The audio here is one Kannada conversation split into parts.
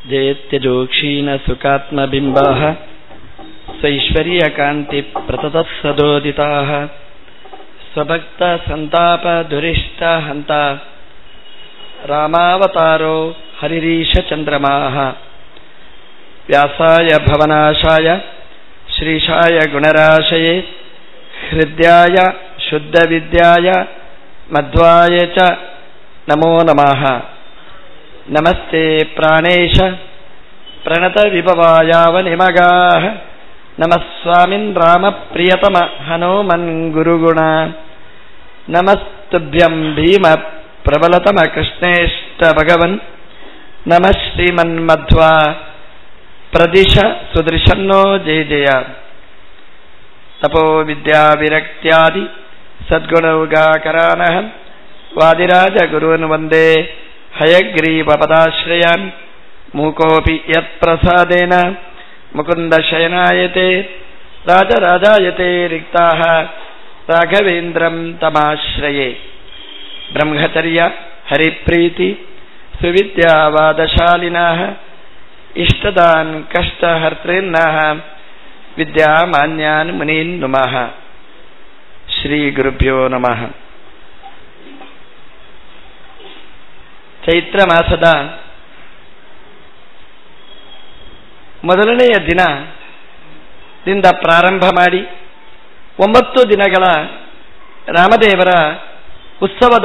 जयत्यजोक्षीणसुखात्मबिम्बाः स्वैश्वर्यकान्तिप्रततः सदोदिताः स्वभक्तसन्तापदुरिष्टहन्ता रामावतारो हरिरीशचन्द्रमाः व्यासाय भवनाशाय श्रीशाय गुणराशये हृद्याय शुद्धविद्याय मध्वाय च नमो नमः नमस्ते प्राणेश प्रणतविभवायावनिमगाः नमः स्वामिन् रामप्रियतम हनोमन् गुरुगुण नमस्तुभ्यं भीम प्रबलतम कृष्णेष्ट भगवन् नमः श्रीमन्मध्वा प्रदिश सुदृशन्नो जय जय तपो विद्याविरक्त्यादि सद्गुणौगाकरानः वादिराजगुरून् वन्दे हयग्रीवपदाश्रयान् मूकोऽपि यत्प्रसादेन मुकुन्दशयनायते राजराजायते रिक्ताः राघवेन्द्रम् तमाश्रये ब्रह्मचर्य हरिप्रीति सुविद्यावादशालिनः इष्टदान् कष्टहर्तॄन्नः विद्यामान्यान् मुनीन् नुमः ಶ್ರೀಗುರುಭ್ಯೋ ನಮಃ ಚೈತ್ರ ಮಾಸದ ಮೊದಲನೆಯ ದಿನ ದಿಂದ ಪ್ರಾರಂಭ ಮಾಡಿ ಒಂಬತ್ತು ದಿನಗಳ ರಾಮದೇವರ ಉತ್ಸವದ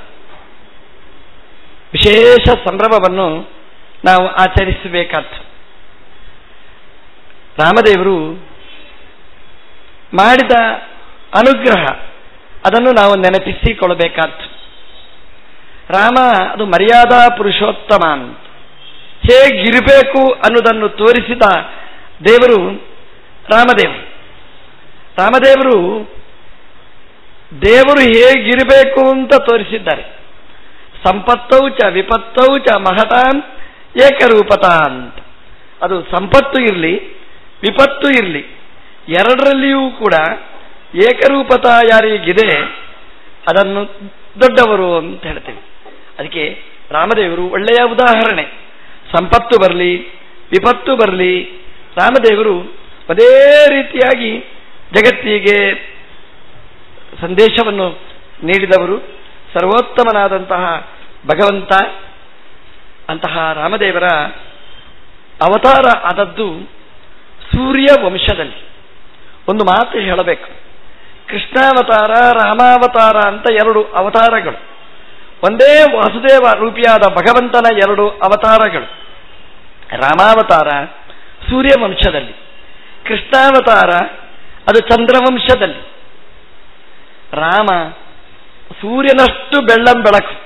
ವಿಶೇಷ ಸಂಭ್ರಮವನ್ನು ನಾವು ಆಚರಿಸಬೇಕಾದ್ದು ರಾಮದೇವರು ಮಾಡಿದ ಅನುಗ್ರಹ ಅದನ್ನು ನಾವು ನೆನಪಿಸಿಕೊಳ್ಳಬೇಕಾದ್ದು ರಾಮ ಅದು ಮರ್ಯಾದಾ ಪುರುಷೋತ್ತಮ ಅಂತ ಹೇಗಿರಬೇಕು ಅನ್ನೋದನ್ನು ತೋರಿಸಿದ ದೇವರು ರಾಮದೇವರು ರಾಮದೇವರು ದೇವರು ಹೇಗಿರಬೇಕು ಅಂತ ತೋರಿಸಿದ್ದಾರೆ ಸಂಪತ್ತೌ ಚ ವಿಪತ್ತೌ ಚ ಮಹತಾನ್ ಏಕರೂಪತ ಅಂತ ಅದು ಸಂಪತ್ತು ಇರಲಿ ವಿಪತ್ತು ಇರಲಿ ಎರಡರಲ್ಲಿಯೂ ಕೂಡ ಏಕರೂಪತ ಯಾರಿಗಿದೆ ಅದನ್ನು ದೊಡ್ಡವರು ಅಂತ ಹೇಳ್ತೇವೆ ಅದಕ್ಕೆ ರಾಮದೇವರು ಒಳ್ಳೆಯ ಉದಾಹರಣೆ ಸಂಪತ್ತು ಬರಲಿ ವಿಪತ್ತು ಬರಲಿ ರಾಮದೇವರು ಅದೇ ರೀತಿಯಾಗಿ ಜಗತ್ತಿಗೆ ಸಂದೇಶವನ್ನು ನೀಡಿದವರು ಸರ್ವೋತ್ತಮನಾದಂತಹ ಭಗವಂತ ಅಂತಹ ರಾಮದೇವರ ಅವತಾರ ಆದದ್ದು ಸೂರ್ಯ ವಂಶದಲ್ಲಿ ಒಂದು ಮಾತು ಹೇಳಬೇಕು ಕೃಷ್ಣಾವತಾರ ರಾಮಾವತಾರ ಅಂತ ಎರಡು ಅವತಾರಗಳು ಒಂದೇ ವಾಸುದೇವ ರೂಪಿಯಾದ ಭಗವಂತನ ಎರಡು ಅವತಾರಗಳು ರಾಮಾವತಾರ ಸೂರ್ಯವಂಶದಲ್ಲಿ ಕೃಷ್ಣಾವತಾರ ಅದು ಚಂದ್ರವಂಶದಲ್ಲಿ ರಾಮ ಸೂರ್ಯನಷ್ಟು ಬೆಳ್ಳಂ ಬೆಳಕು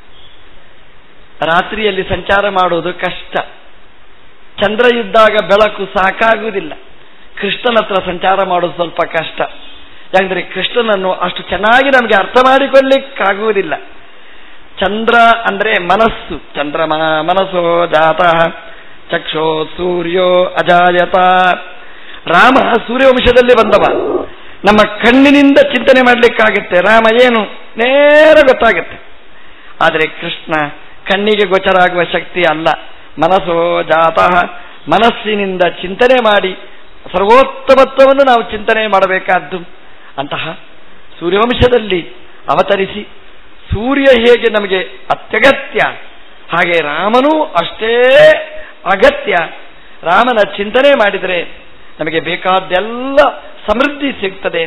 ರಾತ್ರಿಯಲ್ಲಿ ಸಂಚಾರ ಮಾಡುವುದು ಕಷ್ಟ ಚಂದ್ರ ಇದ್ದಾಗ ಬೆಳಕು ಸಾಕಾಗುವುದಿಲ್ಲ ಕೃಷ್ಣನ ಹತ್ರ ಸಂಚಾರ ಮಾಡೋದು ಸ್ವಲ್ಪ ಕಷ್ಟ ಯಾಕಂದ್ರೆ ಕೃಷ್ಣನನ್ನು ಅಷ್ಟು ಚೆನ್ನಾಗಿ ನಮಗೆ ಅರ್ಥ ಮಾಡಿಕೊಳ್ಳಿಕ್ಕಾಗುವುದಿಲ್ಲ ಚಂದ್ರ ಅಂದ್ರೆ ಮನಸ್ಸು ಚಂದ್ರಮ ಮನಸ್ಸೋ ಜಾತ ಚಕ್ಷೋ ಸೂರ್ಯೋ ಅಜಾಯತ ರಾಮ ಸೂರ್ಯವಂಶದಲ್ಲಿ ಬಂದವ ನಮ್ಮ ಕಣ್ಣಿನಿಂದ ಚಿಂತನೆ ಮಾಡಲಿಕ್ಕಾಗುತ್ತೆ ರಾಮ ಏನು ನೇರ ಗೊತ್ತಾಗುತ್ತೆ ಆದರೆ ಕೃಷ್ಣ ಕಣ್ಣಿಗೆ ಗೋಚರ ಆಗುವ ಶಕ್ತಿ ಅಲ್ಲ ಮನಸ್ಸೋ ಜಾತಃ ಮನಸ್ಸಿನಿಂದ ಚಿಂತನೆ ಮಾಡಿ ಸರ್ವೋತ್ತಮತ್ವವನ್ನು ನಾವು ಚಿಂತನೆ ಮಾಡಬೇಕಾದ್ದು ಅಂತಹ ಸೂರ್ಯವಂಶದಲ್ಲಿ ಅವತರಿಸಿ ಸೂರ್ಯ ಹೇಗೆ ನಮಗೆ ಅತ್ಯಗತ್ಯ ಹಾಗೆ ರಾಮನೂ ಅಷ್ಟೇ ಅಗತ್ಯ ರಾಮನ ಚಿಂತನೆ ಮಾಡಿದರೆ ನಮಗೆ ಬೇಕಾದ್ದೆಲ್ಲ ಸಮೃದ್ಧಿ ಸಿಗ್ತದೆ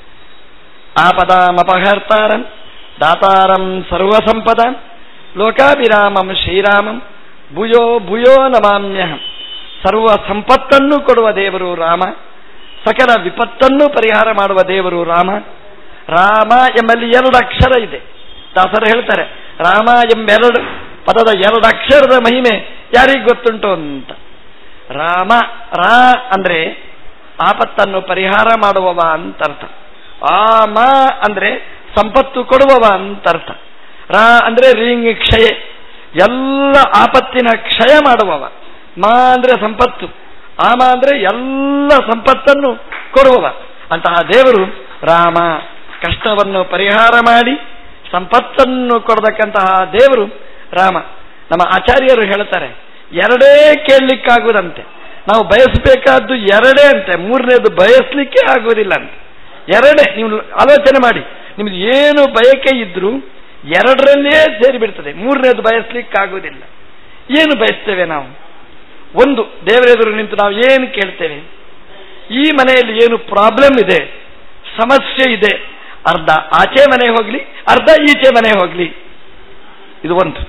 ಆಪದಾಮಪಹರ್ತಾರಂ ದಾತಾರಂ ಸರ್ವಸಂಪದ ಲೋಕಾಭಿರಾಮಂ ಶ್ರೀರಾಮಂ ಭೂಯೋ ಭೂಯೋ ನಮಾಮ್ಯಹಂ ಸರ್ವ ಸಂಪತ್ತನ್ನು ಕೊಡುವ ದೇವರು ರಾಮ ಸಕಲ ವಿಪತ್ತನ್ನು ಪರಿಹಾರ ಮಾಡುವ ದೇವರು ರಾಮ ರಾಮ ಎಂಬಲ್ಲಿ ಎರಡು ಅಕ್ಷರ ಇದೆ ದಾಸರು ಹೇಳ್ತಾರೆ ರಾಮ ಎಂಬೆರಡು ಪದದ ಎರಡು ಅಕ್ಷರದ ಮಹಿಮೆ ಯಾರಿಗೆ ಗೊತ್ತುಂಟು ಅಂತ ರಾಮ ರಾ ಅಂದ್ರೆ ಆಪತ್ತನ್ನು ಪರಿಹಾರ ಮಾಡುವವ ಅಂತ ಅರ್ಥ ಆಮ ಅಂದ್ರೆ ಸಂಪತ್ತು ಕೊಡುವವ ಅಂತ ಅರ್ಥ ರಾ ಅಂದ್ರೆ ರಿಂಗ್ ಕ್ಷಯ ಎಲ್ಲ ಆಪತ್ತಿನ ಕ್ಷಯ ಮಾಡುವವ ಮಾ ಅಂದ್ರೆ ಸಂಪತ್ತು ಆಮ ಅಂದ್ರೆ ಎಲ್ಲ ಸಂಪತ್ತನ್ನು ಕೊಡುವವ ಅಂತಹ ದೇವರು ರಾಮ ಕಷ್ಟವನ್ನು ಪರಿಹಾರ ಮಾಡಿ ಸಂಪತ್ತನ್ನು ಕೊಡತಕ್ಕಂತಹ ದೇವರು ರಾಮ ನಮ್ಮ ಆಚಾರ್ಯರು ಹೇಳ್ತಾರೆ ಎರಡೇ ಕೇಳಲಿಕ್ಕಾಗುವುದಂತೆ ನಾವು ಬಯಸಬೇಕಾದ್ದು ಎರಡೇ ಅಂತೆ ಮೂರನೇದು ಬಯಸ್ಲಿಕ್ಕೆ ಆಗುವುದಿಲ್ಲ ಅಂತ ಎರಡೇ ನೀವು ಆಲೋಚನೆ ಮಾಡಿ ನಿಮ್ದು ಏನು ಬಯಕೆ ಇದ್ರೂ ಎರಡರಲ್ಲೇ ಸೇರಿಬಿಡ್ತದೆ ಮೂರನೇದು ಬಯಸ್ಲಿಕ್ಕಾಗುವುದಿಲ್ಲ ಏನು ಬಯಸ್ತೇವೆ ನಾವು ಒಂದು ದೇವರೆದುರು ನಿಂತು ನಾವು ಏನು ಕೇಳ್ತೇವೆ ಈ ಮನೆಯಲ್ಲಿ ಏನು ಪ್ರಾಬ್ಲಮ್ ಇದೆ ಸಮಸ್ಯೆ ಇದೆ ಅರ್ಧ ಆಚೆ ಮನೆ ಹೋಗ್ಲಿ ಅರ್ಧ ಈಚೆ ಮನೆ ಹೋಗ್ಲಿ ಇದು ಒಂದು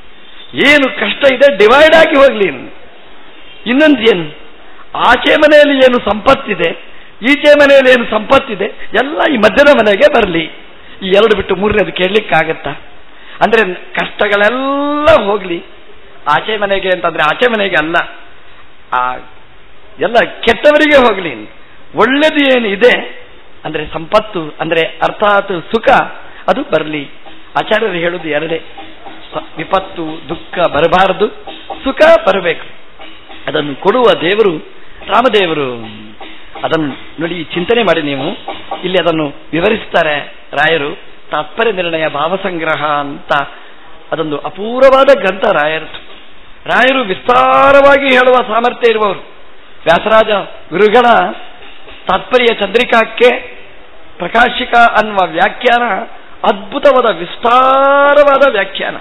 ಏನು ಕಷ್ಟ ಇದೆ ಡಿವೈಡ್ ಆಗಿ ಹೋಗ್ಲಿ ಇನ್ನೊಂದು ಏನು ಆಚೆ ಮನೆಯಲ್ಲಿ ಏನು ಸಂಪತ್ತಿದೆ ಈಚೆ ಮನೆಯಲ್ಲಿ ಏನು ಸಂಪತ್ತಿದೆ ಎಲ್ಲ ಈ ಮಧ್ಯದ ಮನೆಗೆ ಬರಲಿ ಈ ಎರಡು ಬಿಟ್ಟು ಮೂರನೇದು ಕೇಳಲಿಕ್ಕಾಗತ್ತಾ ಅಂದ್ರೆ ಕಷ್ಟಗಳೆಲ್ಲ ಹೋಗ್ಲಿ ಆಚೆ ಮನೆಗೆ ಅಂತಂದ್ರೆ ಆಚೆ ಮನೆಗೆ ಅಲ್ಲ ಆ ಎಲ್ಲ ಕೆಟ್ಟವರಿಗೆ ಹೋಗ್ಲಿ ಒಳ್ಳೇದು ಏನು ಇದೆ ಅಂದ್ರೆ ಸಂಪತ್ತು ಅಂದ್ರೆ ಅರ್ಥಾತ್ ಸುಖ ಅದು ಬರಲಿ ಆಚಾರ್ಯರು ಹೇಳುದು ಎರಡೇ ವಿಪತ್ತು ದುಃಖ ಬರಬಾರದು ಸುಖ ಬರಬೇಕು ಅದನ್ನು ಕೊಡುವ ದೇವರು ರಾಮದೇವರು ಅದನ್ನು ನೋಡಿ ಚಿಂತನೆ ಮಾಡಿ ನೀವು ಇಲ್ಲಿ ಅದನ್ನು ವಿವರಿಸ್ತಾರೆ ರಾಯರು ತಾತ್ಪರ್ಯ ನಿರ್ಣಯ ಭಾವಸಂಗ್ರಹ ಅಂತ ಅದೊಂದು ಅಪೂರ್ವವಾದ ಗ್ರಂಥ ರಾಯರು ರಾಯರು ವಿಸ್ತಾರವಾಗಿ ಹೇಳುವ ಸಾಮರ್ಥ್ಯ ಇರುವವರು ವ್ಯಾಸರಾಜ ಗುರುಗಳ ತಾತ್ಪರ್ಯ ಚಂದ್ರಿಕಾಕ್ಕೆ ಪ್ರಕಾಶಿಕ ಅನ್ನುವ ವ್ಯಾಖ್ಯಾನ ಅದ್ಭುತವಾದ ವಿಸ್ತಾರವಾದ ವ್ಯಾಖ್ಯಾನ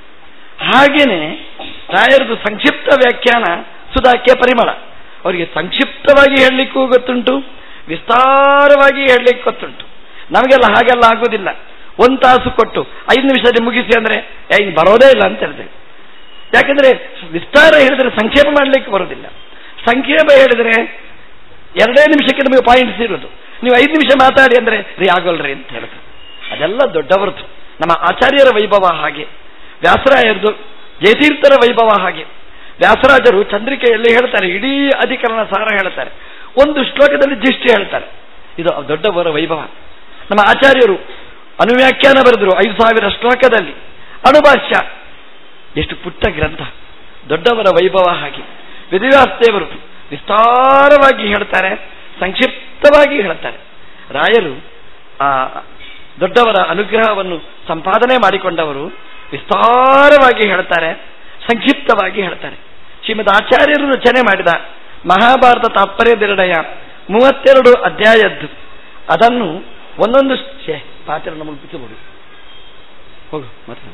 ಹಾಗೇನೆ ರಾಯರದು ಸಂಕ್ಷಿಪ್ತ ವ್ಯಾಖ್ಯಾನ ಸುಧಾಕ್ಕೆ ಪರಿಮಳ ಅವರಿಗೆ ಸಂಕ್ಷಿಪ್ತವಾಗಿ ಹೇಳಲಿಕ್ಕೂ ಗೊತ್ತುಂಟು ವಿಸ್ತಾರವಾಗಿ ಹೇಳಲಿಕ್ಕೆ ಗೊತ್ತುಂಟು ನಮಗೆಲ್ಲ ಹಾಗೆಲ್ಲ ಆಗೋದಿಲ್ಲ ಒಂದು ತಾಸು ಕೊಟ್ಟು ಐದು ನಿಮಿಷದಲ್ಲಿ ಮುಗಿಸಿ ಅಂದ್ರೆ ಹಿಂಗೆ ಬರೋದೇ ಇಲ್ಲ ಅಂತ ಹೇಳ್ತೇವೆ ಯಾಕಂದ್ರೆ ವಿಸ್ತಾರ ಹೇಳಿದ್ರೆ ಸಂಕ್ಷೇಪ ಮಾಡಲಿಕ್ಕೆ ಬರೋದಿಲ್ಲ ಸಂಕ್ಷೇಪ ಹೇಳಿದ್ರೆ ಎರಡೇ ನಿಮಿಷಕ್ಕೆ ನಮಗೆ ಪಾಯಿಂಟ್ಸ್ ಇರೋದು ನೀವು ಐದು ನಿಮಿಷ ಮಾತಾಡಿ ಅಂದ್ರೆ ರೀ ಆಗೋಲ್ರಿ ಅಂತ ಹೇಳಿದ್ರು ಅದೆಲ್ಲ ದೊಡ್ಡವರದು ನಮ್ಮ ಆಚಾರ್ಯರ ವೈಭವ ಹಾಗೆ ವ್ಯಾಸರಾಯರದು ಜಯತೀರ್ಥರ ವೈಭವ ಹಾಗೆ ವ್ಯಾಸರಾಜರು ಚಂದ್ರಿಕೆಯಲ್ಲಿ ಹೇಳ್ತಾರೆ ಇಡೀ ಅಧಿಕರಣ ಸಾರ ಹೇಳ್ತಾರೆ ಒಂದು ಶ್ಲೋಕದಲ್ಲಿ ಜಿಷ್ಟಿ ಹೇಳ್ತಾರೆ ಇದು ದೊಡ್ಡವರ ವೈಭವ ನಮ್ಮ ಆಚಾರ್ಯರು ಅನುವ್ಯಾಖ್ಯಾನ ಬರೆದರು ಐದು ಸಾವಿರ ಶ್ಲೋಕದಲ್ಲಿ ಅಣುಭಾಷ್ಯ ಎಷ್ಟು ಪುಟ್ಟ ಗ್ರಂಥ ದೊಡ್ಡವರ ವೈಭವ ಹಾಗೆ ವಿಧಿವ್ಯಾಸದೇವರು ವಿಸ್ತಾರವಾಗಿ ಹೇಳ್ತಾರೆ ಸಂಕ್ಷಿಪ್ತವಾಗಿ ಹೇಳ್ತಾರೆ ರಾಯರು ಆ ದೊಡ್ಡವರ ಅನುಗ್ರಹವನ್ನು ಸಂಪಾದನೆ ಮಾಡಿಕೊಂಡವರು ವಿಸ್ತಾರವಾಗಿ ಹೇಳ್ತಾರೆ ಸಂಕ್ಷಿಪ್ತವಾಗಿ ಹೇಳ್ತಾರೆ ಶ್ರೀಮದ್ ಆಚಾರ್ಯರು ರಚನೆ ಮಾಡಿದ ಮಹಾಭಾರತ ತಾತ್ಪರ್ಯ ನಿರ್ಣಯ ಮೂವತ್ತೆರಡು ಅಧ್ಯಾಯದ್ದು ಅದನ್ನು ಒಂದೊಂದು ಪಾತ್ರ ನಮಗೆ ಬಿಚ್ಚಬಹುದು ಹೋಗು ಮತ್ತೆ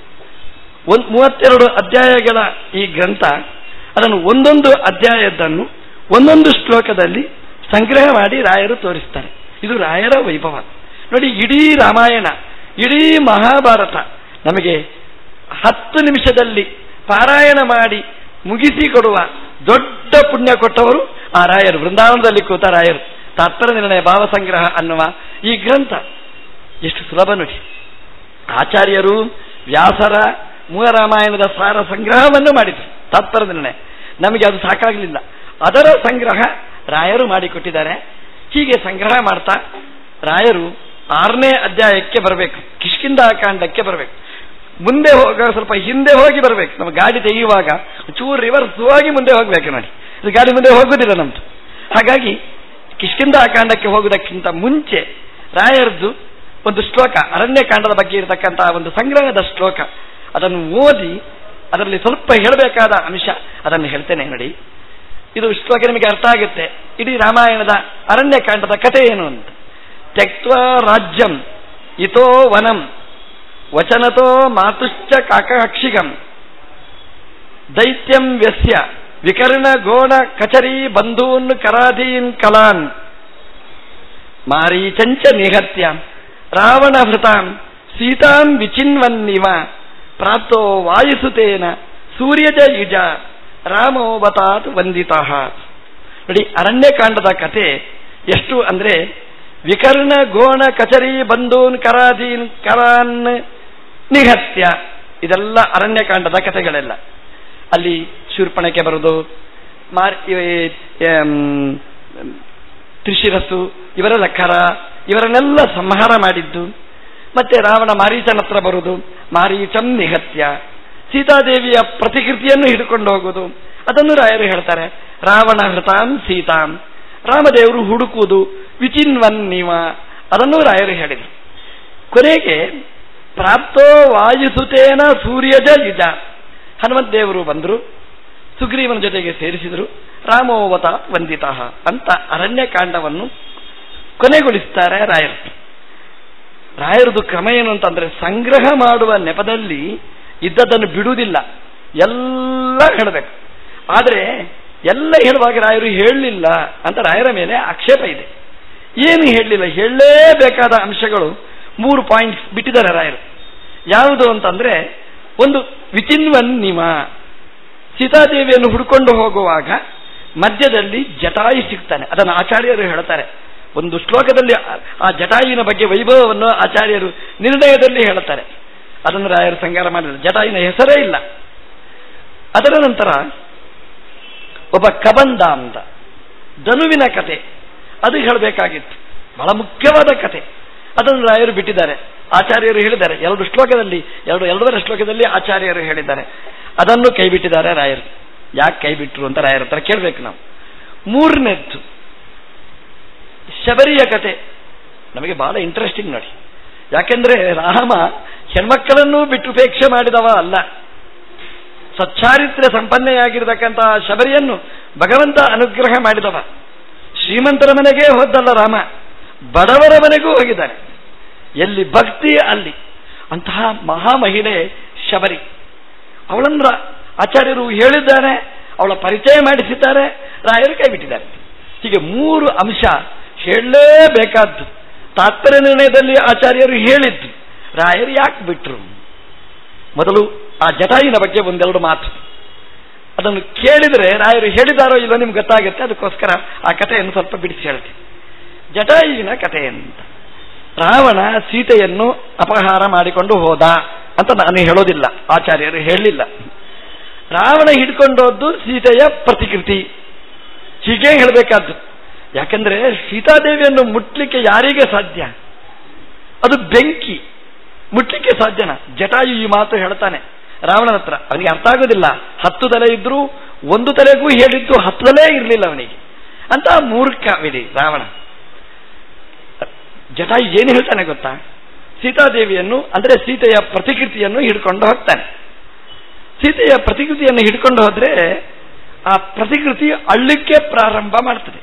ಒಂದು ಮೂವತ್ತೆರಡು ಅಧ್ಯಾಯಗಳ ಈ ಗ್ರಂಥ ಅದನ್ನು ಒಂದೊಂದು ಅಧ್ಯಾಯದ್ದನ್ನು ಒಂದೊಂದು ಶ್ಲೋಕದಲ್ಲಿ ಸಂಗ್ರಹ ಮಾಡಿ ರಾಯರು ತೋರಿಸ್ತಾರೆ ಇದು ರಾಯರ ವೈಭವ ನೋಡಿ ಇಡೀ ರಾಮಾಯಣ ಇಡೀ ಮಹಾಭಾರತ ನಮಗೆ ಹತ್ತು ನಿಮಿಷದಲ್ಲಿ ಪಾರಾಯಣ ಮಾಡಿ ಮುಗಿಸಿಕೊಡುವ ದೊಡ್ಡ ಪುಣ್ಯ ಕೊಟ್ಟವರು ಆ ರಾಯರು ವೃಂದಾವನದಲ್ಲಿ ಕೂತ ರಾಯರು ತಾತ್ಪರ್ಯ ನಿರ್ಣಯ ಭಾವಸಂಗ್ರಹ ಅನ್ನುವ ಈ ಗ್ರಂಥ ಎಷ್ಟು ಸುಲಭ ನೋಡಿ ಆಚಾರ್ಯರು ವ್ಯಾಸರ ಮೂಲ ರಾಮಾಯಣದ ಸಾರ ಸಂಗ್ರಹವನ್ನು ಮಾಡಿದರು ತಾತ್ಪರ್ಯ ನಿರ್ಣಯ ನಮಗೆ ಅದು ಸಾಕಾಗಲಿಲ್ಲ ಅದರ ಸಂಗ್ರಹ ರಾಯರು ಮಾಡಿಕೊಟ್ಟಿದ್ದಾರೆ ಹೀಗೆ ಸಂಗ್ರಹ ಮಾಡ್ತಾ ರಾಯರು ಆರನೇ ಅಧ್ಯಾಯಕ್ಕೆ ಬರಬೇಕು ಕಿಷ್ಕಿಂದ ಕಾಂಡಕ್ಕೆ ಬರಬೇಕು ಮುಂದೆ ಹೋಗ ಸ್ವಲ್ಪ ಹಿಂದೆ ಹೋಗಿ ಬರಬೇಕು ನಮ್ಮ ಗಾಡಿ ತೆಗೆಯುವಾಗ ಚೂರು ರಿವರ್ಸ್ ಹೋಗಿ ಮುಂದೆ ಹೋಗ್ಬೇಕು ನೋಡಿ ಇದು ಗಾಡಿ ಮುಂದೆ ಹೋಗುದಿಲ್ಲ ನಮ್ದು ಹಾಗಾಗಿ ಕಿಷ್ಕಿಂದ ಕಾಂಡಕ್ಕೆ ಹೋಗುವುದಕ್ಕಿಂತ ಮುಂಚೆ ರಾಯರದ್ದು ಒಂದು ಶ್ಲೋಕ ಅರಣ್ಯ ಕಾಂಡದ ಬಗ್ಗೆ ಇರತಕ್ಕಂತಹ ಒಂದು ಸಂಗ್ರಹದ ಶ್ಲೋಕ ಅದನ್ನು ಓದಿ ಅದರಲ್ಲಿ ಸ್ವಲ್ಪ ಹೇಳಬೇಕಾದ ಅಂಶ ಅದನ್ನು ಹೇಳ್ತೇನೆ ನೋಡಿ ಇದು ಶ್ಲೋಕ ನಿಮಗೆ ಅರ್ಥ ಆಗುತ್ತೆ ಇಡೀ ರಾಮಾಯಣದ ಅರಣ್ಯ ಕಾಂಡದ ಕಥೆ ಏನು ಅಂತ ತ್ಯಕ್ವ ರಾಜ್ಯಂ ಇತೋ ವನಂ ವಚನತೋ ಮಾತುಶ್ಚ ಕಾಕಾಕ್ಷಿಗಂ ದೈತ್ಯಂ ವ್ಯಸ್ಯ ವಿಕರ್ಣ ಗೋಣ ಕಚರಿ ಬಂಧೂನ್ ಕರಾಧೀನ್ ಕಲಾನ್ ಮಾರೀಚಂಚ ನಿಹತ್ಯ ರಾವಣ ಭೃತಾಂ ಸೀತಾಂ ವಿಚಿನ್ವನ್ನಿವ ಪ್ರಾಪ್ತೋ ವಾಯುಸುತೇನ ಸೂರ್ಯಜ ಯುಜ ರಾಮೋವತಾತ್ ವಂದಿತಃ ನೋಡಿ ಅರಣ್ಯಕಾಂಡದ ಕತೆ ಎಷ್ಟು ಅಂದ್ರೆ ವಿಕರ್ಣ ಗೋಣ ಕಚರಿ ಬಂಧೂನ್ ಕರಾದೀನ್ ಕರಾನ್ ನಿಹತ್ಯ ಇದೆಲ್ಲ ಅರಣ್ಯಕಾಂಡದ ಕಥೆಗಳೆಲ್ಲ ಅಲ್ಲಿ ಶೂರ್ಪಣಕ್ಕೆ ಬರುವುದು ಮಾರ್ ತ್ರಿಶಿರಸ್ಸು ಇವರೆಲ್ಲ ಕರ ಇವರನ್ನೆಲ್ಲ ಸಂಹಾರ ಮಾಡಿದ್ದು ಮತ್ತೆ ರಾವಣ ಮಾರೀಚನ ಹತ್ರ ಬರುವುದು ಮಾರೀಚಂ ನಿಹತ್ಯ ಸೀತಾದೇವಿಯ ಪ್ರತಿಕೃತಿಯನ್ನು ಹಿಡ್ಕೊಂಡು ಹೋಗುವುದು ಅದನ್ನು ರಾಯರು ಹೇಳ್ತಾರೆ ರಾವಣ ಹೃತಾಂ ಸೀತಾಂ ರಾಮದೇವರು ಹುಡುಕುವುದು ವಿಚಿನ್ವನ್ ನೀವ ಅದನ್ನು ರಾಯರು ಹೇಳಿದರು ಕೊನೆಗೆ ಪ್ರಾಪ್ತೋ ವಾಯುಸುತೇನ ಸೂರ್ಯಜ ಯುಜ ಹನುಮಂತ ದೇವರು ಬಂದರು ಸುಗ್ರೀವನ ಜೊತೆಗೆ ಸೇರಿಸಿದರು ರಾಮೋವತ ವಂದಿತ ಅಂತ ಅರಣ್ಯಕಾಂಡವನ್ನು ಕೊನೆಗೊಳಿಸ್ತಾರೆ ರಾಯರು ರಾಯರದು ಕ್ರಮ ಏನು ಅಂತಂದ್ರೆ ಸಂಗ್ರಹ ಮಾಡುವ ನೆಪದಲ್ಲಿ ಇದ್ದದನ್ನು ಬಿಡುವುದಿಲ್ಲ ಎಲ್ಲ ಹೇಳಬೇಕು ಆದರೆ ಎಲ್ಲ ಹೇಳುವಾಗ ರಾಯರು ಹೇಳಲಿಲ್ಲ ಅಂತ ರಾಯರ ಮೇಲೆ ಆಕ್ಷೇಪ ಇದೆ ಏನು ಹೇಳಲಿಲ್ಲ ಹೇಳಲೇಬೇಕಾದ ಅಂಶಗಳು ಮೂರು ಪಾಯಿಂಟ್ಸ್ ಬಿಟ್ಟಿದ್ದಾರೆ ರಾಯರು ಯಾವುದು ಅಂತಂದ್ರೆ ಒಂದು ವಿತಿನ್ ಒನ್ ನಿಮ ಸೀತಾದೇವಿಯನ್ನು ಹುಡ್ಕೊಂಡು ಹೋಗುವಾಗ ಮಧ್ಯದಲ್ಲಿ ಜಟಾಯಿ ಸಿಗ್ತಾನೆ ಅದನ್ನು ಆಚಾರ್ಯರು ಹೇಳ್ತಾರೆ ಒಂದು ಶ್ಲೋಕದಲ್ಲಿ ಆ ಜಟಾಯಿನ ಬಗ್ಗೆ ವೈಭವವನ್ನು ಆಚಾರ್ಯರು ನಿರ್ಣಯದಲ್ಲಿ ಹೇಳುತ್ತಾರೆ ಅದನ್ನು ರಾಯರು ಸಂಗಾರ ಮಾಡಿಲ್ಲ ಜಟಾಯಿನ ಹೆಸರೇ ಇಲ್ಲ ಅದರ ನಂತರ ಒಬ್ಬ ಕಬಂದ ಅಂತ ಧನುವಿನ ಕತೆ ಅದು ಹೇಳಬೇಕಾಗಿತ್ತು ಬಹಳ ಮುಖ್ಯವಾದ ಕತೆ ಅದನ್ನು ರಾಯರು ಬಿಟ್ಟಿದ್ದಾರೆ ಆಚಾರ್ಯರು ಹೇಳಿದ್ದಾರೆ ಎರಡು ಶ್ಲೋಕದಲ್ಲಿ ಎರಡು ಎರಡೂವರೆ ಶ್ಲೋಕದಲ್ಲಿ ಆಚಾರ್ಯರು ಹೇಳಿದ್ದಾರೆ ಅದನ್ನು ಕೈ ಬಿಟ್ಟಿದ್ದಾರೆ ರಾಯರು ಯಾಕೆ ಕೈ ಬಿಟ್ಟರು ಅಂತ ರಾಯರ ಹತ್ರ ಕೇಳಬೇಕು ನಾವು ಮೂರನೇದ್ದು ಶಬರಿಯ ಕತೆ ನಮಗೆ ಬಹಳ ಇಂಟ್ರೆಸ್ಟಿಂಗ್ ನೋಡಿ ಯಾಕೆಂದ್ರೆ ರಾಮ ಹೆಣ್ಮಕ್ಕಳನ್ನೂ ಬಿಟ್ಟು ಉಪೇಕ್ಷೆ ಮಾಡಿದವ ಅಲ್ಲ ಸಚ್ಚಾರಿತ್ರ್ಯ ಸಂಪನ್ನೆಯಾಗಿರತಕ್ಕಂತಹ ಶಬರಿಯನ್ನು ಭಗವಂತ ಅನುಗ್ರಹ ಮಾಡಿದವ ಶ್ರೀಮಂತರ ಮನೆಗೆ ಹೋದ್ದಲ್ಲ ರಾಮ ಬಡವರ ಮನೆಗೂ ಹೋಗಿದ್ದಾನೆ ಎಲ್ಲಿ ಭಕ್ತಿ ಅಲ್ಲಿ ಅಂತಹ ಮಹಾಮಹಿಳೆ ಶಬರಿ ಅವಳಂದ್ರ ಆಚಾರ್ಯರು ಹೇಳಿದ್ದಾರೆ ಅವಳ ಪರಿಚಯ ಮಾಡಿಸಿದ್ದಾರೆ ರಾಯರು ಕೈ ಬಿಟ್ಟಿದ್ದಾರೆ ಹೀಗೆ ಮೂರು ಅಂಶ ಹೇಳಲೇಬೇಕಾದ್ದು ತಾತ್ಪರ್ಯ ನಿರ್ಣಯದಲ್ಲಿ ಆಚಾರ್ಯರು ಹೇಳಿದ್ದು ರಾಯರು ಯಾಕೆ ಬಿಟ್ರು ಮೊದಲು ಆ ಜಟಾಯಿನ ಬಗ್ಗೆ ಒಂದೆರಡು ಮಾತು ಅದನ್ನು ಕೇಳಿದರೆ ರಾಯರು ಹೇಳಿದಾರೋ ಇಲ್ಲೋ ನಿಮ್ಗೆ ಗೊತ್ತಾಗುತ್ತೆ ಅದಕ್ಕೋಸ್ಕರ ಆ ಕಥೆಯನ್ನು ಸ್ವಲ್ಪ ಬಿಡಿಸಿ ಹೇಳ್ತೀನಿ ಜಟಾಯುವಿನ ಕಥೆ ಅಂತ ರಾವಣ ಸೀತೆಯನ್ನು ಅಪಹಾರ ಮಾಡಿಕೊಂಡು ಹೋದ ಅಂತ ನಾನು ಹೇಳೋದಿಲ್ಲ ಆಚಾರ್ಯರು ಹೇಳಲಿಲ್ಲ ರಾವಣ ಹಿಡ್ಕೊಂಡೋದ್ದು ಸೀತೆಯ ಪ್ರತಿಕೃತಿ ಹೀಗೆ ಹೇಳಬೇಕಾದ್ದು ಯಾಕಂದ್ರೆ ಸೀತಾದೇವಿಯನ್ನು ಮುಟ್ಲಿಕ್ಕೆ ಯಾರಿಗೆ ಸಾಧ್ಯ ಅದು ಬೆಂಕಿ ಮುಟ್ಲಿಕ್ಕೆ ಸಾಧ್ಯನ ಜಟಾಯು ಈ ಮಾತು ಹೇಳ್ತಾನೆ ರಾವಣನ ಹತ್ರ ಅವನಿಗೆ ಅರ್ಥ ಆಗೋದಿಲ್ಲ ಹತ್ತು ತಲೆ ಇದ್ರೂ ಒಂದು ತಲೆಗೂ ಹೇಳಿದ್ದು ಹತ್ತು ತಲೆ ಇರಲಿಲ್ಲ ಅವನಿಗೆ ಅಂತ ಮೂರ್ಖವಿಡಿ ರಾವಣ ಜಟಾಯು ಏನು ಹೇಳ್ತಾನೆ ಗೊತ್ತಾ ಸೀತಾದೇವಿಯನ್ನು ಅಂದ್ರೆ ಸೀತೆಯ ಪ್ರತಿಕೃತಿಯನ್ನು ಹಿಡ್ಕೊಂಡು ಹೋಗ್ತಾನೆ ಸೀತೆಯ ಪ್ರತಿಕೃತಿಯನ್ನು ಹಿಡ್ಕೊಂಡು ಹೋದ್ರೆ ಆ ಪ್ರತಿಕೃತಿ ಅಳ್ಳಿಕ್ಕೆ ಪ್ರಾರಂಭ ಮಾಡ್ತದೆ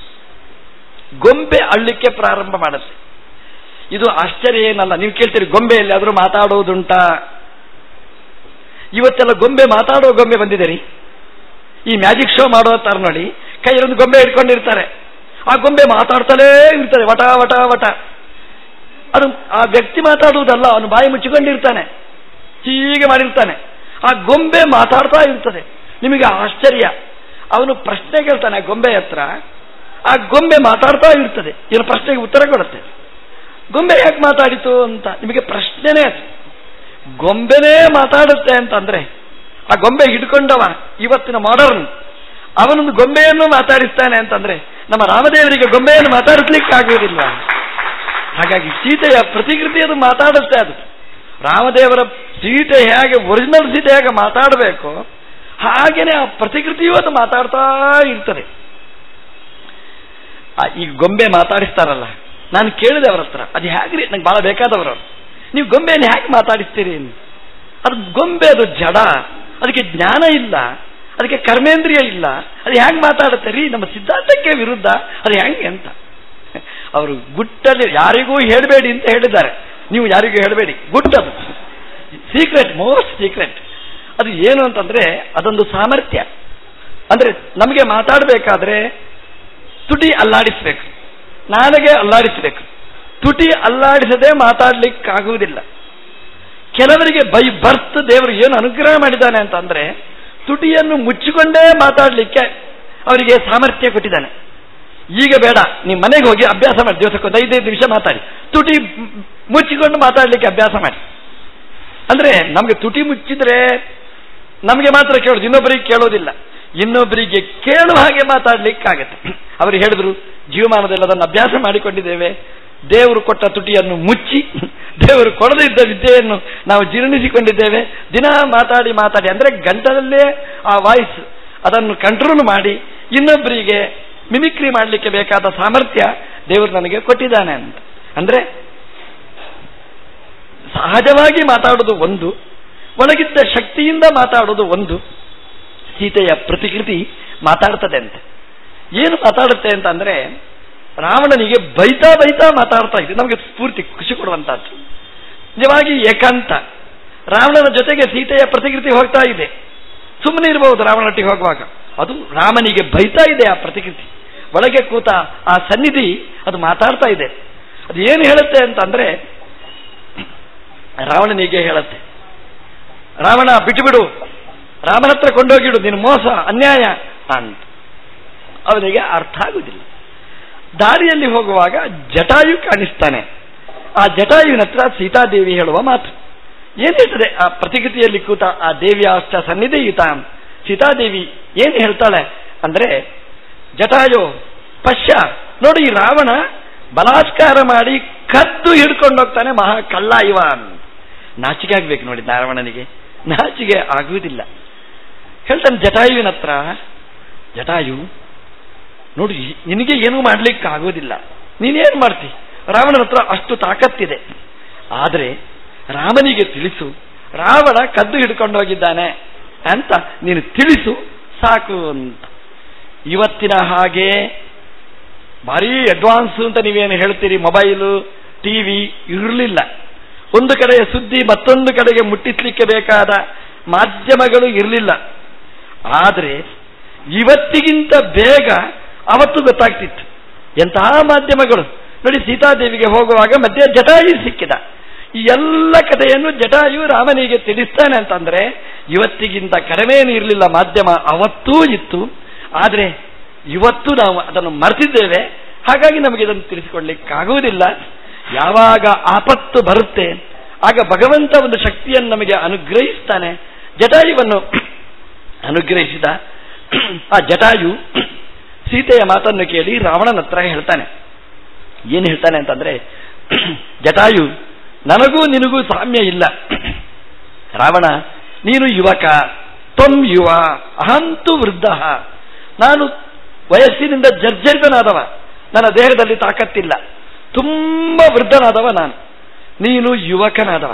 ಗೊಂಬೆ ಅಳ್ಳಿಕ್ಕೆ ಪ್ರಾರಂಭ ಮಾಡುತ್ತೆ ಇದು ಆಶ್ಚರ್ಯ ಏನಲ್ಲ ನೀವು ಕೇಳ್ತೀರಿ ಗೊಂಬೆಯಲ್ಲಿ ಆದರೂ ಮಾತಾಡೋದುಂಟಾ ಇವತ್ತೆಲ್ಲ ಗೊಂಬೆ ಮಾತಾಡೋ ಗೊಂಬೆ ಬಂದಿದೆ ಈ ಮ್ಯಾಜಿಕ್ ಶೋ ಮಾಡೋ ತರ ನೋಡಿ ಕೈಯಲ್ಲೊಂದು ಗೊಂಬೆ ಇಟ್ಕೊಂಡಿರ್ತಾರೆ ಆ ಗೊಂಬೆ ಮಾತಾಡ್ತಲೇ ಇರ್ತದೆ ವಟ ವಟ ವಟ ಅದು ಆ ವ್ಯಕ್ತಿ ಮಾತಾಡುವುದಲ್ಲ ಅವನು ಬಾಯಿ ಮುಚ್ಚಿಕೊಂಡಿರ್ತಾನೆ ಹೀಗೆ ಮಾಡಿರ್ತಾನೆ ಆ ಗೊಂಬೆ ಮಾತಾಡ್ತಾ ಇರ್ತದೆ ನಿಮಗೆ ಆಶ್ಚರ್ಯ ಅವನು ಪ್ರಶ್ನೆ ಕೇಳ್ತಾನೆ ಗೊಂಬೆ ಹತ್ರ ಆ ಗೊಂಬೆ ಮಾತಾಡ್ತಾ ಇರ್ತದೆ ಇವನು ಪ್ರಶ್ನೆಗೆ ಉತ್ತರ ಕೊಡುತ್ತೆ ಗೊಂಬೆ ಯಾಕೆ ಮಾತಾಡಿತು ಅಂತ ನಿಮಗೆ ಪ್ರಶ್ನೆನೇ ಅದು ಗೊಂಬೆನೇ ಮಾತಾಡುತ್ತೆ ಅಂತಂದ್ರೆ ಆ ಗೊಂಬೆ ಹಿಡ್ಕೊಂಡವ ಇವತ್ತಿನ ಮಾಡರ್ನ್ ಅವನೊಂದು ಗೊಂಬೆಯನ್ನು ಮಾತಾಡಿಸ್ತಾನೆ ಅಂತಂದ್ರೆ ನಮ್ಮ ರಾಮದೇವರಿಗೆ ಗೊಂಬೆಯನ್ನು ಮಾತಾಡಿಸ್ಲಿಕ್ಕೆ ಆಗುವುದಿಲ್ಲ ಹಾಗಾಗಿ ಸೀತೆಯ ಪ್ರತಿಕೃತಿ ಅದು ಮಾತಾಡುತ್ತೆ ಅದು ರಾಮದೇವರ ಸೀತೆ ಹೇಗೆ ಒರಿಜಿನಲ್ ಸೀತೆ ಹೇಗೆ ಮಾತಾಡಬೇಕು ಹಾಗೇನೆ ಆ ಪ್ರತಿಕೃತಿಯು ಅದು ಮಾತಾಡ್ತಾ ಇರ್ತದೆ ಈ ಗೊಂಬೆ ಮಾತಾಡಿಸ್ತಾರಲ್ಲ ನಾನು ಕೇಳಿದೆ ಅವರ ಹತ್ರ ಅದು ಹೇಗ್ರಿ ನಂಗೆ ಬಹಳ ಬೇಕಾದವರು ನೀವು ಗೊಂಬೆಯನ್ನು ಹೇಗೆ ಮಾತಾಡಿಸ್ತೀರಿ ಅದು ಗೊಂಬೆ ಅದು ಜಡ ಅದಕ್ಕೆ ಜ್ಞಾನ ಇಲ್ಲ ಅದಕ್ಕೆ ಕರ್ಮೇಂದ್ರಿಯ ಇಲ್ಲ ಅದು ಹೆಂಗೆ ಮಾತಾಡುತ್ತೆ ರೀ ನಮ್ಮ ಸಿದ್ಧಾಂತಕ್ಕೆ ವಿರುದ್ಧ ಅದು ಹೆಂಗೆ ಅಂತ ಅವರು ಗುಟ್ಟಲ್ಲಿ ಯಾರಿಗೂ ಹೇಳಬೇಡಿ ಅಂತ ಹೇಳಿದ್ದಾರೆ ನೀವು ಯಾರಿಗೂ ಹೇಳಬೇಡಿ ಗುಟ್ಟದು ಸೀಕ್ರೆಟ್ ಮೋಸ್ಟ್ ಸೀಕ್ರೆಟ್ ಅದು ಏನು ಅಂತಂದ್ರೆ ಅದೊಂದು ಸಾಮರ್ಥ್ಯ ಅಂದ್ರೆ ನಮಗೆ ಮಾತಾಡಬೇಕಾದ್ರೆ ತುಟಿ ಅಲ್ಲಾಡಿಸ್ಬೇಕು ನಾಲಿಗೆ ಅಲ್ಲಾಡಿಸಬೇಕು ತುಟಿ ಅಲ್ಲಾಡಿಸದೆ ಮಾತಾಡ್ಲಿಕ್ಕಾಗುವುದಿಲ್ಲ ಕೆಲವರಿಗೆ ಬೈ ಬರ್ತ್ ದೇವರು ಏನು ಅನುಗ್ರಹ ಮಾಡಿದ್ದಾನೆ ಅಂತಂದ್ರೆ ತುಟಿಯನ್ನು ಮುಚ್ಚಿಕೊಂಡೇ ಮಾತಾಡಲಿಕ್ಕೆ ಅವರಿಗೆ ಸಾಮರ್ಥ್ಯ ಕೊಟ್ಟಿದ್ದಾನೆ ಈಗ ಬೇಡ ನೀವು ಮನೆಗೆ ಹೋಗಿ ಅಭ್ಯಾಸ ಮಾಡಿ ದಿವಸಕ್ಕೊಂದು ಐದೈದು ನಿಮಿಷ ಮಾತಾಡಿ ತುಟಿ ಮುಚ್ಚಿಕೊಂಡು ಮಾತಾಡಲಿಕ್ಕೆ ಅಭ್ಯಾಸ ಮಾಡಿ ಅಂದ್ರೆ ನಮಗೆ ತುಟಿ ಮುಚ್ಚಿದ್ರೆ ನಮಗೆ ಮಾತ್ರ ಕೇಳೋದು ಇನ್ನೊಬ್ಬರಿಗೆ ಕೇಳೋದಿಲ್ಲ ಇನ್ನೊಬ್ಬರಿಗೆ ಕೇಳುವ ಹಾಗೆ ಮಾತಾಡ್ಲಿಕ್ಕಾಗತ್ತೆ ಅವರು ಹೇಳಿದ್ರು ಜೀವಮಾನದಲ್ಲಿ ಅದನ್ನು ಅಭ್ಯಾಸ ಮಾಡಿಕೊಂಡಿದ್ದೇವೆ ದೇವರು ಕೊಟ್ಟ ತುಟಿಯನ್ನು ಮುಚ್ಚಿ ದೇವರು ಕೊಡದಿದ್ದ ವಿದ್ಯೆಯನ್ನು ನಾವು ಜೀರ್ಣಿಸಿಕೊಂಡಿದ್ದೇವೆ ದಿನ ಮಾತಾಡಿ ಮಾತಾಡಿ ಅಂದ್ರೆ ಗಂಟಲಲ್ಲೇ ಆ ವಾಯ್ಸ್ ಅದನ್ನು ಕಂಟ್ರೋಲ್ ಮಾಡಿ ಇನ್ನೊಬ್ಬರಿಗೆ ಮಿಮಿಕ್ರಿ ಮಾಡಲಿಕ್ಕೆ ಬೇಕಾದ ಸಾಮರ್ಥ್ಯ ದೇವರು ನನಗೆ ಕೊಟ್ಟಿದ್ದಾನೆ ಅಂತ ಅಂದ್ರೆ ಸಹಜವಾಗಿ ಮಾತಾಡೋದು ಒಂದು ಒಳಗಿದ್ದ ಶಕ್ತಿಯಿಂದ ಮಾತಾಡೋದು ಒಂದು ಸೀತೆಯ ಪ್ರತಿಕೃತಿ ಮಾತಾಡ್ತದೆ ಅಂತೆ ಏನು ಮಾತಾಡುತ್ತೆ ಅಂತಂದ್ರೆ ರಾವಣನಿಗೆ ಬೈತಾ ಬೈತಾ ಮಾತಾಡ್ತಾ ಇದೆ ನಮಗೆ ಸ್ಫೂರ್ತಿ ಖುಷಿ ಕೊಡುವಂತಹದ್ದು ನಿಜವಾಗಿ ಏಕಾಂತ ರಾವಣನ ಜೊತೆಗೆ ಸೀತೆಯ ಪ್ರತಿಕೃತಿ ಹೋಗ್ತಾ ಇದೆ ಸುಮ್ಮನೆ ಇರಬಹುದು ರಾವಣೊಟ್ಟಿಗೆ ಹೋಗುವಾಗ ಅದು ರಾಮನಿಗೆ ಬೈತಾ ಇದೆ ಆ ಪ್ರತಿಕೃತಿ ಒಳಗೆ ಕೂತ ಆ ಸನ್ನಿಧಿ ಅದು ಮಾತಾಡ್ತಾ ಇದೆ ಅದು ಏನು ಹೇಳುತ್ತೆ ಅಂತಂದ್ರೆ ರಾವಣನಿಗೆ ಹೇಳುತ್ತೆ ರಾವಣ ಬಿಟ್ಟುಬಿಡು ರಾಮನ ಹತ್ರ ಕೊಂಡೋಗಿಡು ನಿನ್ನ ಮೋಸ ಅನ್ಯಾಯ ಅಂತ ಅವನಿಗೆ ಅರ್ಥ ಆಗುವುದಿಲ್ಲ ದಾರಿಯಲ್ಲಿ ಹೋಗುವಾಗ ಜಟಾಯು ಕಾಣಿಸ್ತಾನೆ ಆ ಜಟಾಯುವಿನ ಹತ್ರ ಸೀತಾದೇವಿ ಹೇಳುವ ಮಾತು ಏನ್ ಹೇಳ್ತದೆ ಆ ಪ್ರತಿಕೃತಿಯಲ್ಲಿ ಕೂತ ಆ ದೇವಿಯ ಅಷ್ಟ ಸನ್ನಿಧಿಯುತ ಸೀತಾದೇವಿ ಏನ್ ಹೇಳ್ತಾಳೆ ಅಂದ್ರೆ ಜಟಾಯು ಪಶ್ಯ ನೋಡಿ ಈ ರಾವಣ ಬಲಾತ್ಕಾರ ಮಾಡಿ ಕದ್ದು ಹಿಡ್ಕೊಂಡು ಹೋಗ್ತಾನೆ ಮಹಾ ಕಳ್ಳ ಇವ ಅಂತ ನಾಚಿಕೆ ಆಗ್ಬೇಕು ನೋಡಿ ರಾವಣನಿಗೆ ನಾಚಿಕೆ ಆಗುವುದಿಲ್ಲ ಹೇಳ್ತಾನೆ ಜಟಾಯುವಿನ ಹತ್ರ ಜಟಾಯು ನೋಡಿ ನಿನಗೆ ಏನೂ ಮಾಡ್ಲಿಕ್ಕೆ ಆಗೋದಿಲ್ಲ ನೀನೇನು ಮಾಡ್ತಿ ರಾವಣನ ಹತ್ರ ಅಷ್ಟು ತಾಕತ್ತಿದೆ ಆದರೆ ರಾಮನಿಗೆ ತಿಳಿಸು ರಾವಣ ಕದ್ದು ಹಿಡ್ಕೊಂಡು ಹೋಗಿದ್ದಾನೆ ಅಂತ ನೀನು ತಿಳಿಸು ಸಾಕು ಅಂತ ಇವತ್ತಿನ ಹಾಗೆ ಭಾರೀ ಅಡ್ವಾನ್ಸ್ ಅಂತ ನೀವೇನು ಹೇಳ್ತೀರಿ ಮೊಬೈಲು ಟಿವಿ ಇರಲಿಲ್ಲ ಒಂದು ಕಡೆಯ ಸುದ್ದಿ ಮತ್ತೊಂದು ಕಡೆಗೆ ಮುಟ್ಟಿಸ್ಲಿಕ್ಕೆ ಬೇಕಾದ ಮಾಧ್ಯಮಗಳು ಇರಲಿಲ್ಲ ಆದರೆ ಇವತ್ತಿಗಿಂತ ಬೇಗ ಅವತ್ತು ಗೊತ್ತಾಗ್ತಿತ್ತು ಎಂತಹ ಮಾಧ್ಯಮಗಳು ನೋಡಿ ಸೀತಾದೇವಿಗೆ ಹೋಗುವಾಗ ಮಧ್ಯೆ ಜಟಾಯು ಸಿಕ್ಕಿದ ಈ ಎಲ್ಲ ಕಥೆಯನ್ನು ಜಟಾಯು ರಾಮನಿಗೆ ತಿಳಿಸ್ತಾನೆ ಅಂತಂದ್ರೆ ಇವತ್ತಿಗಿಂತ ಕಡಿಮೆನೂ ಇರಲಿಲ್ಲ ಮಾಧ್ಯಮ ಅವತ್ತೂ ಇತ್ತು ಆದರೆ ಇವತ್ತು ನಾವು ಅದನ್ನು ಮರೆತಿದ್ದೇವೆ ಹಾಗಾಗಿ ನಮಗೆ ಇದನ್ನು ತಿಳಿಸಿಕೊಡ್ಲಿಕ್ಕಾಗುವುದಿಲ್ಲ ಯಾವಾಗ ಆಪತ್ತು ಬರುತ್ತೆ ಆಗ ಭಗವಂತ ಒಂದು ಶಕ್ತಿಯನ್ನು ನಮಗೆ ಅನುಗ್ರಹಿಸ್ತಾನೆ ಜಟಾಯುವನ್ನು ಅನುಗ್ರಹಿಸಿದ ಆ ಜಟಾಯು ಸೀತೆಯ ಮಾತನ್ನು ಕೇಳಿ ರಾವಣನ ಹತ್ರ ಹೇಳ್ತಾನೆ ಏನು ಹೇಳ್ತಾನೆ ಅಂತಂದ್ರೆ ಜಟಾಯು ನನಗೂ ನಿನಗೂ ಸಾಮ್ಯ ಇಲ್ಲ ರಾವಣ ನೀನು ಯುವಕ ತ್ವಂ ಯುವ ಅಹಂತು ವೃದ್ಧ ನಾನು ವಯಸ್ಸಿನಿಂದ ಜರ್ಜರಿತನಾದವ ನನ್ನ ದೇಹದಲ್ಲಿ ತಾಕತ್ತಿಲ್ಲ ತುಂಬ ವೃದ್ಧನಾದವ ನಾನು ನೀನು ಯುವಕನಾದವ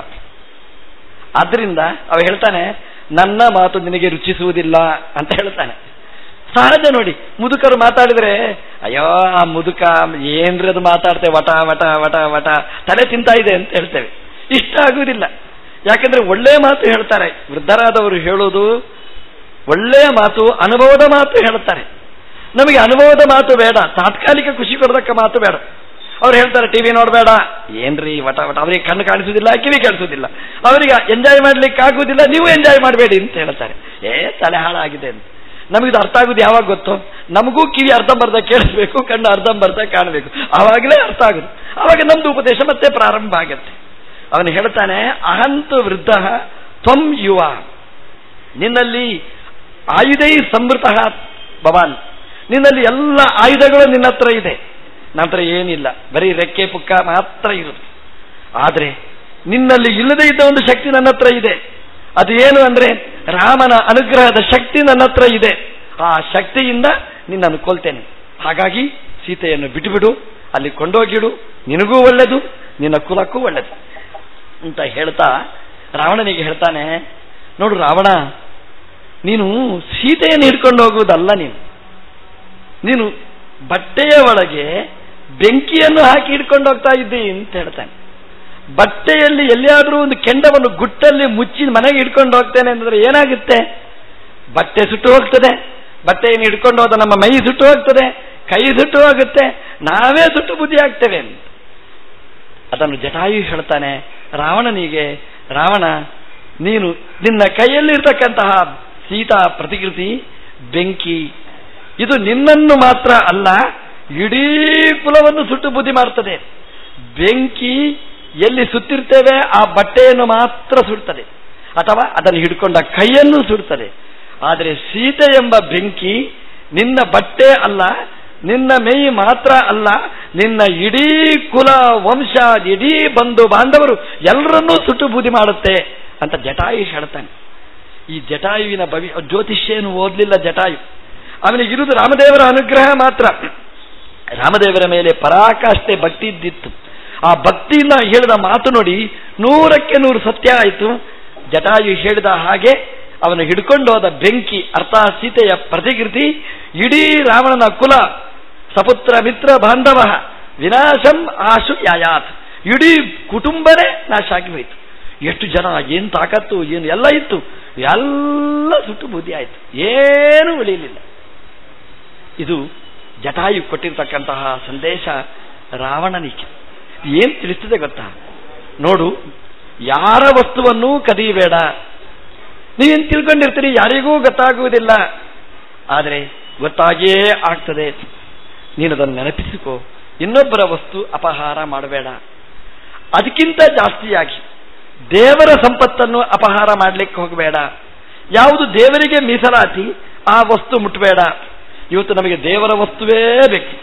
ಆದ್ರಿಂದ ಅವ ಹೇಳ್ತಾನೆ ನನ್ನ ಮಾತು ನಿನಗೆ ರುಚಿಸುವುದಿಲ್ಲ ಅಂತ ಹೇಳ್ತಾನೆ ಸಹಜ ನೋಡಿ ಮುದುಕರು ಮಾತಾಡಿದ್ರೆ ಅಯ್ಯೋ ಆ ಮುದುಕ ಏನ್ರಿ ಅದು ಮಾತಾಡ್ತೇವೆ ವಟ ವಟ ವಟ ವಟ ತಲೆ ತಿಂತಾ ಇದೆ ಅಂತ ಹೇಳ್ತೇವೆ ಇಷ್ಟ ಆಗುವುದಿಲ್ಲ ಯಾಕಂದ್ರೆ ಒಳ್ಳೆ ಮಾತು ಹೇಳ್ತಾರೆ ವೃದ್ಧರಾದವರು ಹೇಳೋದು ಒಳ್ಳೆಯ ಮಾತು ಅನುಭವದ ಮಾತು ಹೇಳ್ತಾರೆ ನಮಗೆ ಅನುಭವದ ಮಾತು ಬೇಡ ತಾತ್ಕಾಲಿಕ ಖುಷಿ ಕೊಡದಕ್ಕ ಮಾತು ಬೇಡ ಅವ್ರು ಹೇಳ್ತಾರೆ ಟಿವಿ ನೋಡಬೇಡ ಏನ್ರಿ ವಟ ವಟ ಅವರಿಗೆ ಕಣ್ಣು ಕಾಣಿಸುವುದಿಲ್ಲ ಕಿವಿ ಕೇಳಿಸುವುದಿಲ್ಲ ಅವರಿಗೆ ಎಂಜಾಯ್ ಮಾಡ್ಲಿಕ್ಕೆ ಆಗುವುದಿಲ್ಲ ನೀವು ಎಂಜಾಯ್ ಮಾಡಬೇಡಿ ಅಂತ ಹೇಳ್ತಾರೆ ಏ ತಲೆ ಹಾಳಾಗಿದೆ ಅಂತ ನಮಗಿದು ಅರ್ಥ ಆಗುದು ಯಾವಾಗ ಗೊತ್ತು ನಮಗೂ ಕಿವಿ ಅರ್ಧಂಬರ್ಧ ಕೇಳಿಸ್ಬೇಕು ಕಣ್ಣು ಅರ್ಧಂಬರ್ಧ ಕಾಣಬೇಕು ಆವಾಗಲೇ ಅರ್ಥ ಆಗುದು ಆವಾಗ ನಮ್ದು ಉಪದೇಶ ಮತ್ತೆ ಪ್ರಾರಂಭ ಆಗತ್ತೆ ಅವನು ಹೇಳ್ತಾನೆ ಅಹಂತು ವೃದ್ಧ ತ್ವಂ ಯುವ ನಿನ್ನಲ್ಲಿ ಆಯುಧೈ ಸಮೃತ ಭವಾನ್ ನಿನ್ನಲ್ಲಿ ಎಲ್ಲ ಆಯುಧಗಳು ನಿನ್ನ ಹತ್ರ ಇದೆ ನಂತರ ಏನಿಲ್ಲ ಬರೀ ರೆಕ್ಕೆ ಪುಕ್ಕ ಮಾತ್ರ ಇರುದು ಆದರೆ ನಿನ್ನಲ್ಲಿ ಇಲ್ಲದೇ ಇದ್ದ ಒಂದು ಶಕ್ತಿ ನನ್ನ ಹತ್ರ ಇದೆ ಅದು ಏನು ಅಂದ್ರೆ ರಾಮನ ಅನುಗ್ರಹದ ಶಕ್ತಿ ನನ್ನ ಹತ್ರ ಇದೆ ಆ ಶಕ್ತಿಯಿಂದ ನಿನ್ನನ್ನು ಕೊಲ್ತೇನೆ ಹಾಗಾಗಿ ಸೀತೆಯನ್ನು ಬಿಟ್ಟುಬಿಡು ಅಲ್ಲಿ ಕೊಂಡೋಗಿಡು ನಿನಗೂ ಒಳ್ಳೆದು ನಿನ್ನ ಕುಲಕ್ಕೂ ಒಳ್ಳೆದು ಅಂತ ಹೇಳ್ತಾ ರಾವಣನಿಗೆ ಹೇಳ್ತಾನೆ ನೋಡು ರಾವಣ ನೀನು ಸೀತೆಯನ್ನು ಹಿಡ್ಕೊಂಡು ಹೋಗುವುದಲ್ಲ ನೀನು ನೀನು ಬಟ್ಟೆಯ ಒಳಗೆ ಬೆಂಕಿಯನ್ನು ಹಾಕಿ ಹಿಡ್ಕೊಂಡು ಹೋಗ್ತಾ ಇದ್ದಿ ಅಂತ ಹೇಳ್ತಾನೆ ಬಟ್ಟೆಯಲ್ಲಿ ಎಲ್ಲಿಯಾದರೂ ಒಂದು ಕೆಂಡವನ್ನು ಗುಟ್ಟಲ್ಲಿ ಮುಚ್ಚಿ ಮನೆಗೆ ಹಿಡ್ಕೊಂಡು ಹೋಗ್ತೇನೆ ಅಂತಂದ್ರೆ ಏನಾಗುತ್ತೆ ಬಟ್ಟೆ ಸುಟ್ಟು ಹೋಗ್ತದೆ ಬಟ್ಟೆಯನ್ನು ಹಿಡ್ಕೊಂಡು ಹೋದ ನಮ್ಮ ಮೈ ಸುಟ್ಟು ಹೋಗ್ತದೆ ಕೈ ಸುಟ್ಟು ಹೋಗುತ್ತೆ ನಾವೇ ಸುಟ್ಟು ಬುದ್ಧಿ ಆಗ್ತೇವೆ ಅಂತ ಅದನ್ನು ಜಟಾಯು ಹೇಳ್ತಾನೆ ರಾವಣನಿಗೆ ರಾವಣ ನೀನು ನಿನ್ನ ಕೈಯಲ್ಲಿರ್ತಕ್ಕಂತಹ ಸೀತಾ ಪ್ರತಿಕೃತಿ ಬೆಂಕಿ ಇದು ನಿನ್ನನ್ನು ಮಾತ್ರ ಅಲ್ಲ ಇಡೀ ಕುಲವನ್ನು ಸುಟ್ಟು ಬುದ್ಧಿ ಮಾಡ್ತದೆ ಬೆಂಕಿ ಎಲ್ಲಿ ಸುತ್ತಿರ್ತೇವೆ ಆ ಬಟ್ಟೆಯನ್ನು ಮಾತ್ರ ಸುಡ್ತದೆ ಅಥವಾ ಅದನ್ನು ಹಿಡ್ಕೊಂಡ ಕೈಯನ್ನು ಸುಡ್ತದೆ ಆದರೆ ಸೀತೆ ಎಂಬ ಬೆಂಕಿ ನಿನ್ನ ಬಟ್ಟೆ ಅಲ್ಲ ನಿನ್ನ ಮೈ ಮಾತ್ರ ಅಲ್ಲ ನಿನ್ನ ಇಡೀ ಕುಲ ವಂಶ ಇಡೀ ಬಂಧು ಬಾಂಧವರು ಎಲ್ಲರನ್ನೂ ಸುಟ್ಟು ಬೂದಿ ಮಾಡುತ್ತೆ ಅಂತ ಜಟಾಯು ಹೇಳ್ತಾನೆ ಈ ಜಟಾಯುವಿನ ಭವಿ ಜ್ಯೋತಿಷ್ಯನು ಓದಲಿಲ್ಲ ಜಟಾಯು ಅವನಿಗಿರುವುದು ರಾಮದೇವರ ಅನುಗ್ರಹ ಮಾತ್ರ ರಾಮದೇವರ ಮೇಲೆ ಪರಾಕಾಷ್ಠೆ ಭಕ್ತಿ ಇದ್ದಿತ್ತು ಆ ಭಕ್ತಿಯಿಂದ ಹೇಳಿದ ಮಾತು ನೋಡಿ ನೂರಕ್ಕೆ ನೂರು ಸತ್ಯ ಆಯಿತು ಜಟಾಯು ಹೇಳಿದ ಹಾಗೆ ಅವನು ಹಿಡ್ಕೊಂಡು ಹೋದ ಬೆಂಕಿ ಅರ್ಥ ಸೀತೆಯ ಪ್ರತಿಕೃತಿ ಇಡೀ ರಾವಣನ ಕುಲ ಸಪುತ್ರ ಮಿತ್ರ ಬಾಂಧವ ವಿನಾಶಂ ಆಶು ಯಾಯಾತ್ ಇಡೀ ಕುಟುಂಬನೇ ನಾಶ ಆಗಿ ಹೋಯಿತು ಎಷ್ಟು ಜನ ಏನು ತಾಕತ್ತು ಏನು ಎಲ್ಲ ಇತ್ತು ಎಲ್ಲ ಸುಟ್ಟು ಬುದ್ಧಿ ಆಯಿತು ಏನು ಉಳಿಯಲಿಲ್ಲ ಇದು ಜಟಾಯು ಕೊಟ್ಟಿರ್ತಕ್ಕಂತಹ ಸಂದೇಶ ರಾವಣನಿಗೆ ಏನು ತಿಳಿಸ್ತದೆ ಗೊತ್ತಾ ನೋಡು ಯಾರ ವಸ್ತುವನ್ನು ಕದಿಯಬೇಡ ನೀವೇನು ತಿಳ್ಕೊಂಡಿರ್ತೀರಿ ಯಾರಿಗೂ ಗೊತ್ತಾಗುವುದಿಲ್ಲ ಆದರೆ ಗೊತ್ತಾಗಿಯೇ ಆಗ್ತದೆ ನೀನು ಅದನ್ನು ನೆನಪಿಸಿಕೋ ಇನ್ನೊಬ್ಬರ ವಸ್ತು ಅಪಹಾರ ಮಾಡಬೇಡ ಅದಕ್ಕಿಂತ ಜಾಸ್ತಿಯಾಗಿ ದೇವರ ಸಂಪತ್ತನ್ನು ಅಪಹಾರ ಮಾಡಲಿಕ್ಕೆ ಹೋಗಬೇಡ ಯಾವುದು ದೇವರಿಗೆ ಮೀಸಲಾತಿ ಆ ವಸ್ತು ಮುಟ್ಟಬೇಡ ಇವತ್ತು ನಮಗೆ ದೇವರ ವಸ್ತುವೇ ಬೇಕು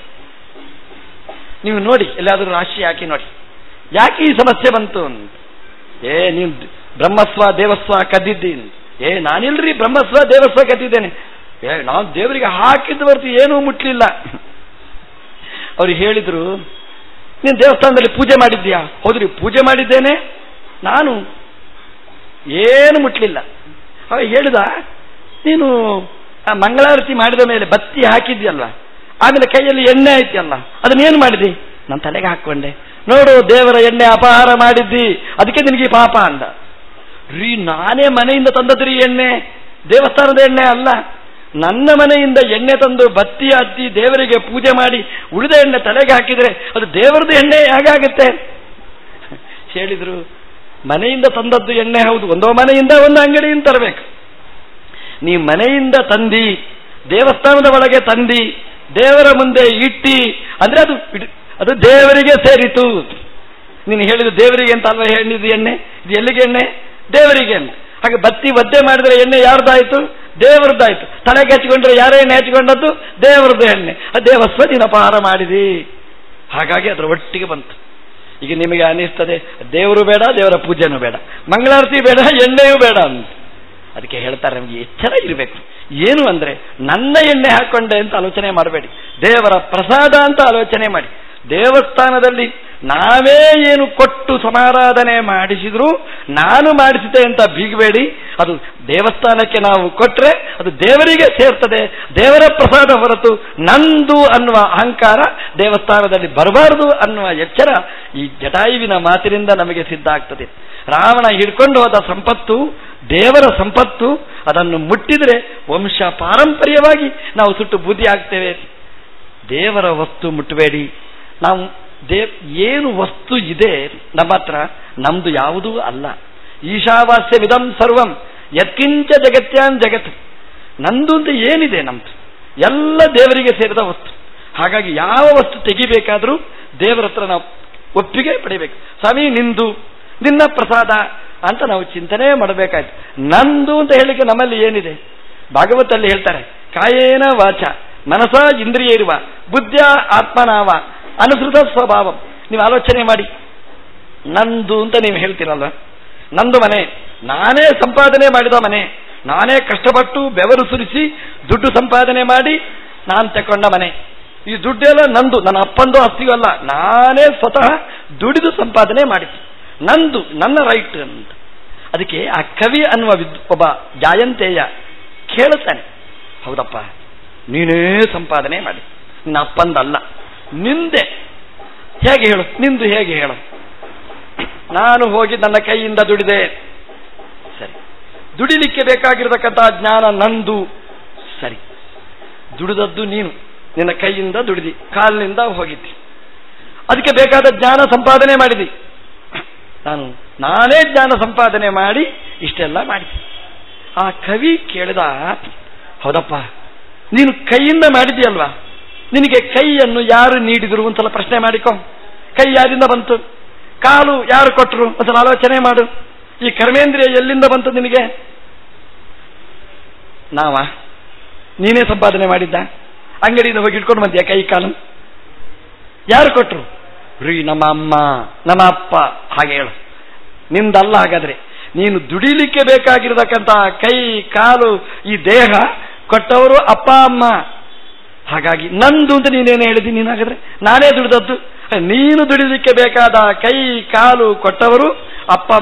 ನೀವು ನೋಡಿ ಎಲ್ಲಾದರೂ ರಾಶಿ ಹಾಕಿ ನೋಡಿ ಯಾಕೆ ಈ ಸಮಸ್ಯೆ ಬಂತು ಅಂತ ಏ ನೀನು ಬ್ರಹ್ಮಸ್ವ ದೇವಸ್ವ ಕದ್ದಿದ್ದೀನಿ ಏ ನಾನಿಲ್ರಿ ಬ್ರಹ್ಮಸ್ವ ದೇವಸ್ವ ಕದ್ದಿದ್ದೇನೆ ಏ ನಾನು ದೇವರಿಗೆ ಹಾಕಿದ್ದು ಬರ್ತು ಏನೂ ಮುಟ್ಲಿಲ್ಲ ಅವ್ರಿಗೆ ಹೇಳಿದ್ರು ನೀನು ದೇವಸ್ಥಾನದಲ್ಲಿ ಪೂಜೆ ಮಾಡಿದ್ಯಾ ಹೌದ್ರಿ ಪೂಜೆ ಮಾಡಿದ್ದೇನೆ ನಾನು ಏನು ಮುಟ್ಲಿಲ್ಲ ಅವ ಹೇಳಿದ ನೀನು ಆ ಮಂಗಳಾರತಿ ಮಾಡಿದ ಮೇಲೆ ಬತ್ತಿ ಹಾಕಿದ್ಯಲ್ವ ಆಮೇಲೆ ಕೈಯಲ್ಲಿ ಎಣ್ಣೆ ಐತಿಯಲ್ಲ ಅದನ್ನೇನು ಮಾಡಿದಿ ನಾನು ತಲೆಗೆ ಹಾಕೊಂಡೆ ನೋಡು ದೇವರ ಎಣ್ಣೆ ಅಪಹಾರ ಮಾಡಿದ್ದಿ ಅದಕ್ಕೆ ನಿನಗೆ ಪಾಪ ಅಂದ ರೀ ನಾನೇ ಮನೆಯಿಂದ ತಂದದ್ರಿ ಎಣ್ಣೆ ದೇವಸ್ಥಾನದ ಎಣ್ಣೆ ಅಲ್ಲ ನನ್ನ ಮನೆಯಿಂದ ಎಣ್ಣೆ ತಂದು ಬತ್ತಿ ಹತ್ತಿ ದೇವರಿಗೆ ಪೂಜೆ ಮಾಡಿ ಉಳಿದ ಎಣ್ಣೆ ತಲೆಗೆ ಹಾಕಿದರೆ ಅದು ದೇವರದ್ದು ಎಣ್ಣೆ ಹೇಗಾಗುತ್ತೆ ಹೇಳಿದ್ರು ಮನೆಯಿಂದ ತಂದದ್ದು ಎಣ್ಣೆ ಹೌದು ಒಂದೋ ಮನೆಯಿಂದ ಒಂದು ಅಂಗಡಿಯಿಂದ ತರಬೇಕು ನೀ ಮನೆಯಿಂದ ತಂದಿ ದೇವಸ್ಥಾನದ ಒಳಗೆ ತಂದಿ ದೇವರ ಮುಂದೆ ಇಟ್ಟಿ ಅಂದ್ರೆ ಅದು ಅದು ದೇವರಿಗೆ ಸೇರಿತು ನೀನು ಹೇಳಿದ ದೇವರಿಗೆ ಅಂತ ಅಲ್ವಾ ಹೇಳಿದ್ದು ಎಣ್ಣೆ ಇದು ಎಲ್ಲಿಗೆ ಎಣ್ಣೆ ದೇವರಿಗೆ ಅಂತ ಹಾಗೆ ಬತ್ತಿ ಒದ್ದೆ ಮಾಡಿದ್ರೆ ಎಣ್ಣೆ ಯಾರ್ದಾಯ್ತು ದೇವರದ್ದಾಯ್ತು ತಲೆಗೆ ಹಚ್ಚಿಕೊಂಡ್ರೆ ಯಾರೇ ಎಣ್ಣೆ ಹಚ್ಚಿಕೊಂಡದ್ದು ದೇವರದ್ದು ಎಣ್ಣೆ ಅದು ದೇವಸ್ವ ನೀನು ಅಪಹಾರ ಮಾಡಿದಿ ಹಾಗಾಗಿ ಅದರ ಒಟ್ಟಿಗೆ ಬಂತು ಈಗ ನಿಮಗೆ ಅನಿಸ್ತದೆ ದೇವರು ಬೇಡ ದೇವರ ಪೂಜೆನೂ ಬೇಡ ಮಂಗಳಾರತಿ ಬೇಡ ಎಣ್ಣೆಯೂ ಬೇಡ ಅಂತ ಅದಕ್ಕೆ ಹೇಳ್ತಾರೆ ನಮಗೆ ಎಚ್ಚರ ಇರಬೇಕು ಏನು ಅಂದ್ರೆ ನನ್ನ ಎಣ್ಣೆ ಹಾಕೊಂಡೆ ಅಂತ ಆಲೋಚನೆ ಮಾಡಬೇಡಿ ದೇವರ ಪ್ರಸಾದ ಅಂತ ಆಲೋಚನೆ ಮಾಡಿ ದೇವಸ್ಥಾನದಲ್ಲಿ ನಾವೇ ಏನು ಕೊಟ್ಟು ಸಮಾರಾಧನೆ ಮಾಡಿಸಿದ್ರು ನಾನು ಮಾಡಿಸಿದೆ ಅಂತ ಬೀಗಬೇಡಿ ಅದು ದೇವಸ್ಥಾನಕ್ಕೆ ನಾವು ಕೊಟ್ರೆ ಅದು ದೇವರಿಗೆ ಸೇರ್ತದೆ ದೇವರ ಪ್ರಸಾದ ಹೊರತು ನಂದು ಅನ್ನುವ ಅಹಂಕಾರ ದೇವಸ್ಥಾನದಲ್ಲಿ ಬರಬಾರದು ಅನ್ನುವ ಎಚ್ಚರ ಈ ಜಟಾಯುವಿನ ಮಾತಿನಿಂದ ನಮಗೆ ಸಿದ್ಧ ಆಗ್ತದೆ ರಾವಣ ಹಿಡ್ಕೊಂಡು ಹೋದ ಸಂಪತ್ತು ದೇವರ ಸಂಪತ್ತು ಅದನ್ನು ಮುಟ್ಟಿದರೆ ವಂಶ ಪಾರಂಪರ್ಯವಾಗಿ ನಾವು ಸುಟ್ಟು ಬುದ್ಧಿ ಆಗ್ತೇವೆ ದೇವರ ವಸ್ತು ಮುಟ್ಟಬೇಡಿ ನಾವು ದೇವ್ ಏನು ವಸ್ತು ಇದೆ ನಮ್ಮ ಹತ್ರ ನಮ್ದು ಯಾವುದೂ ಅಲ್ಲ ಈಶಾವಾಸ್ಯ ವಿಧಂ ಸರ್ವಂ ಯತ್ಕಿಂಚ ಜಗತ್ಯಾನ್ ಜಗತ್ ನಂದು ಅಂತ ಏನಿದೆ ನಮ್ದು ಎಲ್ಲ ದೇವರಿಗೆ ಸೇರಿದ ವಸ್ತು ಹಾಗಾಗಿ ಯಾವ ವಸ್ತು ತೆಗಿಬೇಕಾದ್ರೂ ದೇವರ ಹತ್ರ ನಾವು ಒಪ್ಪಿಗೆ ಪಡಿಬೇಕು ಸ್ವಾಮಿ ನಿಂದು ನಿನ್ನ ಪ್ರಸಾದ ಅಂತ ನಾವು ಚಿಂತನೆ ಮಾಡಬೇಕಾಯ್ತು ನಂದು ಅಂತ ಹೇಳಿಕೆ ನಮ್ಮಲ್ಲಿ ಏನಿದೆ ಭಾಗವತಲ್ಲಿ ಹೇಳ್ತಾರೆ ಕಾಯೇನ ವಾಚ ಮನಸ ಇಂದ್ರಿಯ ಇರುವ ಬುದ್ಧ ಆತ್ಮನಾವ ಅನುಸೃತ ಸ್ವಭಾವ ನೀವು ಆಲೋಚನೆ ಮಾಡಿ ನಂದು ಅಂತ ನೀವು ಹೇಳ್ತೀರಲ್ವ ನಂದು ಮನೆ ನಾನೇ ಸಂಪಾದನೆ ಮಾಡಿದ ಮನೆ ನಾನೇ ಕಷ್ಟಪಟ್ಟು ಬೆವರು ಸುರಿಸಿ ದುಡ್ಡು ಸಂಪಾದನೆ ಮಾಡಿ ನಾನು ತಕೊಂಡ ಮನೆ ಈ ದುಡ್ಡೆಲ್ಲ ನಂದು ನನ್ನ ಅಪ್ಪಂದು ಆಸ್ತಿಯೂ ಅಲ್ಲ ನಾನೇ ಸ್ವತಃ ದುಡಿದು ಸಂಪಾದನೆ ಮಾಡಿದ್ದು ನಂದು ನನ್ನ ರೈಟ್ ಅಂತ ಅದಕ್ಕೆ ಆ ಕವಿ ಅನ್ನುವ ವಿದ್ ಒಬ್ಬ ಜಾಯಂತೇಯ ಕೇಳುತ್ತಾನೆ ಹೌದಪ್ಪ ನೀನೇ ಸಂಪಾದನೆ ಮಾಡಿ ನಿನ್ನ ಅಪ್ಪಂದಲ್ಲ ನಿಂದೆ ಹೇಗೆ ಹೇಳು ನಿಂದು ಹೇಗೆ ಹೇಳು ನಾನು ಹೋಗಿ ನನ್ನ ಕೈಯಿಂದ ದುಡಿದೆ ಸರಿ ದುಡಿಲಿಕ್ಕೆ ಬೇಕಾಗಿರತಕ್ಕಂತಹ ಜ್ಞಾನ ನಂದು ಸರಿ ದುಡಿದದ್ದು ನೀನು ನಿನ್ನ ಕೈಯಿಂದ ದುಡಿದಿ ಕಾಲಿನಿಂದ ಹೋಗಿದ್ದಿ ಅದಕ್ಕೆ ಬೇಕಾದ ಜ್ಞಾನ ಸಂಪಾದನೆ ಮಾಡಿದಿ ನಾನು ನಾನೇ ಜ್ಞಾನ ಸಂಪಾದನೆ ಮಾಡಿ ಇಷ್ಟೆಲ್ಲ ಮಾಡಿದೆ ಆ ಕವಿ ಕೇಳಿದ ಹೌದಪ್ಪ ನೀನು ಕೈಯಿಂದ ಮಾಡಿದೆಯಲ್ವಾ ನಿನಗೆ ಕೈಯನ್ನು ಯಾರು ನೀಡಿದರು ಒಂದ್ಸಲ ಪ್ರಶ್ನೆ ಮಾಡಿಕೊ ಕೈ ಯಾರಿಂದ ಬಂತು ಕಾಲು ಯಾರು ಕೊಟ್ಟರು ಒಂದ್ಸಲ ಆಲೋಚನೆ ಮಾಡು ಈ ಕರ್ಮೇಂದ್ರಿಯ ಎಲ್ಲಿಂದ ಬಂತು ನಿನಗೆ ನಾವ ನೀನೇ ಸಂಪಾದನೆ ಮಾಡಿದ್ದ ಅಂಗಡಿಯಿಂದ ಹೋಗಿ ಇಟ್ಕೊಂಡು ಬಂದ್ಯಾ ಕೈ ಕಾಲು ಯಾರು ಕೊಟ್ಟರು ರೀ ನಮ್ಮ ಅಮ್ಮ ನಮ್ಮ ಅಪ್ಪ ಹಾಗೆ ಹೇಳು ನಿಂದಲ್ಲ ಹಾಗಾದ್ರೆ ನೀನು ದುಡಿಲಿಕ್ಕೆ ಬೇಕಾಗಿರತಕ್ಕಂತಹ ಕೈ ಕಾಲು ಈ ದೇಹ ಕೊಟ್ಟವರು ಅಪ್ಪ ಅಮ್ಮ ಹಾಗಾಗಿ ನಂದು ಅಂತ ನೀನೇನು ಹೇಳಿದಿ ನೀನಾಗಾದ್ರೆ ನಾನೇ ದುಡಿದದ್ದು ನೀನು ದುಡಿಲಿಕ್ಕೆ ಬೇಕಾದ ಕೈ ಕಾಲು ಕೊಟ್ಟವರು ಅಪ್ಪಮ್ಮ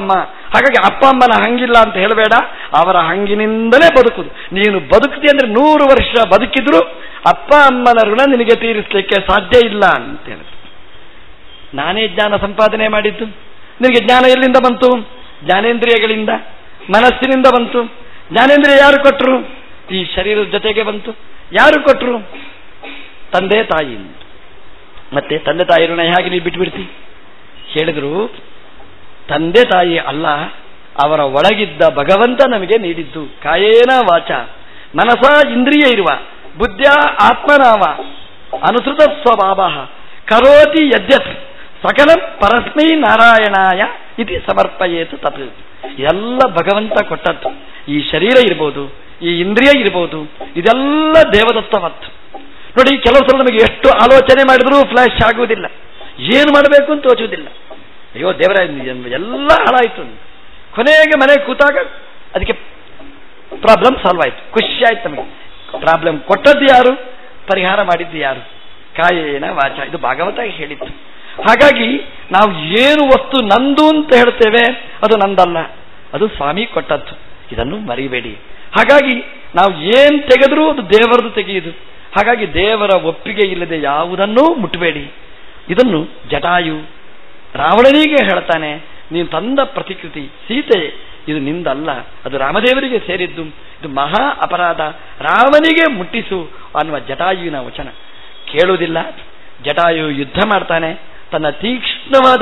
ಹಾಗಾಗಿ ಅಪ್ಪ ಅಮ್ಮನ ಹಂಗಿಲ್ಲ ಅಂತ ಹೇಳಬೇಡ ಅವರ ಹಂಗಿನಿಂದಲೇ ಬದುಕುದು ನೀನು ಬದುಕ್ತಿ ಅಂದ್ರೆ ನೂರು ವರ್ಷ ಬದುಕಿದ್ರು ಅಪ್ಪ ಅಮ್ಮನ ಋಣ ನಿನಗೆ ತೀರಿಸಲಿಕ್ಕೆ ಸಾಧ್ಯ ಇಲ್ಲ ಅಂತ ಹೇಳಿದ್ರು ನಾನೇ ಜ್ಞಾನ ಸಂಪಾದನೆ ಮಾಡಿದ್ದು ನಿನಗೆ ಜ್ಞಾನ ಎಲ್ಲಿಂದ ಬಂತು ಜ್ಞಾನೇಂದ್ರಿಯಗಳಿಂದ ಮನಸ್ಸಿನಿಂದ ಬಂತು ಜ್ಞಾನೇಂದ್ರಿಯ ಯಾರು ಕೊಟ್ಟರು ಈ ಶರೀರದ ಜೊತೆಗೆ ಬಂತು ಯಾರು ಕೊಟ್ಟರು ತಂದೆ ತಾಯಿ ಮತ್ತೆ ತಂದೆ ತಾಯಿ ಋಣ ಹೇಗೆ ನೀವು ಬಿಟ್ಬಿಡ್ತಿ ಹೇಳಿದ್ರು ತಂದೆ ತಾಯಿ ಅಲ್ಲ ಅವರ ಒಳಗಿದ್ದ ಭಗವಂತ ನಮಗೆ ನೀಡಿದ್ದು ಕಾಯೇನ ವಾಚ ಮನಸ ಇಂದ್ರಿಯ ಇರುವ ಬುದ್ಧ ಆತ್ಮನಾಮ ಅನುಸೃತ ಸ್ವಭಾವ ಕರೋತಿ ಯದ್ಯತ್ ಸಕಲ ಪರಸ್ಮೈ ನಾರಾಯಣಾಯ ಇತಿ ಸಮರ್ಪಯೇತು ತತ್ ಎಲ್ಲ ಭಗವಂತ ಕೊಟ್ಟದ್ದು ಈ ಶರೀರ ಇರ್ಬೋದು ಈ ಇಂದ್ರಿಯ ಇರ್ಬೋದು ಇದೆಲ್ಲ ದೇವದತ್ತವತ್ತು ನೋಡಿ ಕೆಲವು ಸಲ ನಮಗೆ ಎಷ್ಟು ಆಲೋಚನೆ ಮಾಡಿದ್ರೂ ಫ್ಲಾಶ್ ಆಗುವುದಿಲ್ಲ ಏನು ಮಾಡಬೇಕು ಅಂತ ತೋಚುವುದಿಲ್ಲ ಅಯ್ಯೋ ದೇವರ ಎಲ್ಲ ಹಾಳಾಯಿತು ಕೊನೆಗೆ ಮನೆ ಕೂತಾಗ ಅದಕ್ಕೆ ಪ್ರಾಬ್ಲಮ್ ಸಾಲ್ವ್ ಆಯ್ತು ಖುಷಿ ಆಯ್ತು ನಮಗೆ ಪ್ರಾಬ್ಲಮ್ ಕೊಟ್ಟದ್ದು ಯಾರು ಪರಿಹಾರ ಮಾಡಿದ್ದು ಯಾರು ಕಾಯೇನ ವಾಚ ಇದು ಭಾಗವತ ಹೇಳಿತ್ತು ಹಾಗಾಗಿ ನಾವು ಏನು ವಸ್ತು ನಂದು ಅಂತ ಹೇಳ್ತೇವೆ ಅದು ನಂದಲ್ಲ ಅದು ಸ್ವಾಮಿ ಕೊಟ್ಟದ್ದು ಇದನ್ನು ಮರಿಬೇಡಿ ಹಾಗಾಗಿ ನಾವು ಏನ್ ತೆಗೆದ್ರೂ ಅದು ದೇವರದು ತೆಗೆಯುವುದು ಹಾಗಾಗಿ ದೇವರ ಒಪ್ಪಿಗೆ ಇಲ್ಲದೆ ಯಾವುದನ್ನೂ ಮುಟ್ಟಬೇಡಿ ಇದನ್ನು ಜಟಾಯು ರಾವಣನಿಗೆ ಹೇಳ್ತಾನೆ ನೀನು ತಂದ ಪ್ರತಿಕೃತಿ ಸೀತೆ ಇದು ನಿಂದಲ್ಲ ಅದು ರಾಮದೇವರಿಗೆ ಸೇರಿದ್ದು ಇದು ಮಹಾ ಅಪರಾಧ ರಾಮನಿಗೆ ಮುಟ್ಟಿಸು ಅನ್ನುವ ಜಟಾಯುವಿನ ವಚನ ಕೇಳುವುದಿಲ್ಲ ಜಟಾಯು ಯುದ್ಧ ಮಾಡ್ತಾನೆ ತನ್ನ ತೀಕ್ಷ್ಣವಾದ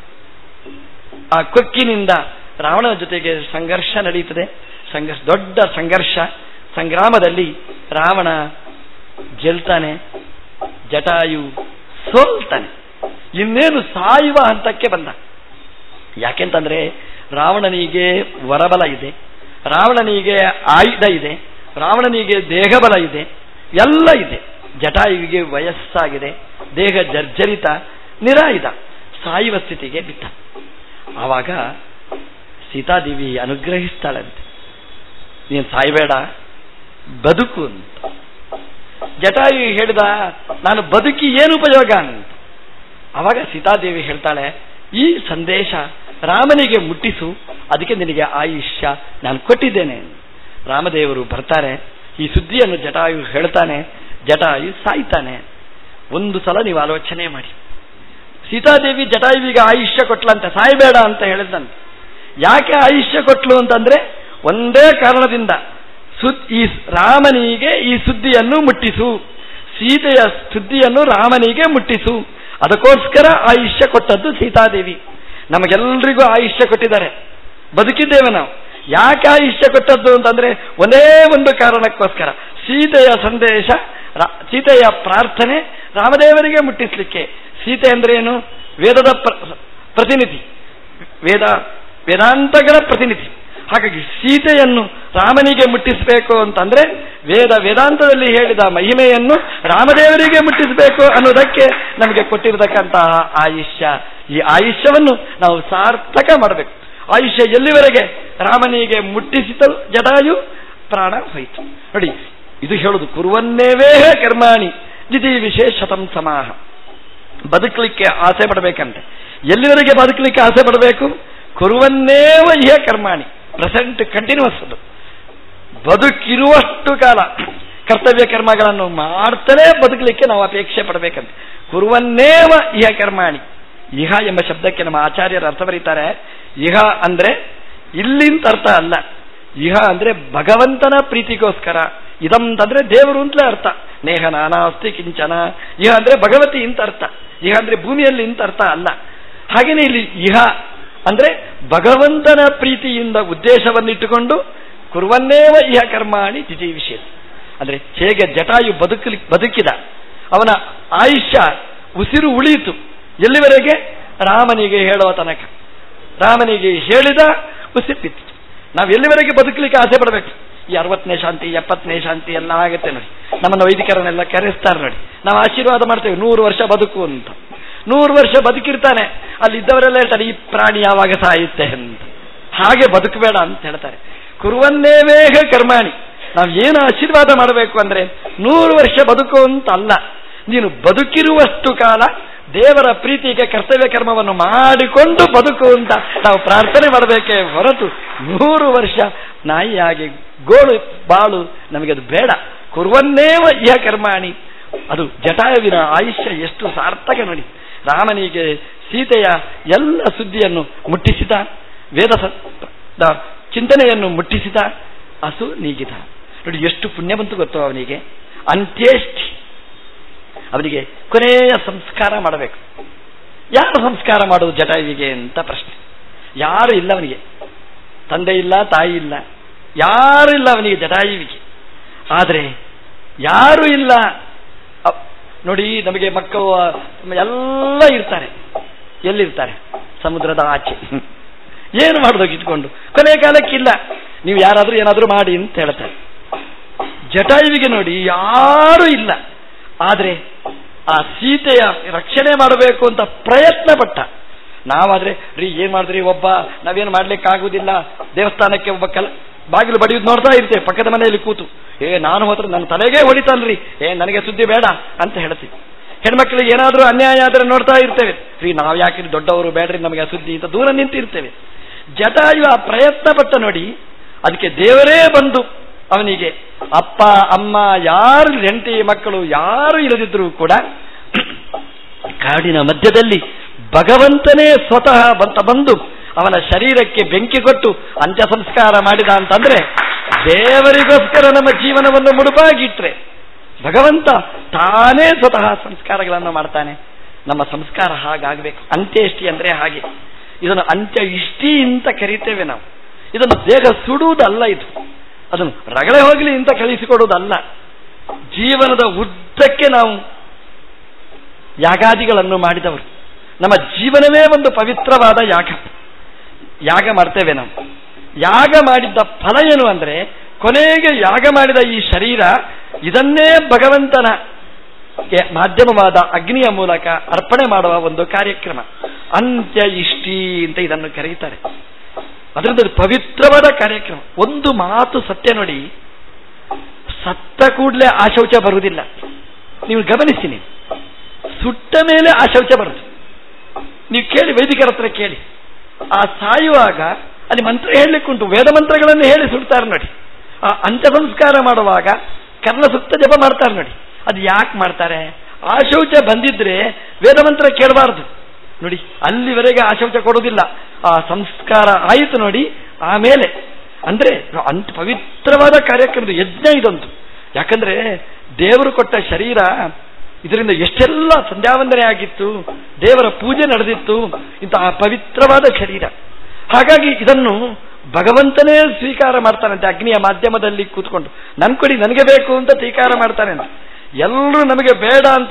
ಆ ಕೊಕ್ಕಿನಿಂದ ರಾವಣನ ಜೊತೆಗೆ ಸಂಘರ್ಷ ನಡೆಯುತ್ತದೆ ಸಂಘರ್ಷ ದೊಡ್ಡ ಸಂಘರ್ಷ ಸಂಗ್ರಾಮದಲ್ಲಿ ರಾವಣ ಗೆಲ್ತಾನೆ ಜಟಾಯು ಸೋಲ್ತಾನೆ ಇನ್ನೇನು ಸಾಯುವ ಹಂತಕ್ಕೆ ಬಂದ ಯಾಕೆಂತಂದ್ರೆ ರಾವಣನಿಗೆ ವರಬಲ ಇದೆ ರಾವಣನಿಗೆ ಆಯುಧ ಇದೆ ರಾವಣನಿಗೆ ದೇಹಬಲ ಇದೆ ಎಲ್ಲ ಇದೆ ಜಟಾಯುವಿಗೆ ವಯಸ್ಸಾಗಿದೆ ದೇಹ ಜರ್ಜರಿತ ನಿರಾಯುಧ ಸಾಯುವ ಸ್ಥಿತಿಗೆ ಬಿಟ್ಟ ಆವಾಗ ಸೀತಾದೇವಿ ಅನುಗ್ರಹಿಸ್ತಾಳಂತೆ ನೀನು ಸಾಯಬೇಡ ಬದುಕು ಅಂತ ಜಟಾಯು ಹೇಳಿದ ನಾನು ಬದುಕಿ ಏನು ಉಪಯೋಗ ಅಂತ ಅವಾಗ ಸೀತಾದೇವಿ ಹೇಳ್ತಾಳೆ ಈ ಸಂದೇಶ ರಾಮನಿಗೆ ಮುಟ್ಟಿಸು ಅದಕ್ಕೆ ನಿನಗೆ ಆಯುಷ್ಯ ನಾನು ಕೊಟ್ಟಿದ್ದೇನೆ ರಾಮದೇವರು ಬರ್ತಾರೆ ಈ ಸುದ್ದಿಯನ್ನು ಜಟಾಯು ಹೇಳ್ತಾನೆ ಜಟಾಯು ಸಾಯ್ತಾನೆ ಒಂದು ಸಲ ನೀವು ಆಲೋಚನೆ ಮಾಡಿ ಸೀತಾದೇವಿ ಜಟಾಯುವಿಗೆ ಆಯುಷ್ಯ ಕೊಟ್ಲಂತೆ ಸಾಯಬೇಡ ಅಂತ ಹೇಳಿದಂತೆ ಯಾಕೆ ಆಯುಷ್ಯ ಕೊಟ್ಲು ಅಂತಂದ್ರೆ ಒಂದೇ ಕಾರಣದಿಂದ ಸುದ್ ಈ ರಾಮನಿಗೆ ಈ ಸುದ್ದಿಯನ್ನು ಮುಟ್ಟಿಸು ಸೀತೆಯ ಸುದ್ದಿಯನ್ನು ರಾಮನಿಗೆ ಮುಟ್ಟಿಸು ಅದಕ್ಕೋಸ್ಕರ ಆಯುಷ್ಯ ಕೊಟ್ಟದ್ದು ಸೀತಾದೇವಿ ನಮಗೆಲ್ಲರಿಗೂ ಆಯುಷ್ಯ ಕೊಟ್ಟಿದ್ದಾರೆ ಬದುಕಿದ್ದೇವೆ ನಾವು ಯಾಕೆ ಆಯುಷ್ಯ ಕೊಟ್ಟದ್ದು ಅಂತಂದ್ರೆ ಒಂದೇ ಒಂದು ಕಾರಣಕ್ಕೋಸ್ಕರ ಸೀತೆಯ ಸಂದೇಶ ಸೀತೆಯ ಪ್ರಾರ್ಥನೆ ರಾಮದೇವರಿಗೆ ಮುಟ್ಟಿಸ್ಲಿಕ್ಕೆ ಸೀತೆ ಅಂದ್ರೆ ಏನು ವೇದದ ಪ್ರತಿನಿಧಿ ವೇದ ವೇದಾಂತಗಳ ಪ್ರತಿನಿಧಿ ಹಾಗಾಗಿ ಸೀತೆಯನ್ನು ರಾಮನಿಗೆ ಮುಟ್ಟಿಸಬೇಕು ಅಂತಂದ್ರೆ ವೇದ ವೇದಾಂತದಲ್ಲಿ ಹೇಳಿದ ಮಹಿಮೆಯನ್ನು ರಾಮದೇವರಿಗೆ ಮುಟ್ಟಿಸಬೇಕು ಅನ್ನೋದಕ್ಕೆ ನಮಗೆ ಕೊಟ್ಟಿರತಕ್ಕಂತಹ ಆಯುಷ್ಯ ಈ ಆಯುಷ್ಯವನ್ನು ನಾವು ಸಾರ್ಥಕ ಮಾಡಬೇಕು ಆಯುಷ್ಯ ಎಲ್ಲಿವರೆಗೆ ರಾಮನಿಗೆ ಮುಟ್ಟಿಸಿತು ಜಟಾಯು ಪ್ರಾಣ ಹೋಯಿತು ನೋಡಿ ಇದು ಹೇಳುದು ಕುರುವನ್ನೇವೇ ಕರ್ಮಾಣಿ ಜಿತಿ ವಿಶೇಷತಂ ಸಮಾಹ ಬದುಕಲಿಕ್ಕೆ ಆಸೆ ಪಡಬೇಕಂತೆ ಎಲ್ಲಿವರೆಗೆ ಬದುಕಲಿಕ್ಕೆ ಆಸೆ ಪಡಬೇಕು ಕುರುವನ್ನೇವ ಇಹ ಕರ್ಮಾಣಿ ಪ್ರೆಸೆಂಟ್ ಕಂಟಿನ್ಯೂಸ್ ಅದು ಬದುಕಿರುವಷ್ಟು ಕಾಲ ಕರ್ತವ್ಯ ಕರ್ಮಗಳನ್ನು ಮಾಡ್ತಲೇ ಬದುಕಲಿಕ್ಕೆ ನಾವು ಅಪೇಕ್ಷೆ ಪಡಬೇಕಂತೆ ಕುರುವನ್ನೇವ ಇಹ ಕರ್ಮಾಣಿ ಇಹ ಎಂಬ ಶಬ್ದಕ್ಕೆ ನಮ್ಮ ಆಚಾರ್ಯರು ಅರ್ಥ ಬರೀತಾರೆ ಇಹ ಅಂದ್ರೆ ಇಲ್ಲಿಂತ ಅರ್ಥ ಅಲ್ಲ ಇಹ ಅಂದ್ರೆ ಭಗವಂತನ ಪ್ರೀತಿಗೋಸ್ಕರ ಇದಂತಂದ್ರೆ ದೇವರು ಅಂತಲೇ ಅರ್ಥ ನೇಹ ನಾನಾಸ್ತಿ ಕಿಂಚನ ಇಹ ಅಂದ್ರೆ ಭಗವತಿ ಇಂತ ಅರ್ಥ ಇಹ ಅಂದ್ರೆ ಭೂಮಿಯಲ್ಲಿ ಇಂತ ಅರ್ಥ ಅಲ್ಲ ಹಾಗೇನೆ ಇಲ್ಲಿ ಇಹ ಅಂದ್ರೆ ಭಗವಂತನ ಪ್ರೀತಿಯಿಂದ ಉದ್ದೇಶವನ್ನಿಟ್ಟುಕೊಂಡು ಕುರುವನ್ನೇವ ಇಹ ಕರ್ಮಾಣಿ ವಿಷಯ ಅಂದ್ರೆ ಹೇಗೆ ಜಟಾಯು ಬದುಕಲಿ ಬದುಕಿದ ಅವನ ಆಯುಷ್ಯ ಉಸಿರು ಉಳಿಯಿತು ಎಲ್ಲಿವರೆಗೆ ರಾಮನಿಗೆ ಹೇಳುವ ತನಕ ರಾಮನಿಗೆ ಹೇಳಿದ ಉಸಿರು ನಾವು ಎಲ್ಲಿವರೆಗೆ ಬದುಕಲಿಕ್ಕೆ ಆಸೆ ಪಡಬೇಕು ಈ ಅರವತ್ತನೇ ಶಾಂತಿ ಎಪ್ಪತ್ತನೇ ಶಾಂತಿ ಎಲ್ಲ ಆಗುತ್ತೆ ನೋಡಿ ನಮ್ಮನ್ನು ವೈದಿಕರನ್ನೆಲ್ಲ ಕರೆಸ್ತಾರೆ ನೋಡಿ ನಾವು ಆಶೀರ್ವಾದ ಮಾಡ್ತೇವೆ ನೂರು ವರ್ಷ ಬದುಕು ಅಂತ ನೂರು ವರ್ಷ ಬದುಕಿರ್ತಾನೆ ಅಲ್ಲಿ ಇದ್ದವರೆಲ್ಲ ಹೇಳ್ತಾರೆ ಈ ಪ್ರಾಣಿ ಯಾವಾಗ ಸಾಯುತ್ತೆ ಅಂತ ಹಾಗೆ ಬದುಕಬೇಡ ಅಂತ ಹೇಳ್ತಾರೆ ಕುರುವನ್ನೇವೇಹ ಕರ್ಮಾಣಿ ನಾವು ಏನು ಆಶೀರ್ವಾದ ಮಾಡಬೇಕು ಅಂದ್ರೆ ನೂರು ವರ್ಷ ಬದುಕು ಅಂತ ಅಲ್ಲ ನೀನು ಬದುಕಿರುವಷ್ಟು ಕಾಲ ದೇವರ ಪ್ರೀತಿಗೆ ಕರ್ತವ್ಯ ಕರ್ಮವನ್ನು ಮಾಡಿಕೊಂಡು ಬದುಕು ಅಂತ ನಾವು ಪ್ರಾರ್ಥನೆ ಮಾಡಬೇಕೇ ಹೊರತು ನೂರು ವರ್ಷ ನಾಯಿಯಾಗಿ ಗೋಳು ಬಾಳು ನಮಗೆ ಅದು ಬೇಡ ಕುರುವನ್ನೇವ ಇಹ ಕರ್ಮಾಣಿ ಅದು ಜಟಾಯುವಿನ ಆಯುಷ್ಯ ಎಷ್ಟು ಸಾರ್ಥಕ ನೋಡಿ ರಾಮನಿಗೆ ಸೀತೆಯ ಎಲ್ಲ ಸುದ್ದಿಯನ್ನು ಮುಟ್ಟಿಸಿದ ವೇದ ದ ಚಿಂತನೆಯನ್ನು ಮುಟ್ಟಿಸಿದ ಹಸು ನೀಗಿದ ನೋಡಿ ಎಷ್ಟು ಪುಣ್ಯ ಬಂತು ಗೊತ್ತೋ ಅವನಿಗೆ ಅಂತ್ಯೇಷ್ಟಿ ಅವನಿಗೆ ಕೊನೆಯ ಸಂಸ್ಕಾರ ಮಾಡಬೇಕು ಯಾರು ಸಂಸ್ಕಾರ ಮಾಡುವುದು ಜಟಾಯುವಿಗೆ ಅಂತ ಪ್ರಶ್ನೆ ಯಾರು ಇಲ್ಲ ಅವನಿಗೆ ತಂದೆ ಇಲ್ಲ ತಾಯಿ ಇಲ್ಲ ಯಾರು ಇಲ್ಲ ಅವನಿಗೆ ಜಟಾಯುವಿಗೆ ಆದರೆ ಯಾರು ಇಲ್ಲ ಅ- ನೋಡಿ ನಮಗೆ ಮಕ್ಕಳು ಎಲ್ಲ ಇರ್ತಾರೆ ಎಲ್ಲಿರ್ತಾರೆ ಸಮುದ್ರದ ಆಚೆ ಏನು ಮಾಡೋದಕ್ಕೆ ಇಟ್ಕೊಂಡು ಕೊನೆಯ ಕಾಲಕ್ಕಿಲ್ಲ ನೀವು ಯಾರಾದರೂ ಏನಾದರೂ ಮಾಡಿ ಅಂತ ಹೇಳ್ತಾರೆ ಜಟಾಯುವಿಗೆ ನೋಡಿ ಯಾರೂ ಇಲ್ಲ ಆದರೆ ಆ ಸೀತೆಯ ರಕ್ಷಣೆ ಮಾಡಬೇಕು ಅಂತ ಪ್ರಯತ್ನ ಪಟ್ಟ ನಾವಾದ್ರೆ ರೀ ಏನ್ ಮಾಡಿದ್ರಿ ಒಬ್ಬ ನಾವೇನು ಮಾಡ್ಲಿಕ್ಕಾಗುವುದಿಲ್ಲ ದೇವಸ್ಥಾನಕ್ಕೆ ಒಬ್ಬ ಕಲ ಬಾಗಿಲು ಬಡಿಯೋದು ನೋಡ್ತಾ ಇರ್ತೇವೆ ಪಕ್ಕದ ಮನೆಯಲ್ಲಿ ಕೂತು ಏ ನಾನು ಹೋದ್ರೆ ನನ್ನ ತಲೆಗೆ ಹೊಡಿತಲ್ರಿ ಏ ನನಗೆ ಸುದ್ದಿ ಬೇಡ ಅಂತ ಹೇಳ್ತೀವಿ ಹೆಣ್ಮಕ್ಳಿಗೆ ಏನಾದರೂ ಅನ್ಯಾಯ ಆದರೆ ನೋಡ್ತಾ ಇರ್ತೇವೆ ರೀ ನಾವು ಯಾಕೆ ದೊಡ್ಡವರು ಬೇಡ್ರಿ ನಮಗೆ ಆ ಸುದ್ದಿ ಅಂತ ದೂರ ನಿಂತಿರ್ತೇವೆ ಜಟಾಯು ಆ ಪ್ರಯತ್ನ ಪಟ್ಟ ನೋಡಿ ಅದಕ್ಕೆ ದೇವರೇ ಬಂದು ಅವನಿಗೆ ಅಪ್ಪ ಅಮ್ಮ ಯಾರು ಹೆಂಡತಿ ಮಕ್ಕಳು ಯಾರು ಇಲ್ಲದಿದ್ರೂ ಕೂಡ ಕಾಡಿನ ಮಧ್ಯದಲ್ಲಿ ಭಗವಂತನೇ ಸ್ವತಃ ಬಂತ ಬಂದು ಅವನ ಶರೀರಕ್ಕೆ ಬೆಂಕಿ ಕೊಟ್ಟು ಅಂತ್ಯ ಸಂಸ್ಕಾರ ಮಾಡಿದ ಅಂತಂದ್ರೆ ದೇವರಿಗೋಸ್ಕರ ನಮ್ಮ ಜೀವನವನ್ನು ಮುಡುಪಾಗಿಟ್ರೆ ಭಗವಂತ ತಾನೇ ಸ್ವತಃ ಸಂಸ್ಕಾರಗಳನ್ನು ಮಾಡ್ತಾನೆ ನಮ್ಮ ಸಂಸ್ಕಾರ ಹಾಗಾಗಬೇಕು ಅಂತ್ಯೇಷ್ಟಿ ಅಂದ್ರೆ ಹಾಗೆ ಇದನ್ನು ಅಂತ್ಯ ಇಷ್ಟಿ ಅಂತ ಕರಿತೇವೆ ನಾವು ಇದನ್ನು ದೇಹ ಸುಡುವುದಲ್ಲ ಇದು ಅದನ್ನು ರಗಳೆ ಹೋಗಲಿ ಅಂತ ಕಳಿಸಿಕೊಡುವುದಲ್ಲ ಜೀವನದ ಉದ್ದಕ್ಕೆ ನಾವು ಯಾಗಾದಿಗಳನ್ನು ಮಾಡಿದವರು ನಮ್ಮ ಜೀವನವೇ ಒಂದು ಪವಿತ್ರವಾದ ಯಾಗ ಯಾಗ ಮಾಡ್ತೇವೆ ನಾವು ಯಾಗ ಮಾಡಿದ್ದ ಫಲ ಏನು ಅಂದ್ರೆ ಕೊನೆಗೆ ಯಾಗ ಮಾಡಿದ ಈ ಶರೀರ ಇದನ್ನೇ ಭಗವಂತನ ಗೆ ಮಾಧ್ಯಮವಾದ ಅಗ್ನಿಯ ಮೂಲಕ ಅರ್ಪಣೆ ಮಾಡುವ ಒಂದು ಕಾರ್ಯಕ್ರಮ ಅಂತ್ಯ ಇಷ್ಟಿ ಅಂತ ಇದನ್ನು ಕರೆಯುತ್ತಾರೆ ಅದರಿಂದ ಇದು ಪವಿತ್ರವಾದ ಕಾರ್ಯಕ್ರಮ ಒಂದು ಮಾತು ಸತ್ಯ ನೋಡಿ ಸತ್ತ ಕೂಡಲೇ ಆ ಶೌಚ ಬರುವುದಿಲ್ಲ ನೀವು ಗಮನಿಸಿ ನೀವು ಸುಟ್ಟ ಮೇಲೆ ಆ ಶೌಚ ಬರುತ್ತೆ ನೀವು ಕೇಳಿ ವೈದಿಕರ ಹತ್ರ ಕೇಳಿ ಆ ಸಾಯುವಾಗ ಅಲ್ಲಿ ಮಂತ್ರ ಹೇಳಲಿಕ್ಕುಂಟು ವೇದ ಮಂತ್ರಗಳನ್ನು ಹೇಳಿ ಸುಡ್ತಾರೆ ನೋಡಿ ಆ ಅಂತ್ಯ ಸಂಸ್ಕಾರ ಮಾಡುವಾಗ ಕರ್ಣ ಸುತ್ತ ಜಪ ಮಾಡ್ತಾರೆ ನೋಡಿ ಅದು ಯಾಕೆ ಮಾಡ್ತಾರೆ ಆ ಶೌಚ ಬಂದಿದ್ರೆ ವೇದ ಮಂತ್ರ ಕೇಳಬಾರದು ನೋಡಿ ಅಲ್ಲಿವರೆಗೆ ಆ ಶೌಚ ಕೊಡುವುದಿಲ್ಲ ಆ ಸಂಸ್ಕಾರ ಆಯಿತು ನೋಡಿ ಆಮೇಲೆ ಅಂದ್ರೆ ಅಂತ ಪವಿತ್ರವಾದ ಕಾರ್ಯಕ್ರಮದ ಯಜ್ಞ ಇದಂತು ಯಾಕಂದ್ರೆ ದೇವರು ಕೊಟ್ಟ ಶರೀರ ಇದರಿಂದ ಎಷ್ಟೆಲ್ಲ ಸಂಧ್ಯಾವಂದನೆ ಆಗಿತ್ತು ದೇವರ ಪೂಜೆ ನಡೆದಿತ್ತು ಇಂತಹ ಪವಿತ್ರವಾದ ಶರೀರ ಹಾಗಾಗಿ ಇದನ್ನು ಭಗವಂತನೇ ಸ್ವೀಕಾರ ಮಾಡ್ತಾನಂತೆ ಅಗ್ನಿಯ ಮಾಧ್ಯಮದಲ್ಲಿ ಕೂತ್ಕೊಂಡು ನನ್ ಕೊಡಿ ನನಗೆ ಬೇಕು ಅಂತ ಸ್ವೀಕಾರ ಮಾಡ್ತಾನೆ ಅಂತ ಎಲ್ಲರೂ ನಮಗೆ ಬೇಡ ಅಂತ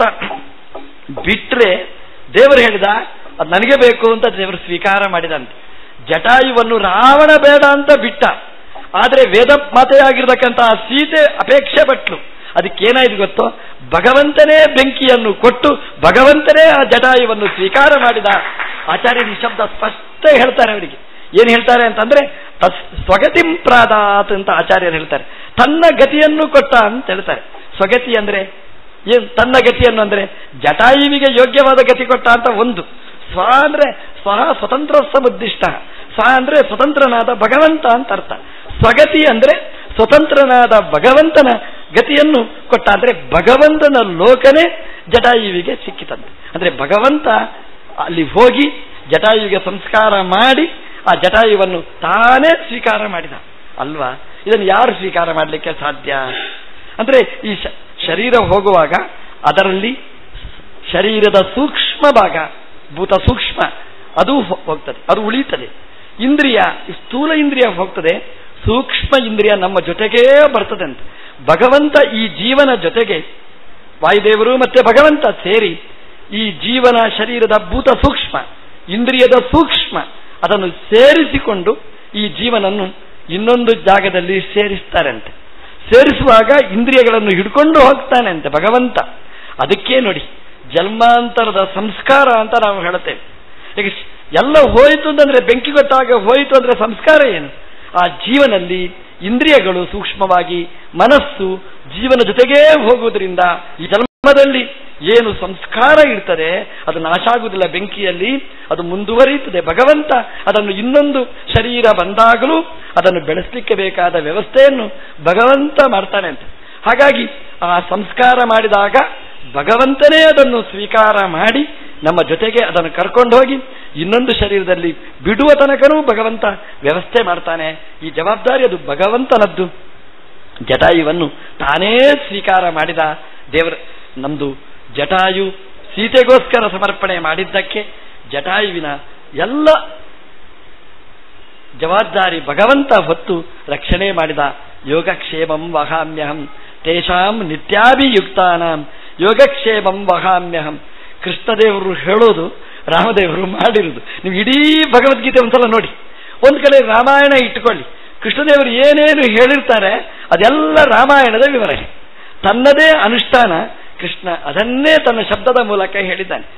ಬಿಟ್ರೆ ದೇವರು ಹೇಳಿದ ಅದು ನನಗೆ ಬೇಕು ಅಂತ ದೇವರು ಸ್ವೀಕಾರ ಮಾಡಿದಂತೆ ಜಟಾಯುವನ್ನು ರಾವಣ ಬೇಡ ಅಂತ ಬಿಟ್ಟ ಆದರೆ ವೇದ ಮಾತೆಯಾಗಿರ್ತಕ್ಕಂತಹ ಸೀತೆ ಅಪೇಕ್ಷೆ ಪಟ್ಲು ಅದಕ್ಕೇನಾಯ್ತು ಗೊತ್ತೋ ಭಗವಂತನೇ ಬೆಂಕಿಯನ್ನು ಕೊಟ್ಟು ಭಗವಂತನೇ ಆ ಜಟಾಯುವನ್ನು ಸ್ವೀಕಾರ ಮಾಡಿದ ಆಚಾರ್ಯರು ಈ ಶಬ್ದ ಸ್ಪಷ್ಟ ಹೇಳ್ತಾರೆ ಅವರಿಗೆ ಏನ್ ಹೇಳ್ತಾರೆ ಅಂತಂದ್ರೆ ತಸ್ ಸ್ವಗತಿಂ ಪ್ರಾದಾತ್ ಅಂತ ಆಚಾರ್ಯರು ಹೇಳ್ತಾರೆ ತನ್ನ ಗತಿಯನ್ನು ಕೊಟ್ಟ ಅಂತ ಹೇಳ್ತಾರೆ ಸ್ವಗತಿ ಅಂದ್ರೆ ಏನ್ ತನ್ನ ಗತಿಯನ್ನು ಅಂದ್ರೆ ಜಟಾಯುವಿಗೆ ಯೋಗ್ಯವಾದ ಗತಿ ಕೊಟ್ಟ ಅಂತ ಒಂದು ಸ್ವ ಅಂದ್ರೆ ಸ್ವಹ ಸ್ವತಂತ್ರ ಸಮುದ್ದಿಷ್ಟ ಸ್ವ ಅಂದ್ರೆ ಸ್ವತಂತ್ರನಾದ ಭಗವಂತ ಅಂತ ಅರ್ಥ ಸ್ವಗತಿ ಅಂದ್ರೆ ಸ್ವತಂತ್ರನಾದ ಭಗವಂತನ ಗತಿಯನ್ನು ಕೊಟ್ಟ ಅಂದ್ರೆ ಭಗವಂತನ ಲೋಕನೇ ಜಟಾಯುವಿಗೆ ಸಿಕ್ಕಿತಂತೆ ಅಂದ್ರೆ ಭಗವಂತ ಅಲ್ಲಿ ಹೋಗಿ ಜಟಾಯುವಿಗೆ ಸಂಸ್ಕಾರ ಮಾಡಿ ಆ ಜಟಾಯುವನ್ನು ತಾನೇ ಸ್ವೀಕಾರ ಮಾಡಿದ ಅಲ್ವಾ ಇದನ್ನು ಯಾರು ಸ್ವೀಕಾರ ಮಾಡಲಿಕ್ಕೆ ಸಾಧ್ಯ ಅಂದ್ರೆ ಈ ಶ- ಶರೀರ ಹೋಗುವಾಗ ಅದರಲ್ಲಿ ಶರೀರದ ಸೂಕ್ಷ್ಮ ಭಾಗ ಭೂತ ಸೂಕ್ಷ್ಮ ಅದು ಹೋ- ಹೋಗ್ತದೆ ಅದು ಉಳಿಯುತ್ತದೆ ಇಂದ್ರಿಯ ಈ ಸ್ಥೂಲ ಇಂದ್ರಿಯ ಹೋಗ್ತದೆ ಸೂಕ್ಷ್ಮ ಇಂದ್ರಿಯ ನಮ್ಮ ಜೊತೆಗೇ ಬರ್ತದೆ ಅಂತ ಭಗವಂತ ಈ ಜೀವನ ಜೊತೆಗೆ ವಾಯುದೇವರು ಮತ್ತೆ ಭಗವಂತ ಸೇರಿ ಈ ಜೀವನ ಶರೀರದ ಭೂತ ಸೂಕ್ಷ್ಮ ಇಂದ್ರಿಯದ ಸೂಕ್ಷ್ಮ ಅದನ್ನು ಸೇರಿಸಿಕೊಂಡು ಈ ಜೀವನನ್ನು ಇನ್ನೊಂದು ಜಾಗದಲ್ಲಿ ಸೇರಿಸ್ತಾರಂತೆ ಸೇರಿಸುವಾಗ ಇಂದ್ರಿಯಗಳನ್ನು ಹಿಡ್ಕೊಂಡು ಹೋಗ್ತಾನೆ ಅಂತೆ ಭಗವಂತ ಅದಕ್ಕೆ ನೋಡಿ ಜನ್ಮಾಂತರದ ಸಂಸ್ಕಾರ ಅಂತ ನಾವು ಹೇಳುತ್ತೇವೆ ಈಗ ಎಲ್ಲ ಹೋಯಿತು ಅಂತಂದ್ರೆ ಬೆಂಕಿ ಗೊತ್ತಾಗ ಹೋಯಿತು ಅಂದ್ರೆ ಸಂಸ್ಕಾರ ಏನು ಆ ಜೀವನಲ್ಲಿ ಇಂದ್ರಿಯಗಳು ಸೂಕ್ಷ್ಮವಾಗಿ ಮನಸ್ಸು ಜೀವನ ಜೊತೆಗೇ ಹೋಗುವುದರಿಂದ ಈ ಜನ್ಮದಲ್ಲಿ ಏನು ಸಂಸ್ಕಾರ ಇರ್ತದೆ ಅದು ನಾಶ ಆಗುವುದಿಲ್ಲ ಬೆಂಕಿಯಲ್ಲಿ ಅದು ಮುಂದುವರಿಯುತ್ತದೆ ಭಗವಂತ ಅದನ್ನು ಇನ್ನೊಂದು ಶರೀರ ಬಂದಾಗಲೂ ಅದನ್ನು ಬೆಳೆಸಲಿಕ್ಕೆ ಬೇಕಾದ ವ್ಯವಸ್ಥೆಯನ್ನು ಭಗವಂತ ಮಾಡ್ತಾನೆ ಅಂತ ಹಾಗಾಗಿ ಆ ಸಂಸ್ಕಾರ ಮಾಡಿದಾಗ ಭಗವಂತನೇ ಅದನ್ನು ಸ್ವೀಕಾರ ಮಾಡಿ ನಮ್ಮ ಜೊತೆಗೆ ಅದನ್ನು ಕರ್ಕೊಂಡು ಹೋಗಿ ಇನ್ನೊಂದು ಶರೀರದಲ್ಲಿ ಬಿಡುವ ತನಕನೂ ಭಗವಂತ ವ್ಯವಸ್ಥೆ ಮಾಡ್ತಾನೆ ಈ ಜವಾಬ್ದಾರಿ ಅದು ಭಗವಂತನದ್ದು ಜಟಾಯುವನ್ನು ತಾನೇ ಸ್ವೀಕಾರ ಮಾಡಿದ ದೇವರ ನಮ್ದು ಜಟಾಯು ಸೀತೆಗೋಸ್ಕರ ಸಮರ್ಪಣೆ ಮಾಡಿದ್ದಕ್ಕೆ ಜಟಾಯುವಿನ ಎಲ್ಲ ಜವಾಬ್ದಾರಿ ಭಗವಂತ ಹೊತ್ತು ರಕ್ಷಣೆ ಮಾಡಿದ ಯೋಗಕ್ಷೇಮಂ ವಹಾಮ್ಯಹಂ ತೇಷಾಂ ನಿತ್ಯಾಭಿಯುಕ್ತಾನಾಂ ಯೋಗಕ್ಷೇಮಂ ವಹಾಮ್ಯಹಂ ಕೃಷ್ಣದೇವರು ಹೇಳೋದು ರಾಮದೇವರು ಮಾಡಿರುವುದು ನೀವು ಇಡೀ ಭಗವದ್ಗೀತೆ ಒಂದ್ಸಲ ನೋಡಿ ಒಂದು ಕಡೆ ರಾಮಾಯಣ ಇಟ್ಟುಕೊಳ್ಳಿ ಕೃಷ್ಣದೇವರು ಏನೇನು ಹೇಳಿರ್ತಾರೆ ಅದೆಲ್ಲ ರಾಮಾಯಣದ ವಿವರಣೆ ತನ್ನದೇ ಅನುಷ್ಠಾನ ಕೃಷ್ಣ ಅದನ್ನೇ ತನ್ನ ಶಬ್ದದ ಮೂಲಕ ಹೇಳಿದ್ದಾನೆ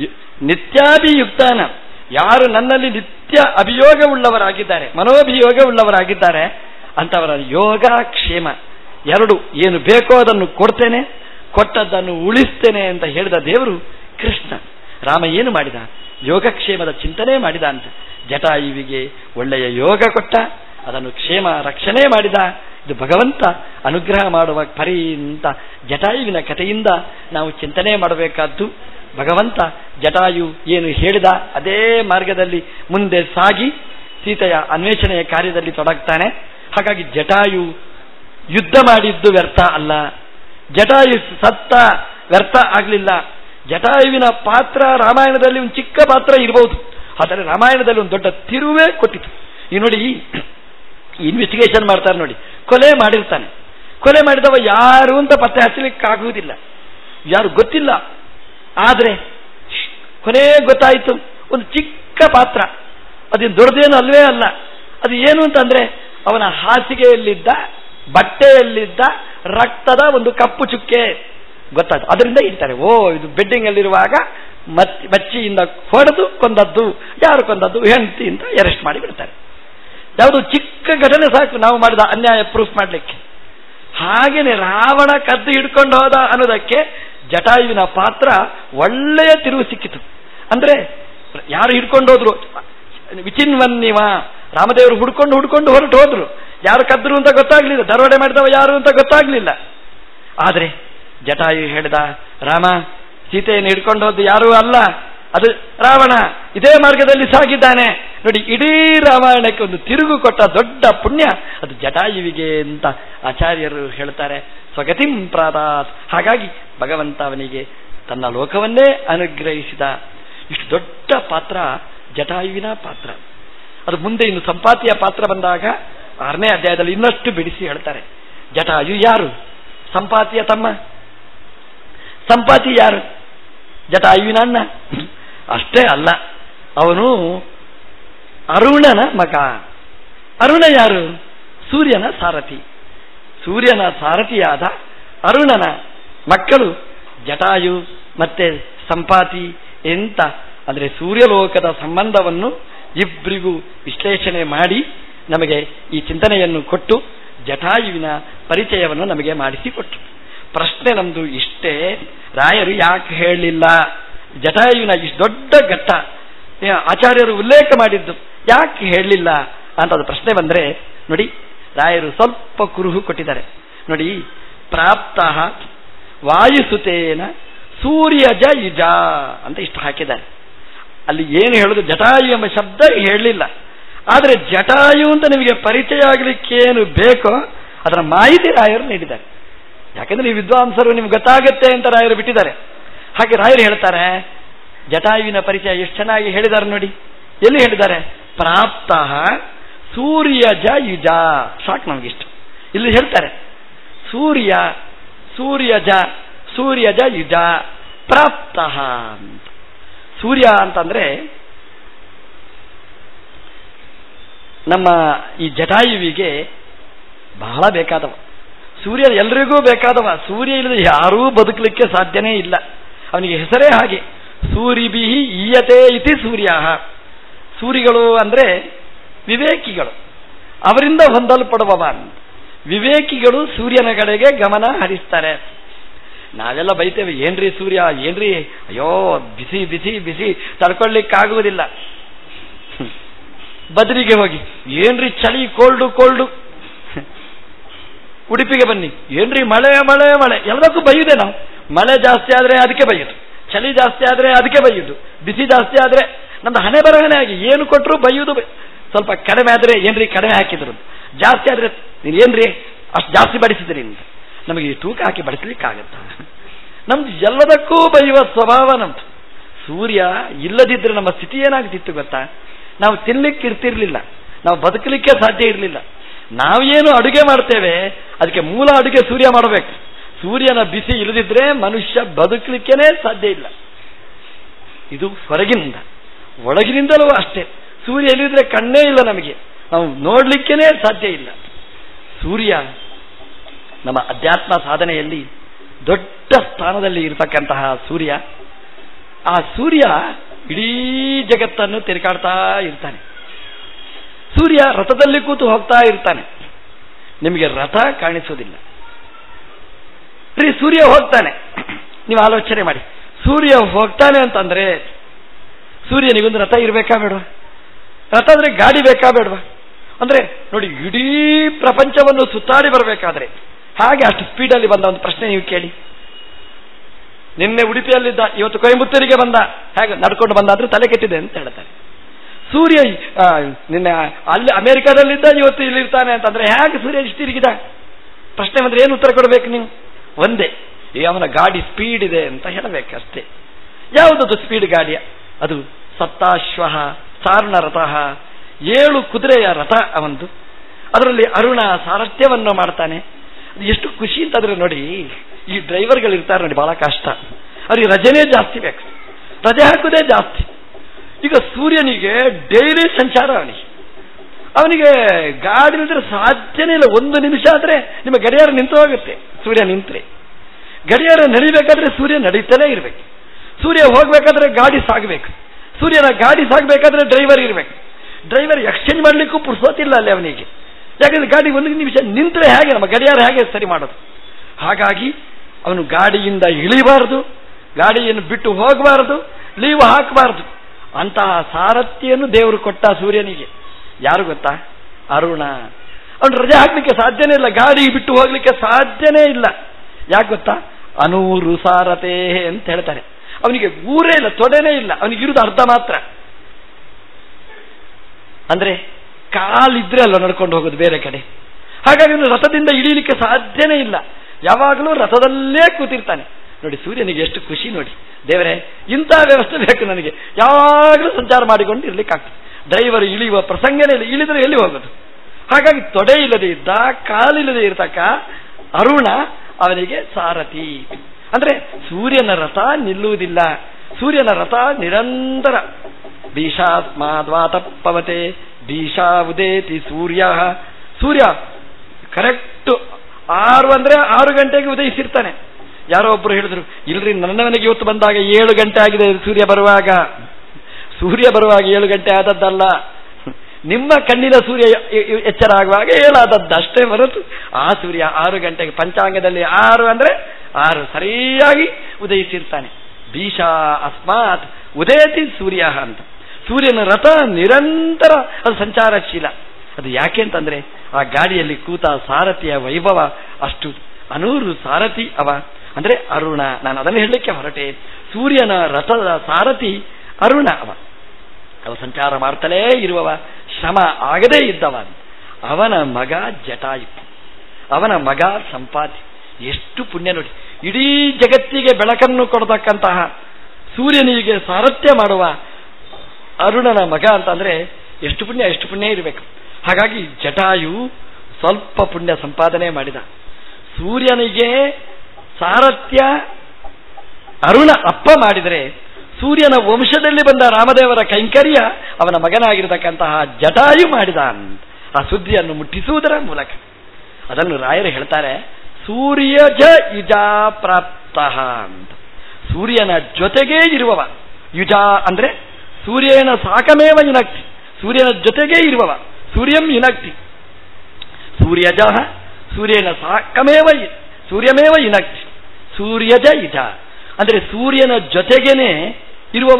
ನಿತ್ಯಾಭಿಯುಕ್ತಾನ ಯಾರು ನನ್ನಲ್ಲಿ ನಿತ್ಯ ಅಭಿಯೋಗವುಳ್ಳವರಾಗಿದ್ದಾರೆ ಮನೋಭಿಯೋಗವುಳ್ಳವರಾಗಿದ್ದಾರೆ ಅಂತವರ ಯೋಗ ಕ್ಷೇಮ ಎರಡು ಏನು ಬೇಕೋ ಅದನ್ನು ಕೊಡ್ತೇನೆ ಕೊಟ್ಟದ್ದನ್ನು ಉಳಿಸ್ತೇನೆ ಅಂತ ಹೇಳಿದ ದೇವರು ಕೃಷ್ಣ ರಾಮ ಏನು ಮಾಡಿದ ಯೋಗಕ್ಷೇಮದ ಚಿಂತನೆ ಮಾಡಿದ ಅಂತ ಜಟಾಯುವಿಗೆ ಒಳ್ಳೆಯ ಯೋಗ ಕೊಟ್ಟ ಅದನ್ನು ಕ್ಷೇಮ ರಕ್ಷಣೆ ಮಾಡಿದ ಇದು ಭಗವಂತ ಅನುಗ್ರಹ ಮಾಡುವ ಪರಿ ಅಂತ ಜಟಾಯುವಿನ ಕಥೆಯಿಂದ ನಾವು ಚಿಂತನೆ ಮಾಡಬೇಕಾದ್ದು ಭಗವಂತ ಜಟಾಯು ಏನು ಹೇಳಿದ ಅದೇ ಮಾರ್ಗದಲ್ಲಿ ಮುಂದೆ ಸಾಗಿ ಸೀತೆಯ ಅನ್ವೇಷಣೆಯ ಕಾರ್ಯದಲ್ಲಿ ತೊಡಗ್ತಾನೆ ಹಾಗಾಗಿ ಜಟಾಯು ಯುದ್ಧ ಮಾಡಿದ್ದು ವ್ಯರ್ಥ ಅಲ್ಲ ಜಟಾಯು ಸತ್ತ ವ್ಯರ್ಥ ಆಗಲಿಲ್ಲ ಜಟಾಯುವಿನ ಪಾತ್ರ ರಾಮಾಯಣದಲ್ಲಿ ಒಂದು ಚಿಕ್ಕ ಪಾತ್ರ ಇರಬಹುದು ಆದರೆ ರಾಮಾಯಣದಲ್ಲಿ ಒಂದು ದೊಡ್ಡ ತಿರುವೇ ಕೊಟ್ಟಿತು ಈ ನೋಡಿ ಇನ್ವೆಸ್ಟಿಗೇಷನ್ ಮಾಡ್ತಾರೆ ನೋಡಿ ಕೊಲೆ ಮಾಡಿರ್ತಾನೆ ಕೊಲೆ ಮಾಡಿದವ ಯಾರು ಅಂತ ಪತ್ತೆ ಹಚ್ಚಲಿಕ್ಕೆ ಆಗುವುದಿಲ್ಲ ಯಾರು ಗೊತ್ತಿಲ್ಲ ಆದರೆ ಕೊನೆ ಗೊತ್ತಾಯಿತು ಒಂದು ಚಿಕ್ಕ ಪಾತ್ರ ಅದೇನು ದೊಡ್ಡದೇನು ಅಲ್ವೇ ಅಲ್ಲ ಅದು ಏನು ಅಂತಂದ್ರೆ ಅವನ ಹಾಸಿಗೆಯಲ್ಲಿದ್ದ ಬಟ್ಟೆಯಲ್ಲಿದ್ದ ರಕ್ತದ ಒಂದು ಕಪ್ಪು ಚುಕ್ಕೆ ಗೊತ್ತಾಯ್ತು ಅದರಿಂದ ಇರ್ತಾರೆ ಓ ಇದು ಬೆಡ್ಡಿಂಗ್ ಅಲ್ಲಿರುವಾಗ ಮಚ್ಚಿಯಿಂದ ಹೊಡೆದು ಕೊಂದದ್ದು ಯಾರು ಕೊಂದದ್ದು ಹೆಂಡತಿ ಅಂತ ಅರೆಸ್ಟ್ ಮಾಡಿ ಬಿಡ್ತಾರೆ ಯಾವುದು ಚಿಕ್ಕ ಘಟನೆ ಸಾಕು ನಾವು ಮಾಡಿದ ಅನ್ಯಾಯ ಪ್ರೂಫ್ ಮಾಡಲಿಕ್ಕೆ ಹಾಗೇನೆ ರಾವಣ ಕದ್ದು ಹಿಡ್ಕೊಂಡು ಹೋದ ಅನ್ನೋದಕ್ಕೆ ಜಟಾಯುವಿನ ಪಾತ್ರ ಒಳ್ಳೆಯ ತಿರುವು ಸಿಕ್ಕಿತು ಅಂದ್ರೆ ಯಾರು ಹಿಡ್ಕೊಂಡು ಹೋದ್ರು ವಿಚಿನ್ ಒನ್ ನೀವ ರಾಮದೇವರು ಹುಡ್ಕೊಂಡು ಹುಡ್ಕೊಂಡು ಹೊರಟು ಹೋದ್ರು ಯಾರು ಕದ್ರು ಅಂತ ಗೊತ್ತಾಗ್ಲಿಲ್ಲ ದರೋಡೆ ಮಾಡಿದವ ಯಾರು ಅಂತ ಗೊತ್ತಾಗ್ಲಿಲ್ಲ ಆದ್ರೆ ಜಟಾಯು ಹೇಳಿದ ರಾಮ ಸೀತೆಯನ್ನು ಹಿಡ್ಕೊಂಡು ಹೋದ್ದು ಯಾರೂ ಅಲ್ಲ ಅದು ರಾವಣ ಇದೇ ಮಾರ್ಗದಲ್ಲಿ ಸಾಗಿದ್ದಾನೆ ನೋಡಿ ಇಡೀ ರಾಮಾಯಣಕ್ಕೆ ಒಂದು ತಿರುಗು ಕೊಟ್ಟ ದೊಡ್ಡ ಪುಣ್ಯ ಅದು ಜಟಾಯುವಿಗೆ ಅಂತ ಆಚಾರ್ಯರು ಹೇಳ್ತಾರೆ ಸ್ವಗತಿಂ ಪ್ರಾದಾತ್ ಹಾಗಾಗಿ ಭಗವಂತ ಅವನಿಗೆ ತನ್ನ ಲೋಕವನ್ನೇ ಅನುಗ್ರಹಿಸಿದ ಇಷ್ಟು ದೊಡ್ಡ ಪಾತ್ರ ಜಟಾಯುವಿನ ಪಾತ್ರ ಅದು ಮುಂದೆ ಇನ್ನು ಸಂಪಾತಿಯ ಪಾತ್ರ ಬಂದಾಗ ಆರನೇ ಅಧ್ಯಾಯದಲ್ಲಿ ಇನ್ನಷ್ಟು ಬಿಡಿಸಿ ಹೇಳ್ತಾರೆ ಜಟಾಯು ಯಾರು ಸಂಪಾತಿಯ ತಮ್ಮ ಸಂಪಾತಿ ಯಾರು ಜಟಾಯುವಿನ ಅಣ್ಣ ಅಷ್ಟೇ ಅಲ್ಲ ಅವನು ಅರುಣನ ಮಗ ಅರುಣ ಯಾರು ಸೂರ್ಯನ ಸಾರಥಿ ಸೂರ್ಯನ ಸಾರಥಿಯಾದ ಅರುಣನ ಮಕ್ಕಳು ಜಟಾಯು ಮತ್ತೆ ಸಂಪಾತಿ ಎಂತ ಅಂದರೆ ಸೂರ್ಯಲೋಕದ ಸಂಬಂಧವನ್ನು ಇಬ್ಬರಿಗೂ ವಿಶ್ಲೇಷಣೆ ಮಾಡಿ ನಮಗೆ ಈ ಚಿಂತನೆಯನ್ನು ಕೊಟ್ಟು ಜಟಾಯುವಿನ ಪರಿಚಯವನ್ನು ನಮಗೆ ಮಾಡಿಸಿಕೊಟ್ರು ಪ್ರಶ್ನೆ ನಮ್ದು ಇಷ್ಟೇ ರಾಯರು ಯಾಕೆ ಹೇಳಲಿಲ್ಲ ಜಟಾಯುವಿನ ಇಷ್ಟು ದೊಡ್ಡ ಘಟ್ಟ ಆಚಾರ್ಯರು ಉಲ್ಲೇಖ ಮಾಡಿದ್ದು ಯಾಕೆ ಹೇಳಲಿಲ್ಲ ಅಂತ ಪ್ರಶ್ನೆ ಬಂದ್ರೆ ನೋಡಿ ರಾಯರು ಸ್ವಲ್ಪ ಕುರುಹು ಕೊಟ್ಟಿದ್ದಾರೆ ನೋಡಿ ಪ್ರಾಪ್ತ ವಾಯುಸುತೇನ ಸೂರ್ಯಜ ಯುಜ ಅಂತ ಇಷ್ಟು ಹಾಕಿದ್ದಾರೆ ಅಲ್ಲಿ ಏನು ಹೇಳುದು ಜಟಾಯು ಎಂಬ ಶಬ್ದ ಹೇಳಲಿಲ್ಲ ಆದರೆ ಜಟಾಯು ಅಂತ ನಿಮಗೆ ಪರಿಚಯ ಆಗಲಿಕ್ಕೇನು ಬೇಕೋ ಅದರ ಮಾಹಿತಿ ರಾಯರು ನೀಡಿದ್ದಾರೆ ಯಾಕಂದ್ರೆ ನೀವು ವಿದ್ವಾಂಸರು ನಿಮ್ಗೆ ಗೊತ್ತಾಗುತ್ತೆ ಅಂತ ರಾಯರು ಬಿಟ್ಟಿದ್ದಾರೆ ಹಾಗೆ ರಾಯರು ಹೇಳ್ತಾರೆ ಜಟಾಯುವಿನ ಪರಿಚಯ ಎಷ್ಟು ಚೆನ್ನಾಗಿ ಹೇಳಿದ್ದಾರೆ ನೋಡಿ ಎಲ್ಲಿ ಹೇಳಿದ್ದಾರೆ ಪ್ರಾಪ್ತ ಸೂರ್ಯಜ ಯುಜ ಸಾಕು ನಮಗಿಷ್ಟು ಇಲ್ಲಿ ಹೇಳ್ತಾರೆ ಸೂರ್ಯ ಸೂರ್ಯಜ ಸೂರ್ಯಜ ಯುಜ ಪ್ರಾಪ್ತ ಅಂತ ಸೂರ್ಯ ಅಂತಂದ್ರೆ ನಮ್ಮ ಈ ಜಟಾಯುವಿಗೆ ಬಹಳ ಬೇಕಾದವ ಸೂರ್ಯ ಎಲ್ರಿಗೂ ಬೇಕಾದವ ಸೂರ್ಯ ಇಲ್ಲದೆ ಯಾರೂ ಬದುಕಲಿಕ್ಕೆ ಸಾಧ್ಯನೇ ಇಲ್ಲ ಅವನಿಗೆ ಹೆಸರೇ ಹಾಗೆ ಸೂರಿಬಿಹಿ ಈಯತೆ ಇತಿ ಸೂರ್ಯ ಸೂರಿಗಳು ಅಂದ್ರೆ ವಿವೇಕಿಗಳು ಅವರಿಂದ ಹೊಂದಲ್ಪಡುವವ ವಿವೇಕಿಗಳು ಸೂರ್ಯನ ಕಡೆಗೆ ಗಮನ ಹರಿಸ್ತಾರೆ ನಾವೆಲ್ಲ ಬೈತೇವೆ ಏನ್ರಿ ಸೂರ್ಯ ಏನ್ರಿ ಅಯ್ಯೋ ಬಿಸಿ ಬಿಸಿ ಬಿಸಿ ತಡ್ಕೊಳ್ಳಿಕ್ಕಾಗುವುದಿಲ್ಲ ಬದ್ರಿಗೆ ಹೋಗಿ ಏನ್ರಿ ಚಳಿ ಕೋಲ್ಡು ಕೋಲ್ಡು ಉಡುಪಿಗೆ ಬನ್ನಿ ಏನ್ರಿ ಮಳೆ ಮಳೆ ಮಳೆ ಎಲ್ಲದಕ್ಕೂ ಬೈಯುದೆ ನಾವು ಮಳೆ ಜಾಸ್ತಿ ಆದ್ರೆ ಅದಕ್ಕೆ ಬೈಯುದು ಚಳಿ ಜಾಸ್ತಿ ಆದ್ರೆ ಅದಕ್ಕೆ ಬೈಯುದು ಬಿಸಿ ಜಾಸ್ತಿ ಆದ್ರೆ ನಮ್ದು ಹಣೆ ಬರಹನೆ ಆಗಿ ಏನು ಕೊಟ್ಟರು ಬೈಯುದು ಸ್ವಲ್ಪ ಕಡಿಮೆ ಆದ್ರೆ ಏನ್ರಿ ಕಡಿಮೆ ಹಾಕಿದ್ರು ಜಾಸ್ತಿ ಆದ್ರೆ ನೀನು ಏನ್ರಿ ಅಷ್ಟು ಜಾಸ್ತಿ ಬಡಿಸಿದ್ರಿ ಅಂತ ನಮಗೆ ತೂಕ ಹಾಕಿ ಬಡಿಸ್ಲಿಕ್ಕಾಗತ್ತ ನಮ್ದು ಎಲ್ಲದಕ್ಕೂ ಬೈಯುವ ಸ್ವಭಾವ ನಮ್ದು ಸೂರ್ಯ ಇಲ್ಲದಿದ್ರೆ ನಮ್ಮ ಸ್ಥಿತಿ ಏನಾಗ್ತಿತ್ತು ಗೊತ್ತಾ ನಾವು ತಿನ್ಲಿಕ್ಕೆ ಇರ್ತಿರ್ಲಿಲ್ಲ ನಾವು ಬದುಕಲಿಕ್ಕೆ ಸಾಧ್ಯ ಇರಲಿಲ್ಲ ನಾವೇನು ಅಡುಗೆ ಮಾಡ್ತೇವೆ ಅದಕ್ಕೆ ಮೂಲ ಅಡುಗೆ ಸೂರ್ಯ ಮಾಡಬೇಕು ಸೂರ್ಯನ ಬಿಸಿ ಇಲ್ಲದಿದ್ರೆ ಮನುಷ್ಯ ಬದುಕಲಿಕ್ಕೇನೆ ಸಾಧ್ಯ ಇಲ್ಲ ಇದು ಹೊರಗಿನಿಂದ ಒಳಗಿನಿಂದಲೂ ಅಷ್ಟೇ ಸೂರ್ಯ ಎಲ್ಲಿದ್ರೆ ಕಣ್ಣೇ ಇಲ್ಲ ನಮಗೆ ನಾವು ನೋಡ್ಲಿಕ್ಕೇನೆ ಸಾಧ್ಯ ಇಲ್ಲ ಸೂರ್ಯ ನಮ್ಮ ಅಧ್ಯಾತ್ಮ ಸಾಧನೆಯಲ್ಲಿ ದೊಡ್ಡ ಸ್ಥಾನದಲ್ಲಿ ಇರತಕ್ಕಂತಹ ಸೂರ್ಯ ಆ ಸೂರ್ಯ ಇಡೀ ಜಗತ್ತನ್ನು ತಿರುಗಾಡ್ತಾ ಇರ್ತಾನೆ ಸೂರ್ಯ ರಥದಲ್ಲಿ ಕೂತು ಹೋಗ್ತಾ ಇರ್ತಾನೆ ನಿಮಗೆ ರಥ ಕಾಣಿಸೋದಿಲ್ಲ ರೀ ಸೂರ್ಯ ಹೋಗ್ತಾನೆ ನೀವು ಆಲೋಚನೆ ಮಾಡಿ ಸೂರ್ಯ ಹೋಗ್ತಾನೆ ಅಂತಂದ್ರೆ ಸೂರ್ಯನಿಗೊಂದು ರಥ ಇರಬೇಕಾ ಬೇಡವಾ ರಥ ಅಂದ್ರೆ ಗಾಡಿ ಬೇಕಾ ಬೇಡವಾ ಅಂದ್ರೆ ನೋಡಿ ಇಡೀ ಪ್ರಪಂಚವನ್ನು ಸುತ್ತಾಡಿ ಬರಬೇಕಾದ್ರೆ ಹಾಗೆ ಅಷ್ಟು ಸ್ಪೀಡಲ್ಲಿ ಬಂದ ಒಂದು ಪ್ರಶ್ನೆ ನೀವು ಕೇಳಿ ನಿನ್ನೆ ಉಡುಪಿಯಲ್ಲಿದ್ದ ಇವತ್ತು ಕೊಯಂಬತ್ತೂರಿಗೆ ಬಂದ ಹೇಗೆ ನಡ್ಕೊಂಡು ಬಂದಾದ್ರೆ ತಲೆ ಕೆಟ್ಟಿದೆ ಅಂತ ಹೇಳ್ತಾರೆ ಸೂರ್ಯ ನಿನ್ನೆ ಅಲ್ಲಿ ಅಮೆರಿಕಾದಲ್ಲಿದ್ದ ಇವತ್ತು ಇಲ್ಲಿರ್ತಾನೆ ಅಂತಂದ್ರೆ ಹೇಗೆ ಸೂರ್ಯ ಇಷ್ಟು ತಿರುಗಿದ ಪ್ರಶ್ನೆ ಬಂದ್ರೆ ಏನು ಉತ್ತರ ಕೊಡಬೇಕು ನೀವು ಒಂದೇ ಈ ಅವನ ಗಾಡಿ ಸ್ಪೀಡ್ ಇದೆ ಅಂತ ಹೇಳಬೇಕಷ್ಟೇ ಯಾವುದದು ಸ್ಪೀಡ್ ಗಾಡಿ ಅದು ಸಪ್ತಾಶ್ವ ಸಾರ್ಣ ರಥ ಏಳು ಕುದುರೆಯ ರಥ ಅವಂದು ಅದರಲ್ಲಿ ಅರುಣ ಸಾರಥ್ಯವನ್ನು ಮಾಡ್ತಾನೆ ಅದು ಎಷ್ಟು ಖುಷಿ ಅಂತಂದ್ರೆ ನೋಡಿ ಈ ಡ್ರೈವರ್ಗಳು ಇರ್ತಾರೆ ನೋಡಿ ಬಹಳ ಕಷ್ಟ ಅವ್ರಿಗೆ ರಜೆನೇ ಜಾಸ್ತಿ ಬೇಕು ರಜೆ ಹಾಕುದೇ ಜಾಸ್ತಿ ಈಗ ಸೂರ್ಯನಿಗೆ ಡೈಲಿ ಸಂಚಾರ ಅವನಿಗೆ ಅವನಿಗೆ ಗಾಡಿ ನಿಂತರೆ ಸಾಧ್ಯನೇ ಇಲ್ಲ ಒಂದು ನಿಮಿಷ ಆದ್ರೆ ನಿಮ್ಮ ಗಡಿಯಾರ ನಿಂತು ಹೋಗುತ್ತೆ ಸೂರ್ಯ ನಿಂತ್ರೆ ಗಡಿಯಾರ ನಡಿಬೇಕಾದ್ರೆ ಸೂರ್ಯ ನಡೀತಲೇ ಇರಬೇಕು ಸೂರ್ಯ ಹೋಗ್ಬೇಕಾದ್ರೆ ಗಾಡಿ ಸಾಗಬೇಕು ಸೂರ್ಯನ ಗಾಡಿ ಸಾಗಬೇಕಾದ್ರೆ ಡ್ರೈವರ್ ಇರಬೇಕು ಡ್ರೈವರ್ ಎಕ್ಸ್ಚೇಂಜ್ ಮಾಡ್ಲಿಕ್ಕೂ ಪುರ್ಸೋತಿಲ್ಲ ಅಲ್ಲಿ ಅವನಿಗೆ ಯಾಕಂದ್ರೆ ಗಾಡಿ ಒಂದು ನಿಮಿಷ ನಿಂತರೆ ಹೇಗೆ ನಮ್ಮ ಗಡಿಯಾರ ಹೇಗೆ ಸರಿ ಮಾಡೋದು ಹಾಗಾಗಿ ಅವನು ಗಾಡಿಯಿಂದ ಇಳಿಬಾರದು ಗಾಡಿಯನ್ನು ಬಿಟ್ಟು ಹೋಗಬಾರದು ಲೀವ್ ಹಾಕಬಾರದು ಅಂತಹ ಸಾರಥ್ಯನ್ನು ದೇವರು ಕೊಟ್ಟ ಸೂರ್ಯನಿಗೆ ಯಾರು ಗೊತ್ತಾ ಅರುಣ ಅವನು ರಜೆ ಹಾಕ್ಲಿಕ್ಕೆ ಸಾಧ್ಯನೇ ಇಲ್ಲ ಗಾಡಿ ಬಿಟ್ಟು ಹೋಗ್ಲಿಕ್ಕೆ ಸಾಧ್ಯನೇ ಇಲ್ಲ ಯಾಕೆ ಗೊತ್ತಾ ಅನೂರು ಸಾರತೆ ಅಂತ ಹೇಳ್ತಾರೆ ಅವನಿಗೆ ಊರೇ ಇಲ್ಲ ತೊಡೆನೇ ಇಲ್ಲ ಅವನಿಗಿರುವುದು ಅರ್ಧ ಮಾತ್ರ ಅಂದ್ರೆ ಕಾಲಿದ್ರೆ ಅಲ್ಲ ನಡ್ಕೊಂಡು ಹೋಗೋದು ಬೇರೆ ಕಡೆ ಹಾಗಾಗಿ ಅವನು ರಥದಿಂದ ಇಳೀಲಿಕ್ಕೆ ಸಾಧ್ಯನೇ ಇಲ್ಲ ಯಾವಾಗಲೂ ರಥದಲ್ಲೇ ಕೂತಿರ್ತಾನೆ ನೋಡಿ ಸೂರ್ಯನಿಗೆ ಎಷ್ಟು ಖುಷಿ ನೋಡಿ ದೇವರೇ ಇಂಥ ವ್ಯವಸ್ಥೆ ಬೇಕು ನನಗೆ ಯಾವಾಗಲೂ ಸಂಚಾರ ಮಾಡಿಕೊಂಡು ಇರ್ಲಿಕ್ಕಾಗ್ತದೆ ಡ್ರೈವರ್ ಇಳಿಯುವ ಪ್ರಸಂಗನೇ ಇಲ್ಲ ಇಳಿದ್ರೆ ಎಲ್ಲಿ ಹೋಗೋದು ಹಾಗಾಗಿ ತೊಡೆ ಇಲ್ಲದೆ ಇದ್ದ ಕಾಲಿಲ್ಲದೆ ಇರತಕ್ಕ ಅರುಣ ಅವನಿಗೆ ಸಾರಥಿ ಅಂದ್ರೆ ಸೂರ್ಯನ ರಥ ನಿಲ್ಲುವುದಿಲ್ಲ ಸೂರ್ಯನ ರಥ ನಿರಂತರ ಭೀಷಾಸ್ಮಾದ್ವಾತಪ್ಪವತೆ ಭೀಷಾ ಉದೇತಿ ಸೂರ್ಯ ಸೂರ್ಯ ಕರೆಕ್ಟ್ ಆರು ಅಂದ್ರೆ ಆರು ಗಂಟೆಗೆ ಉದಯಿಸಿರ್ತಾನೆ ಯಾರೋ ಒಬ್ರು ಹೇಳಿದ್ರು ಇಲ್ರಿ ನನ್ನ ಮನೆಗೆ ಇವತ್ತು ಬಂದಾಗ ಏಳು ಗಂಟೆ ಆಗಿದೆ ಸೂರ್ಯ ಬರುವಾಗ ಸೂರ್ಯ ಬರುವಾಗ ಏಳು ಗಂಟೆ ಆದದ್ದಲ್ಲ ನಿಮ್ಮ ಕಣ್ಣಿನ ಸೂರ್ಯ ಎಚ್ಚರ ಆಗುವಾಗ ಏಳಾದದ್ದು ಅಷ್ಟೇ ಹೊರತು ಆ ಸೂರ್ಯ ಆರು ಗಂಟೆಗೆ ಪಂಚಾಂಗದಲ್ಲಿ ಆರು ಅಂದ್ರೆ ಆರು ಸರಿಯಾಗಿ ಉದಯಿಸಿರ್ತಾನೆ ಭೀಷಾ ಅಸ್ಮಾತ್ ಉದಯತಿ ಸೂರ್ಯ ಅಂತ ಸೂರ್ಯನ ರಥ ನಿರಂತರ ಅದು ಸಂಚಾರಶೀಲ ಅದು ಯಾಕೆ ಅಂತಂದ್ರೆ ಆ ಗಾಡಿಯಲ್ಲಿ ಕೂತ ಸಾರಥಿಯ ವೈಭವ ಅಷ್ಟು ಅನೂರು ಸಾರಥಿ ಅವ ಅಂದ್ರೆ ಅರುಣ ನಾನು ಅದನ್ನು ಹೇಳಲಿಕ್ಕೆ ಹೊರಟೆ ಸೂರ್ಯನ ರಥದ ಸಾರಥಿ ಅರುಣ ಅವ ಅವ ಸಂಚಾರ ಮಾಡ್ತಲೇ ಇರುವವ ಶ್ರಮ ಆಗದೇ ಇದ್ದವ ಅವನ ಮಗ ಜಟಾಯು ಅವನ ಮಗ ಸಂಪಾತಿ ಎಷ್ಟು ಪುಣ್ಯ ನೋಡಿ ಇಡೀ ಜಗತ್ತಿಗೆ ಬೆಳಕನ್ನು ಕೊಡತಕ್ಕಂತಹ ಸೂರ್ಯನಿಗೆ ಸಾರಥ್ಯ ಮಾಡುವ ಅರುಣನ ಮಗ ಅಂತಂದ್ರೆ ಎಷ್ಟು ಪುಣ್ಯ ಎಷ್ಟು ಪುಣ್ಯ ಇರಬೇಕು ಹಾಗಾಗಿ ಜಟಾಯು ಸ್ವಲ್ಪ ಪುಣ್ಯ ಸಂಪಾದನೆ ಮಾಡಿದ ಸೂರ್ಯನಿಗೆ ಸಾರಥ್ಯ ಅರುಣ ಅಪ್ಪ ಮಾಡಿದರೆ ಸೂರ್ಯನ ವಂಶದಲ್ಲಿ ಬಂದ ರಾಮದೇವರ ಕೈಂಕರ್ಯ ಅವನ ಮಗನಾಗಿರತಕ್ಕಂತಹ ಜಟಾಯು ಮಾಡಿದ ಆ ಸುದ್ದಿಯನ್ನು ಮುಟ್ಟಿಸುವುದರ ಮೂಲಕ ಅದನ್ನು ರಾಯರು ಹೇಳ್ತಾರೆ ಸೂರ್ಯ ಜ ಯುಜಾ ಪ್ರಾಪ್ತ ಅಂತ ಸೂರ್ಯನ ಜೊತೆಗೇ ಇರುವವ ಯುಜ ಅಂದ್ರೆ ಸೂರ್ಯನ ಸಾಕಮೇವ ಯುನಕ್ತಿ ಸೂರ್ಯನ ಜೊತೆಗೇ ಇರುವವ ಸೂರ್ಯಂ ಯುನಕ್ತಿ ಸೂರ್ಯಜ ಸೂರ್ಯನ ಸಾಕಮೇವ ಸೂರ್ಯಮೇವ ಯುನಕ್ತಿ ಸೂರ್ಯಜ ಇಜ ಅಂದ್ರೆ ಸೂರ್ಯನ ಜೊತೆಗೇನೆ ಇರುವವ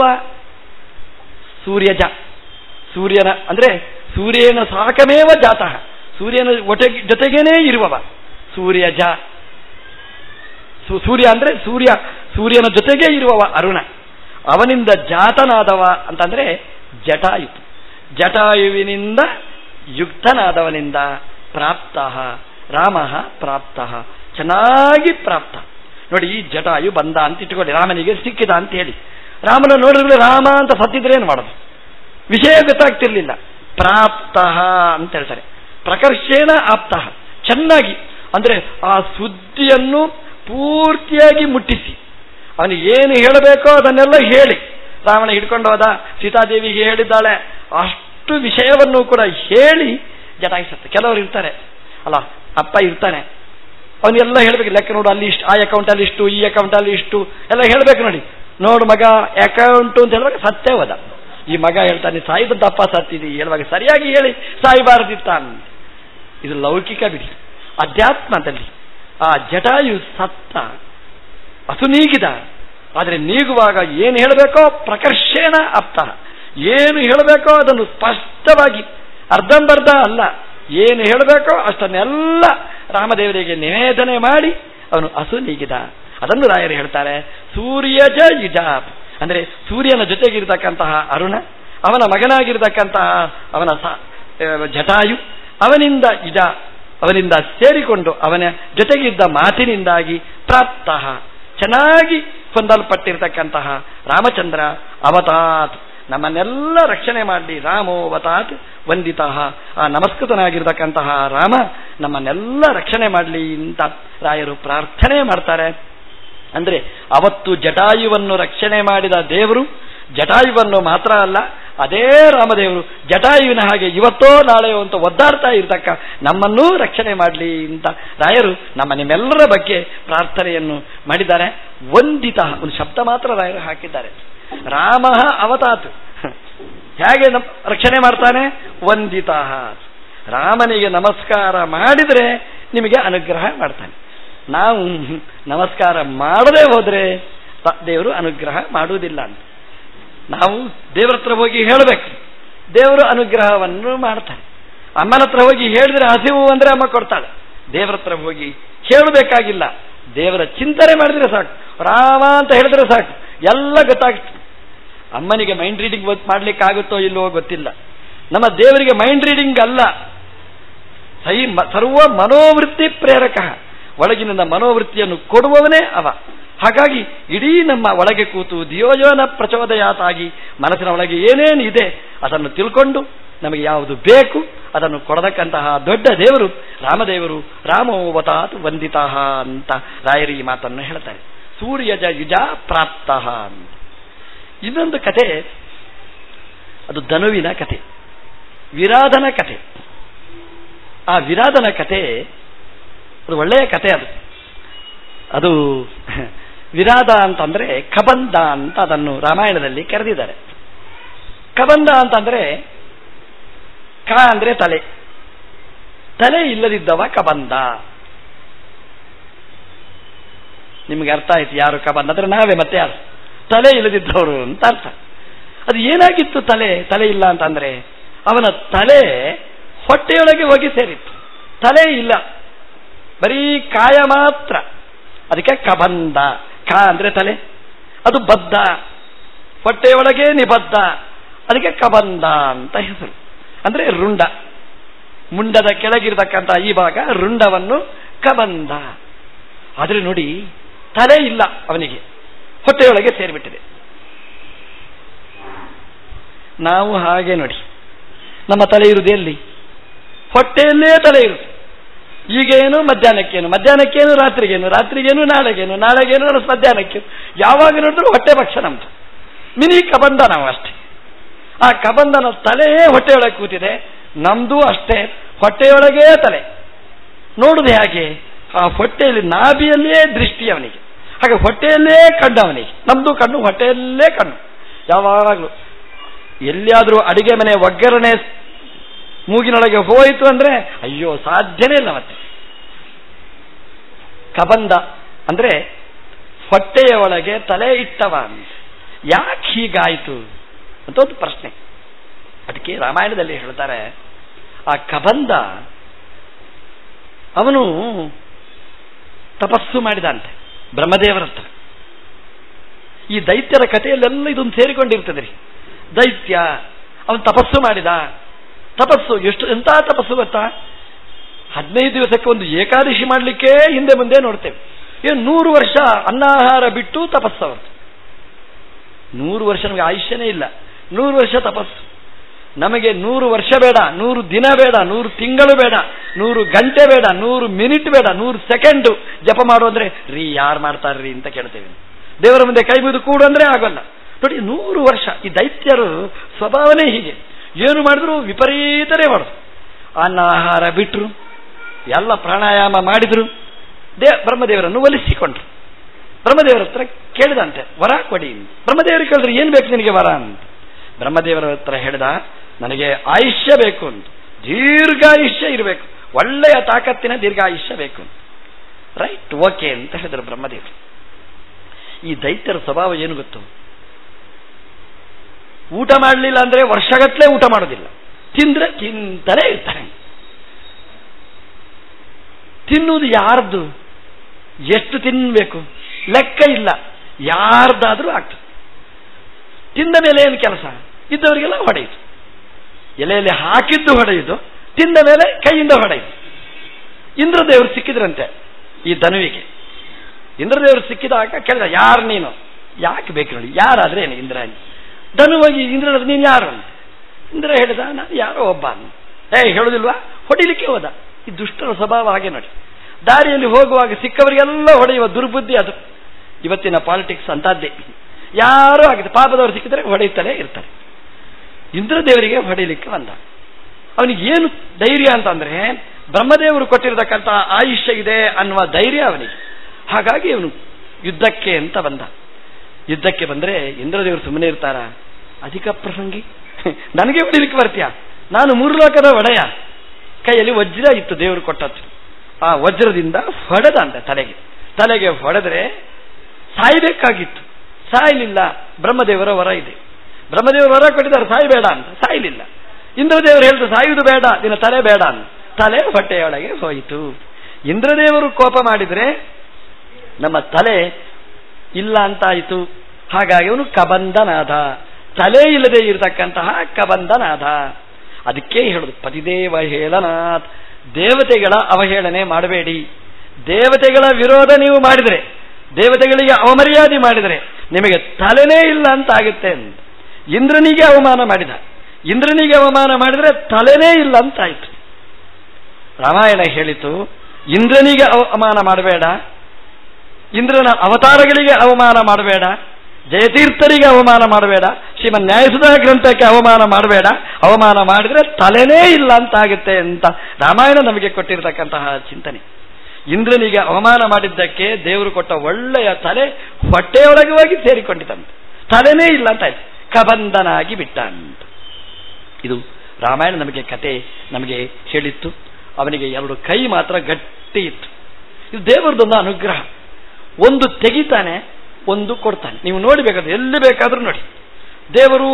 ಸೂರ್ಯಜ ಸೂರ್ಯನ ಅಂದ್ರೆ ಸೂರ್ಯನ ಸಾಕಮೇವ ಜಾತಃ ಸೂರ್ಯನ ಒಟೆ ಜೊತೆಗೇನೆ ಇರುವವ ಸೂರ್ಯಜ ಸೂರ್ಯ ಅಂದ್ರೆ ಸೂರ್ಯ ಸೂರ್ಯನ ಜೊತೆಗೆ ಇರುವವ ಅರುಣ ಅವನಿಂದ ಜಾತನಾದವ ಅಂತಂದ್ರೆ ಜಟಾಯು ಜಟಾಯುವಿನಿಂದ ಯುಕ್ತನಾದವನಿಂದ ಪ್ರಾಪ್ತ ರಾಮ ಪ್ರಾಪ್ತ ಚೆನ್ನಾಗಿ ಪ್ರಾಪ್ತ ನೋಡಿ ಈ ಜಟಾಯು ಬಂದ ಅಂತ ಇಟ್ಕೊಳ್ಳಿ ರಾಮನಿಗೆ ಸಿಕ್ಕಿದ ಅಂತ ಹೇಳಿ ರಾಮನ ನೋಡಿದ್ರೆ ರಾಮ ಅಂತ ಸತ್ತಿದ್ರೆ ಏನು ಮಾಡೋದು ವಿಷಯ ಗೊತ್ತಾಗ್ತಿರ್ಲಿಲ್ಲ ಪ್ರಾಪ್ತ ಅಂತ ಹೇಳ್ತಾರೆ ಪ್ರಕರ್ಷೇಣ ಆಪ್ತ ಚೆನ್ನಾಗಿ ಅಂದ್ರೆ ಆ ಸುದ್ದಿಯನ್ನು ಪೂರ್ತಿಯಾಗಿ ಮುಟ್ಟಿಸಿ ಅವನಿಗೆ ಏನು ಹೇಳಬೇಕೋ ಅದನ್ನೆಲ್ಲ ಹೇಳಿ ರಾವಣ ಹಿಡ್ಕೊಂಡು ಹೋದ ಸೀತಾದೇವಿಗೆ ಹೇಳಿದ್ದಾಳೆ ಅಷ್ಟು ವಿಷಯವನ್ನು ಕೂಡ ಹೇಳಿ ಜಟಾಯಿಸುತ್ತೆ ಕೆಲವರು ಇರ್ತಾರೆ ಅಲ್ಲ ಅಪ್ಪ ಇರ್ತಾನೆ ಅವನ್ನೆಲ್ಲ ಹೇಳ್ಬೇಕು ಲೆಕ್ಕ ನೋಡು ಅಲ್ಲಿ ಇಷ್ಟು ಆ ಅಕೌಂಟಲ್ಲಿ ಇಷ್ಟು ಈ ಅಕೌಂಟಲ್ಲಿ ಇಷ್ಟು ಎಲ್ಲ ಹೇಳ್ಬೇಕು ನೋಡಿ ನೋಡು ಮಗ ಅಕೌಂಟು ಅಂತ ಹೇಳುವಾಗ ಸತ್ಯ ಹೋದ ಈ ಮಗ ಹೇಳ್ತಾನೆ ಸಾಯಿದಂತ ಅಪ್ಪ ಸತ್ತಿದಿ ಹೇಳುವಾಗ ಸರಿಯಾಗಿ ಹೇಳಿ ಸಾಯಿಬಾರದಿತ್ತ ಇದು ಲೌಕಿಕ ಬಿಡಿ ಅಧ್ಯಾತ್ಮದಲ್ಲಿ ಆ ಜಟಾಯು ಸತ್ತ ಅಸು ನೀಗಿದ ಆದರೆ ನೀಗುವಾಗ ಏನು ಹೇಳಬೇಕೋ ಪ್ರಕರ್ಷೇಣ ಅಪ್ತ ಏನು ಹೇಳಬೇಕೋ ಅದನ್ನು ಸ್ಪಷ್ಟವಾಗಿ ಅರ್ಧಂಬರ್ಧ ಅಲ್ಲ ಏನು ಹೇಳಬೇಕೋ ಅಷ್ಟನ್ನೆಲ್ಲ ರಾಮದೇವರಿಗೆ ನಿವೇದನೆ ಮಾಡಿ ಅವನು ಹಸು ನೀಗಿದ ಅದನ್ನು ರಾಯರು ಹೇಳ್ತಾರೆ ಸೂರ್ಯಜ ಇಜ ಅಂದರೆ ಸೂರ್ಯನ ಜೊತೆಗಿರತಕ್ಕಂತಹ ಅರುಣ ಅವನ ಮಗನಾಗಿರತಕ್ಕಂತಹ ಅವನ ಜಟಾಯು ಅವನಿಂದ ಇಜ ಅವನಿಂದ ಸೇರಿಕೊಂಡು ಅವನ ಜೊತೆಗಿದ್ದ ಮಾತಿನಿಂದಾಗಿ ಪ್ರಾಪ್ತ ಚೆನ್ನಾಗಿ ಹೊಂದಲ್ಪಟ್ಟಿರತಕ್ಕಂತಹ ರಾಮಚಂದ್ರ ಅವತಾತ್ ನಮ್ಮನ್ನೆಲ್ಲ ರಕ್ಷಣೆ ಮಾಡಲಿ ರಾಮೋವತಾತ್ ವಂದಿತ ಆ ನಮಸ್ಕೃತನಾಗಿರ್ತಕ್ಕಂತಹ ರಾಮ ನಮ್ಮನ್ನೆಲ್ಲ ರಕ್ಷಣೆ ಮಾಡಲಿ ಅಂತ ರಾಯರು ಪ್ರಾರ್ಥನೆ ಮಾಡ್ತಾರೆ ಅಂದ್ರೆ ಅವತ್ತು ಜಟಾಯುವನ್ನು ರಕ್ಷಣೆ ಮಾಡಿದ ದೇವರು ಜಟಾಯುವನ್ನು ಮಾತ್ರ ಅಲ್ಲ ಅದೇ ರಾಮದೇವರು ಜಟಾಯುವಿನ ಹಾಗೆ ಇವತ್ತೋ ನಾಳೆಯೋ ಅಂತ ಒದ್ದಾಡ್ತಾ ಇರ್ತಕ್ಕ ನಮ್ಮನ್ನೂ ರಕ್ಷಣೆ ಮಾಡಲಿ ಅಂತ ರಾಯರು ನಮ್ಮ ನಿಮ್ಮೆಲ್ಲರ ಬಗ್ಗೆ ಪ್ರಾರ್ಥನೆಯನ್ನು ಮಾಡಿದ್ದಾರೆ ವಂದಿತ ಒಂದು ಶಬ್ದ ಮಾತ್ರ ರಾಯರು ಹಾಕಿದ್ದಾರೆ ರಾಮ ಅವತಾತ್ ಹೇಗೆ ರಕ್ಷಣೆ ಮಾಡ್ತಾನೆ ವಂದಿತ ರಾಮನಿಗೆ ನಮಸ್ಕಾರ ಮಾಡಿದರೆ ನಿಮಗೆ ಅನುಗ್ರಹ ಮಾಡ್ತಾನೆ ನಾವು ನಮಸ್ಕಾರ ಮಾಡದೆ ಹೋದ್ರೆ ದೇವರು ಅನುಗ್ರಹ ಮಾಡುವುದಿಲ್ಲ ಅಂತ ನಾವು ದೇವರ ಹತ್ರ ಹೋಗಿ ಹೇಳಬೇಕು ದೇವರು ಅನುಗ್ರಹವನ್ನು ಮಾಡ್ತಾನೆ ಅಮ್ಮನ ಹತ್ರ ಹೋಗಿ ಹೇಳಿದ್ರೆ ಹಸಿವು ಅಂದ್ರೆ ಅಮ್ಮ ಕೊಡ್ತಾಳೆ ದೇವರ ಹತ್ರ ಹೋಗಿ ಹೇಳಬೇಕಾಗಿಲ್ಲ ದೇವರ ಚಿಂತನೆ ಮಾಡಿದ್ರೆ ಸಾಕು ರಾಮ ಅಂತ ಹೇಳಿದ್ರೆ ಸಾಕು ಎಲ್ಲ ಗೊತ್ತಾಗ್ತದೆ ಅಮ್ಮನಿಗೆ ಮೈಂಡ್ ರೀಡಿಂಗ್ ಮಾಡ್ಲಿಕ್ಕೆ ಆಗುತ್ತೋ ಇಲ್ಲವೋ ಗೊತ್ತಿಲ್ಲ ನಮ್ಮ ದೇವರಿಗೆ ಮೈಂಡ್ ರೀಡಿಂಗ್ ಅಲ್ಲ ಸೈ ಸರ್ವ ಮನೋವೃತ್ತಿ ಪ್ರೇರಕ ಒಳಗಿನಿಂದ ಮನೋವೃತ್ತಿಯನ್ನು ಕೊಡುವವನೇ ಅವ ಹಾಗಾಗಿ ಇಡೀ ನಮ್ಮ ಒಳಗೆ ಕೂತು ದಿಯೋಜನ ಪ್ರಚೋದಯಾತಾಗಿ ಮನಸ್ಸಿನ ಒಳಗೆ ಏನೇನಿದೆ ಅದನ್ನು ತಿಳ್ಕೊಂಡು ನಮಗೆ ಯಾವುದು ಬೇಕು ಅದನ್ನು ಕೊಡತಕ್ಕಂತಹ ದೊಡ್ಡ ದೇವರು ರಾಮದೇವರು ರಾಮೋವತಾತ್ ವಂದಿತ ಅಂತ ರಾಯರಿ ಈ ಮಾತನ್ನು ಹೇಳ್ತಾರೆ ಸೂರ್ಯಜ ಯುಜ ಪ್ರಾಪ್ತ ಅಂತ ಇನ್ನೊಂದು ಕತೆ ಅದು ಧನುವಿನ ಕತೆ ವಿರಾಧನ ಕತೆ ಆ ವಿರಾಧನ ಕತೆ ಅದು ಒಳ್ಳೆಯ ಕತೆ ಅದು ಅದು ವಿರಾಧ ಅಂತಂದ್ರೆ ಕಬಂಧ ಅಂತ ಅದನ್ನು ರಾಮಾಯಣದಲ್ಲಿ ಕರೆದಿದ್ದಾರೆ ಕಬಂಧ ಅಂತಂದ್ರೆ ಕ ಅಂದ್ರೆ ತಲೆ ತಲೆ ಇಲ್ಲದಿದ್ದವ ಕಬಂಧ ನಿಮ್ಗೆ ಅರ್ಥ ಆಯ್ತು ಯಾರು ಕಬಂಧ ಅಂದ್ರೆ ನಾವೇ ಮತ್ತೆ ಯಾರು ತಲೆ ಇಲ್ಲದಿದ್ದವರು ಅಂತ ಅರ್ಥ ಅದು ಏನಾಗಿತ್ತು ತಲೆ ತಲೆ ಇಲ್ಲ ಅಂತಂದ್ರೆ ಅವನ ತಲೆ ಹೊಟ್ಟೆಯೊಳಗೆ ಹೋಗಿ ಸೇರಿತ್ತು ತಲೆ ಇಲ್ಲ ಬರೀ ಕಾಯ ಮಾತ್ರ ಅದಕ್ಕೆ ಕಬಂಧ ಕ ಅಂದ್ರೆ ತಲೆ ಅದು ಬದ್ಧ ಹೊಟ್ಟೆಯೊಳಗೆ ನಿಬದ್ಧ ಅದಕ್ಕೆ ಕಬಂಧ ಅಂತ ಹೆಸರು ಅಂದ್ರೆ ರುಂಡ ಮುಂಡದ ಕೆಳಗಿರತಕ್ಕಂಥ ಈ ಭಾಗ ರುಂಡವನ್ನು ಕಬಂಧ ಆದ್ರೆ ನೋಡಿ ತಲೆ ಇಲ್ಲ ಅವನಿಗೆ ಹೊಟ್ಟೆಯೊಳಗೆ ಸೇರಿಬಿಟ್ಟಿದೆ ನಾವು ಹಾಗೆ ನೋಡಿ ನಮ್ಮ ತಲೆ ಇರುವುದು ಎಲ್ಲಿ ಹೊಟ್ಟೆಯಲ್ಲೇ ತಲೆ ಇರುತ್ತೆ ಈಗೇನು ಮಧ್ಯಾಹ್ನಕ್ಕೇನು ಮಧ್ಯಾಹ್ನಕ್ಕೇನು ರಾತ್ರಿಗೇನು ರಾತ್ರಿಗೇನು ನಾಳೆಗೇನು ನಾಳೆಗೇನು ಮಧ್ಯಾಹ್ನಕ್ಕೇನು ಯಾವಾಗ ನೋಡಿದ್ರು ಹೊಟ್ಟೆ ಭಕ್ಷ ನಮ್ದು ಮಿನಿ ಕಬಂಧ ನಾವು ಅಷ್ಟೇ ಆ ಕಬಂಧನ ತಲೆಯೇ ಹೊಟ್ಟೆಯೊಳಗೆ ಕೂತಿದೆ ನಮ್ದು ಅಷ್ಟೇ ಹೊಟ್ಟೆಯೊಳಗೇ ತಲೆ ನೋಡುದು ಹೇಗೆ ಆ ಹೊಟ್ಟೆಯಲ್ಲಿ ನಾಭಿಯಲ್ಲೇ ದೃಷ್ಟಿ ಅವನಿಗೆ ಹಾಗೆ ಹೊಟ್ಟೆಯಲ್ಲೇ ಕಣ್ಣು ಅವನಿಗೆ ನಮ್ದು ಕಣ್ಣು ಹೊಟ್ಟೆಯಲ್ಲೇ ಕಣ್ಣು ಯಾವಾಗಲೂ ಎಲ್ಲಿಯಾದರೂ ಅಡಿಗೆ ಮನೆ ಒಗ್ಗರಣೆ ಮೂಗಿನೊಳಗೆ ಹೋಯಿತು ಅಂದ್ರೆ ಅಯ್ಯೋ ಸಾಧ್ಯನೇ ಇಲ್ಲ ಮತ್ತೆ ಕಬಂಧ ಅಂದ್ರೆ ಹೊಟ್ಟೆಯ ಒಳಗೆ ತಲೆ ಇಟ್ಟವ ಅಂತ ಯಾಕೆ ಹೀಗಾಯಿತು ಅಂತ ಒಂದು ಪ್ರಶ್ನೆ ಅದಕ್ಕೆ ರಾಮಾಯಣದಲ್ಲಿ ಹೇಳ್ತಾರೆ ಆ ಕಬಂದ ಅವನು ತಪಸ್ಸು ಮಾಡಿದಂತೆ ಬ್ರಹ್ಮದೇವರ ಹತ್ರ ಈ ದೈತ್ಯರ ಕಥೆಯಲ್ಲೆಲ್ಲ ಇದೊಂದು ಸೇರಿಕೊಂಡಿರ್ತದೆ ರೀ ದೈತ್ಯ ಅವನು ತಪಸ್ಸು ಮಾಡಿದ ತಪಸ್ಸು ಎಷ್ಟು ಎಂತ ತಪಸ್ಸು ಗೊತ್ತಾ ಹದಿನೈದು ದಿವಸಕ್ಕೆ ಒಂದು ಏಕಾದಶಿ ಮಾಡಲಿಕ್ಕೆ ಹಿಂದೆ ಮುಂದೆ ನೋಡ್ತೇವೆ ಏನು ನೂರು ವರ್ಷ ಅನ್ನಾಹಾರ ಬಿಟ್ಟು ತಪಸ್ಸವರು ನೂರು ವರ್ಷ ನಮಗೆ ಆಯುಷ್ಯನೇ ಇಲ್ಲ ನೂರು ವರ್ಷ ತಪಸ್ಸು ನಮಗೆ ನೂರು ವರ್ಷ ಬೇಡ ನೂರು ದಿನ ಬೇಡ ನೂರು ತಿಂಗಳು ಬೇಡ ನೂರು ಗಂಟೆ ಬೇಡ ನೂರು ಮಿನಿಟ್ ಬೇಡ ನೂರು ಸೆಕೆಂಡ್ ಜಪ ಮಾಡು ಅಂದ್ರೆ ರೀ ಯಾರು ಮಾಡ್ತಾರ್ರಿ ಅಂತ ಕೇಳ್ತೇವೆ ದೇವರ ಮುಂದೆ ಕೈ ಮುಗಿದು ಕೂಡು ಅಂದ್ರೆ ಆಗೋಲ್ಲ ನೋಡಿ ನೂರು ವರ್ಷ ಈ ದೈತ್ಯರು ಸ್ವಭಾವನೇ ಹೀಗೆ ಏನು ಮಾಡಿದ್ರು ವಿಪರೀತನೇ ಮಾಡುದು ಅನ್ನ ಆಹಾರ ಬಿಟ್ರು ಎಲ್ಲ ಪ್ರಾಣಾಯಾಮ ಮಾಡಿದ್ರು ದೇ ಬ್ರಹ್ಮದೇವರನ್ನು ಒಲಿಸಿಕೊಂಡ್ರು ಬ್ರಹ್ಮದೇವರ ಹತ್ರ ಕೇಳಿದಂತೆ ವರ ಕೊಡಿ ಬ್ರಹ್ಮದೇವರಿಗೆ ಕೇಳಿದ್ರೆ ಏನ್ ಬೇಕು ನಿನಗೆ ವರ ಅಂತ ಬ್ರಹ್ಮದೇವರ ಹತ್ರ ಹೇಳಿದ ನನಗೆ ಆಯುಷ್ಯ ಬೇಕು ಅಂತ ದೀರ್ಘಾಯುಷ್ಯ ಇರಬೇಕು ಒಳ್ಳೆಯ ತಾಕತ್ತಿನ ದೀರ್ಘಾಯುಷ್ಯ ಬೇಕು ರೈಟ್ ಓಕೆ ಅಂತ ಹೇಳಿದ್ರು ಬ್ರಹ್ಮದೇವರು ಈ ದೈತ್ಯರ ಸ್ವಭಾವ ಏನು ಗೊತ್ತು ಊಟ ಮಾಡಲಿಲ್ಲ ಅಂದ್ರೆ ವರ್ಷಗಟ್ಟಲೆ ಊಟ ಮಾಡೋದಿಲ್ಲ ತಿಂದ್ರೆ ತಿಂತಲೇ ಇರ್ತಾರೆ ತಿನ್ನುವುದು ಯಾರ್ದು ಎಷ್ಟು ತಿನ್ನಬೇಕು ಲೆಕ್ಕ ಇಲ್ಲ ಯಾರ್ದಾದ್ರೂ ಆಗ್ತದೆ ತಿಂದ ಮೇಲೆ ಏನು ಕೆಲಸ ಇದ್ದವರಿಗೆಲ್ಲ ಹೊಡೆಯಿತು ಎಲೆಯಲ್ಲಿ ಹಾಕಿದ್ದು ಹೊಡೆಯುದು ತಿಂದ ಮೇಲೆ ಕೈಯಿಂದ ಹೊಡೆಯಿತು ಇಂದ್ರದೇವರು ಸಿಕ್ಕಿದ್ರಂತೆ ಈ ಧನುವಿಗೆ ಇಂದ್ರದೇವರು ಸಿಕ್ಕಿದಾಗ ಕೇಳಿದ ಯಾರು ನೀನು ಯಾಕೆ ಬೇಕು ನೋಡಿ ಯಾರಾದ್ರೆ ಏನು ಇಂದ್ರ ಧನುವಾಗಿ ಇಂದ್ರ ನೀನು ಯಾರು ಇಂದ್ರ ಹೇಳಿದ ನಾನು ಯಾರೋ ಒಬ್ಬ ಏ ಹೇಳುದಿಲ್ವಾ ಹೊಡಿಲಿಕ್ಕೆ ಹೋದ ಈ ದುಷ್ಟರ ಸ್ವಭಾವ ಹಾಗೆ ನೋಡಿ ದಾರಿಯಲ್ಲಿ ಹೋಗುವಾಗ ಸಿಕ್ಕವರಿಗೆಲ್ಲ ಹೊಡೆಯುವ ದುರ್ಬುದ್ಧಿ ಅದು ಇವತ್ತಿನ ಪಾಲಿಟಿಕ್ಸ್ ಅಂತದ್ದೇ ಯಾರೋ ಆಗಿದೆ ಪಾಪದವರು ಸಿಕ್ಕಿದ್ರೆ ಹೊಡೆಯುತ್ತಲೇ ಇರ್ತಾರೆ ಇಂದ್ರದೇವರಿಗೆ ಹೊಡೆಯಲಿಕ್ಕೆ ಬಂದ ಅವನಿಗೆ ಏನು ಧೈರ್ಯ ಅಂತಂದ್ರೆ ಬ್ರಹ್ಮದೇವರು ಕೊಟ್ಟಿರತಕ್ಕಂಥ ಆಯುಷ್ಯ ಇದೆ ಅನ್ನುವ ಧೈರ್ಯ ಅವನಿಗೆ ಹಾಗಾಗಿ ಅವನು ಯುದ್ಧಕ್ಕೆ ಅಂತ ಬಂದ ಯುದ್ಧಕ್ಕೆ ಬಂದ್ರೆ ಇಂದ್ರದೇವರು ಸುಮ್ಮನೆ ಇರ್ತಾರ ಅಧಿಕ ಪ್ರಸಂಗಿ ನನಗೆ ಹೊಡಿಲಿಕ್ಕೆ ಬರ್ತೀಯ ನಾನು ಮೂರು ಲೋಕದ ಒಡೆಯ ಕೈಯಲ್ಲಿ ವಜ್ರ ಇತ್ತು ದೇವರು ಕೊಟ್ಟದ್ದು ಆ ವಜ್ರದಿಂದ ಹೊಡೆದ ಅಂತ ತಲೆಗೆ ತಲೆಗೆ ಹೊಡೆದ್ರೆ ಸಾಯ್ಬೇಕಾಗಿತ್ತು ಸಾಯಲಿಲ್ಲ ಬ್ರಹ್ಮದೇವರ ವರ ಇದೆ ಬ್ರಹ್ಮದೇವರು ವರ ಕೊಟ್ಟಿದ್ದಾರೆ ಸಾಯಬೇಡ ಅಂತ ಸಾಯಲಿಲ್ಲ ಇಂದ್ರದೇವರು ಹೇಳಿದ್ರು ಸಾಯುವುದು ಬೇಡ ನಿನ್ನ ತಲೆ ಬೇಡ ಅಂತ ತಲೆ ಹೊಟ್ಟೆಯೊಳಗೆ ಹೋಯಿತು ಇಂದ್ರದೇವರು ಕೋಪ ಮಾಡಿದ್ರೆ ನಮ್ಮ ತಲೆ ಇಲ್ಲ ಅಂತಾಯಿತು ಹಾಗಾಗಿ ಅವನು ಕಬಂಧನಾದ ತಲೆ ಇಲ್ಲದೆ ಇರತಕ್ಕಂತಹ ಕಬಂಧನಾದ ಅದಕ್ಕೆ ಹೇಳುದು ಪತಿದೇವ ಹೇಳನಾಥ್ ದೇವತೆಗಳ ಅವಹೇಳನೆ ಮಾಡಬೇಡಿ ದೇವತೆಗಳ ವಿರೋಧ ನೀವು ಮಾಡಿದರೆ ದೇವತೆಗಳಿಗೆ ಅವಮರ್ಯಾದೆ ಮಾಡಿದರೆ ನಿಮಗೆ ತಲೆನೇ ಇಲ್ಲ ಅಂತ ಆಗುತ್ತೆ ಇಂದ್ರನಿಗೆ ಅವಮಾನ ಮಾಡಿದ ಇಂದ್ರನಿಗೆ ಅವಮಾನ ಮಾಡಿದರೆ ತಲೆನೇ ಇಲ್ಲ ಅಂತಾಯ್ತು ರಾಮಾಯಣ ಹೇಳಿತು ಇಂದ್ರನಿಗೆ ಅವಮಾನ ಮಾಡಬೇಡ ಇಂದ್ರನ ಅವತಾರಗಳಿಗೆ ಅವಮಾನ ಮಾಡಬೇಡ ಜಯತೀರ್ಥರಿಗೆ ಅವಮಾನ ಮಾಡಬೇಡ ಶ್ರೀಮನ್ ನ್ಯಾಯಸುಧ ಗ್ರಂಥಕ್ಕೆ ಅವಮಾನ ಮಾಡಬೇಡ ಅವಮಾನ ಮಾಡಿದ್ರೆ ತಲೆನೇ ಇಲ್ಲ ಅಂತಾಗುತ್ತೆ ಅಂತ ರಾಮಾಯಣ ನಮಗೆ ಕೊಟ್ಟಿರತಕ್ಕಂತಹ ಚಿಂತನೆ ಇಂದ್ರನಿಗೆ ಅವಮಾನ ಮಾಡಿದ್ದಕ್ಕೆ ದೇವರು ಕೊಟ್ಟ ಒಳ್ಳೆಯ ತಲೆ ಹೊಟ್ಟೆಯೊಳಗೆ ಹೋಗಿ ಸೇರಿಕೊಂಡಿತಂತೆ ತಲೆನೇ ಇಲ್ಲ ಅಂತ ಕಬಂಧನಾಗಿ ಬಿಟ್ಟ ಅಂತ ಇದು ರಾಮಾಯಣ ನಮಗೆ ಕತೆ ನಮಗೆ ಹೇಳಿತ್ತು ಅವನಿಗೆ ಎರಡು ಕೈ ಮಾತ್ರ ಗಟ್ಟಿ ಇತ್ತು ಇದು ದೇವರದೊಂದು ಅನುಗ್ರಹ ಒಂದು ತೆಗಿತಾನೆ ಒಂದು ಕೊಡ್ತಾನೆ ನೀವು ನೋಡಿಬೇಕಾದ್ರೆ ಎಲ್ಲಿ ಬೇಕಾದ್ರೂ ನೋಡಿ ದೇವರು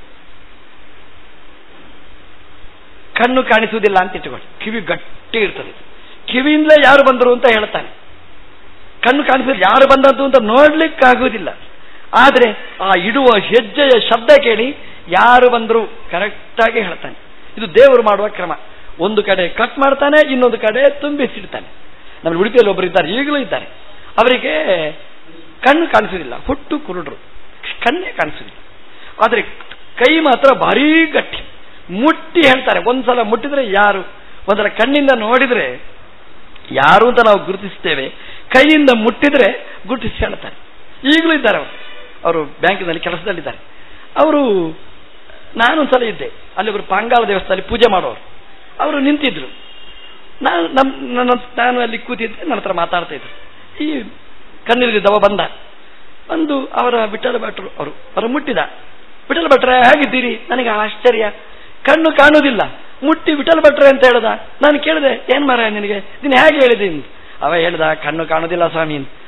ಕಣ್ಣು ಕಾಣಿಸುವುದಿಲ್ಲ ಅಂತ ಇಟ್ಟುಕೊಳ್ಳಿ ಕಿವಿ ಗಟ್ಟಿ ಇರ್ತದೆ ಕಿವಿಯಿಂದಲೇ ಯಾರು ಬಂದರು ಅಂತ ಹೇಳ್ತಾನೆ ಕಣ್ಣು ಕಾಣಿಸಿದ್ರೆ ಯಾರು ಬಂದದ್ದು ಅಂತ ನೋಡ್ಲಿಕ್ಕಾಗುವುದಿಲ್ಲ ಆದರೆ ಆ ಇಡುವ ಹೆಜ್ಜೆಯ ಶಬ್ದ ಕೇಳಿ ಯಾರು ಬಂದರು ಕರೆಕ್ಟಾಗಿ ಹೇಳ್ತಾನೆ ಇದು ದೇವರು ಮಾಡುವ ಕ್ರಮ ಒಂದು ಕಡೆ ಕಟ್ ಮಾಡ್ತಾನೆ ಇನ್ನೊಂದು ಕಡೆ ತುಂಬಿಸಿಡ್ತಾನೆ ನಮ್ಮ ಉಡುಪಿಯಲ್ಲಿ ಒಬ್ಬರು ಇದ್ದಾರೆ ಈಗಲೂ ಇದ್ದಾರೆ ಅವರಿಗೆ ಕಣ್ಣು ಕಾಣಿಸುವುದಿಲ್ಲ ಹುಟ್ಟು ಕುರುಡ್ರು ಕಣ್ಣೇ ಕಾಣಿಸುವುದಿಲ್ಲ ಆದರೆ ಕೈ ಮಾತ್ರ ಭಾರೀ ಗಟ್ಟಿ ಮುಟ್ಟಿ ಹೇಳ್ತಾರೆ ಒಂದ್ಸಲ ಮುಟ್ಟಿದ್ರೆ ಯಾರು ಒಂದರ ಕಣ್ಣಿಂದ ನೋಡಿದ್ರೆ ಯಾರು ಅಂತ ನಾವು ಗುರುತಿಸ್ತೇವೆ ಕೈಯಿಂದ ಮುಟ್ಟಿದ್ರೆ ಗುರುತಿಸಿ ಹೇಳ್ತಾರೆ ಈಗಲೂ ಇದ್ದಾರೆ ಅವರು ಅವರು ಬ್ಯಾಂಕಿನಲ್ಲಿ ಕೆಲಸದಲ್ಲಿದ್ದಾರೆ ಅವರು ನಾನೊಂದ್ಸಲ ಇದ್ದೆ ಅಲ್ಲಿ ಒಬ್ಬರು ಪಾಂಗಾಲ ದೇವಸ್ಥಾನದಲ್ಲಿ ಪೂಜೆ ಮಾಡೋರು ಅವರು ನಿಂತಿದ್ರು ನಾನು ನಮ್ಮ ನನ್ನ ನಾನು ಅಲ್ಲಿ ಕೂತಿದ್ದೆ ನನ್ನ ಹತ್ರ ಮಾತಾಡ್ತಾ ಇದ್ರು ಈ ಕಣ್ಣೀರಿದ್ದವ ಬಂದ ಬಂದು ಅವರ ವಿಠಲ ಭಟ್ರು ಅವರು ಅವರು ಮುಟ್ಟಿದ ವಿಠಲ ಭಟ್ರೆ ಹೇಗಿದ್ದೀರಿ ನನಗೆ ಆಶ್ಚರ್ಯ ಕಣ್ಣು ಕಾಣುವುದಿಲ್ಲ ಮುಟ್ಟಿ ವಿಠಲ ಭಟ್ರೆ ಅಂತ ಹೇಳ್ದ ನಾನು ಕೇಳಿದೆ ಏನ್ ಮಾರ ನಿನಗೆ ನೀನು ಹೇಗೆ ಹೇಳಿದ್ದೀನಿ ಅವ ಹೇಳ್ದ ಕಣ್ಣು ಕಾಣುವುದಿಲ್ಲ ಸ್ವಾಮಿ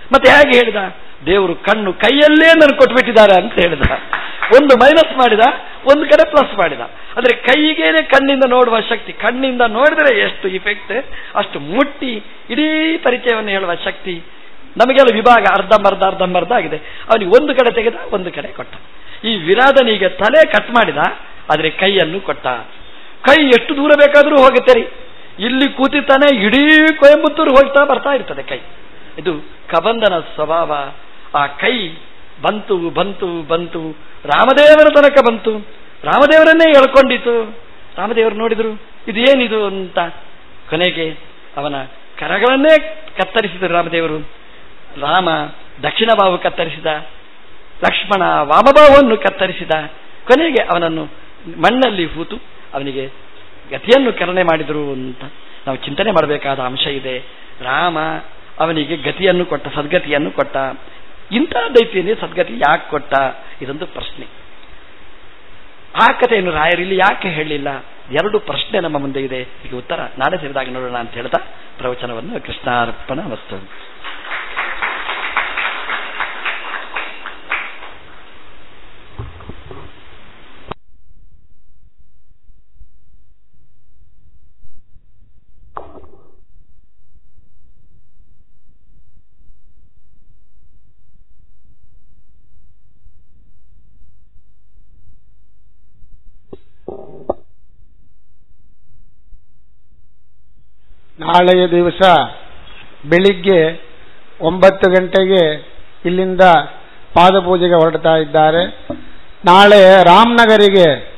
ಮತ್ತೆ ಹೇಗೆ ಹೇಳಿದ ದೇವರು ಕಣ್ಣು ಕೈಯಲ್ಲೇ ನನಗೆ ಕೊಟ್ಬಿಟ್ಟಿದ್ದಾರೆ ಅಂತ ಹೇಳಿದ ಒಂದು ಮೈನಸ್ ಮಾಡಿದ ಒಂದು ಕಡೆ ಪ್ಲಸ್ ಮಾಡಿದ ಅಂದ್ರೆ ಕೈಗೇನೆ ಕಣ್ಣಿಂದ ನೋಡುವ ಶಕ್ತಿ ಕಣ್ಣಿಂದ ನೋಡಿದ್ರೆ ಎಷ್ಟು ಇಫೆಕ್ಟ್ ಅಷ್ಟು ಮುಟ್ಟಿ ಇಡೀ ಪರಿಚಯವನ್ನು ಹೇಳುವ ಶಕ್ತಿ ನಮಗೆಲ್ಲ ವಿಭಾಗ ಅರ್ಧಂಬರ್ಧ ಅರ್ಧಂಬರ್ಧ ಆಗಿದೆ ಅವನಿಗೆ ಒಂದು ಕಡೆ ತೆಗೆದ ಒಂದು ಕಡೆ ಕೊಟ್ಟ ಈ ವಿರಾದನಿಗೆ ತಲೆ ಕಟ್ ಮಾಡಿದ ಆದರೆ ಕೈಯನ್ನು ಕೊಟ್ಟ ಕೈ ಎಷ್ಟು ದೂರ ಬೇಕಾದರೂ ಹೋಗುತ್ತೆ ರೀ ಇಲ್ಲಿ ಕೂತಿತಾನೆ ಇಡೀ ಕೊಯಂಬತ್ತೂರು ಹೋಗ್ತಾ ಬರ್ತಾ ಇರ್ತದೆ ಕೈ ಇದು ಕಬಂಧನ ಸ್ವಭಾವ ಆ ಕೈ ಬಂತು ಬಂತು ಬಂತು ರಾಮದೇವರ ತನಕ ಬಂತು ರಾಮದೇವರನ್ನೇ ಎಳ್ಕೊಂಡಿತು ರಾಮದೇವರು ನೋಡಿದ್ರು ಇದು ಏನಿದು ಅಂತ ಕೊನೆಗೆ ಅವನ ಕರಗಳನ್ನೇ ಕತ್ತರಿಸಿದರು ರಾಮದೇವರು ರಾಮ ದಕ್ಷಿಣ ಬಾವು ಕತ್ತರಿಸಿದ ಲಕ್ಷ್ಮಣ ವಾಮಭಾವವನ್ನು ಕತ್ತರಿಸಿದ ಕೊನೆಗೆ ಅವನನ್ನು ಮಣ್ಣಲ್ಲಿ ಹೂತು ಅವನಿಗೆ ಗತಿಯನ್ನು ಕರುಣೆ ಮಾಡಿದರು ಅಂತ ನಾವು ಚಿಂತನೆ ಮಾಡಬೇಕಾದ ಅಂಶ ಇದೆ ರಾಮ ಅವನಿಗೆ ಗತಿಯನ್ನು ಕೊಟ್ಟ ಸದ್ಗತಿಯನ್ನು ಕೊಟ್ಟ ಇಂಥ ದೈತ್ಯನೇ ಸದ್ಗತಿ ಯಾಕೆ ಕೊಟ್ಟ ಇದೊಂದು ಪ್ರಶ್ನೆ ಆ ಕಥೆಯನ್ನು ರಾಯರಿಲ್ಲಿ ಯಾಕೆ ಹೇಳಲಿಲ್ಲ ಎರಡು ಪ್ರಶ್ನೆ ನಮ್ಮ ಮುಂದೆ ಇದೆ ಈಗ ಉತ್ತರ ನಾಳೆ ಸೇರಿದಾಗ ನೋಡೋಣ ಅಂತ ಹೇಳ್ತಾ ಪ್ರವಚನವನ್ನು ಕೃಷ್ಣಾರ್ಪಣ ವಸ್ತು ನಾಳೆಯ ದಿವಸ ಬೆಳಿಗ್ಗೆ ಒಂಬತ್ತು ಗಂಟೆಗೆ ಇಲ್ಲಿಂದ ಪಾದಪೂಜೆಗೆ ಹೊರಡ್ತಾ ಇದ್ದಾರೆ ನಾಳೆ ರಾಮನಗರಿಗೆ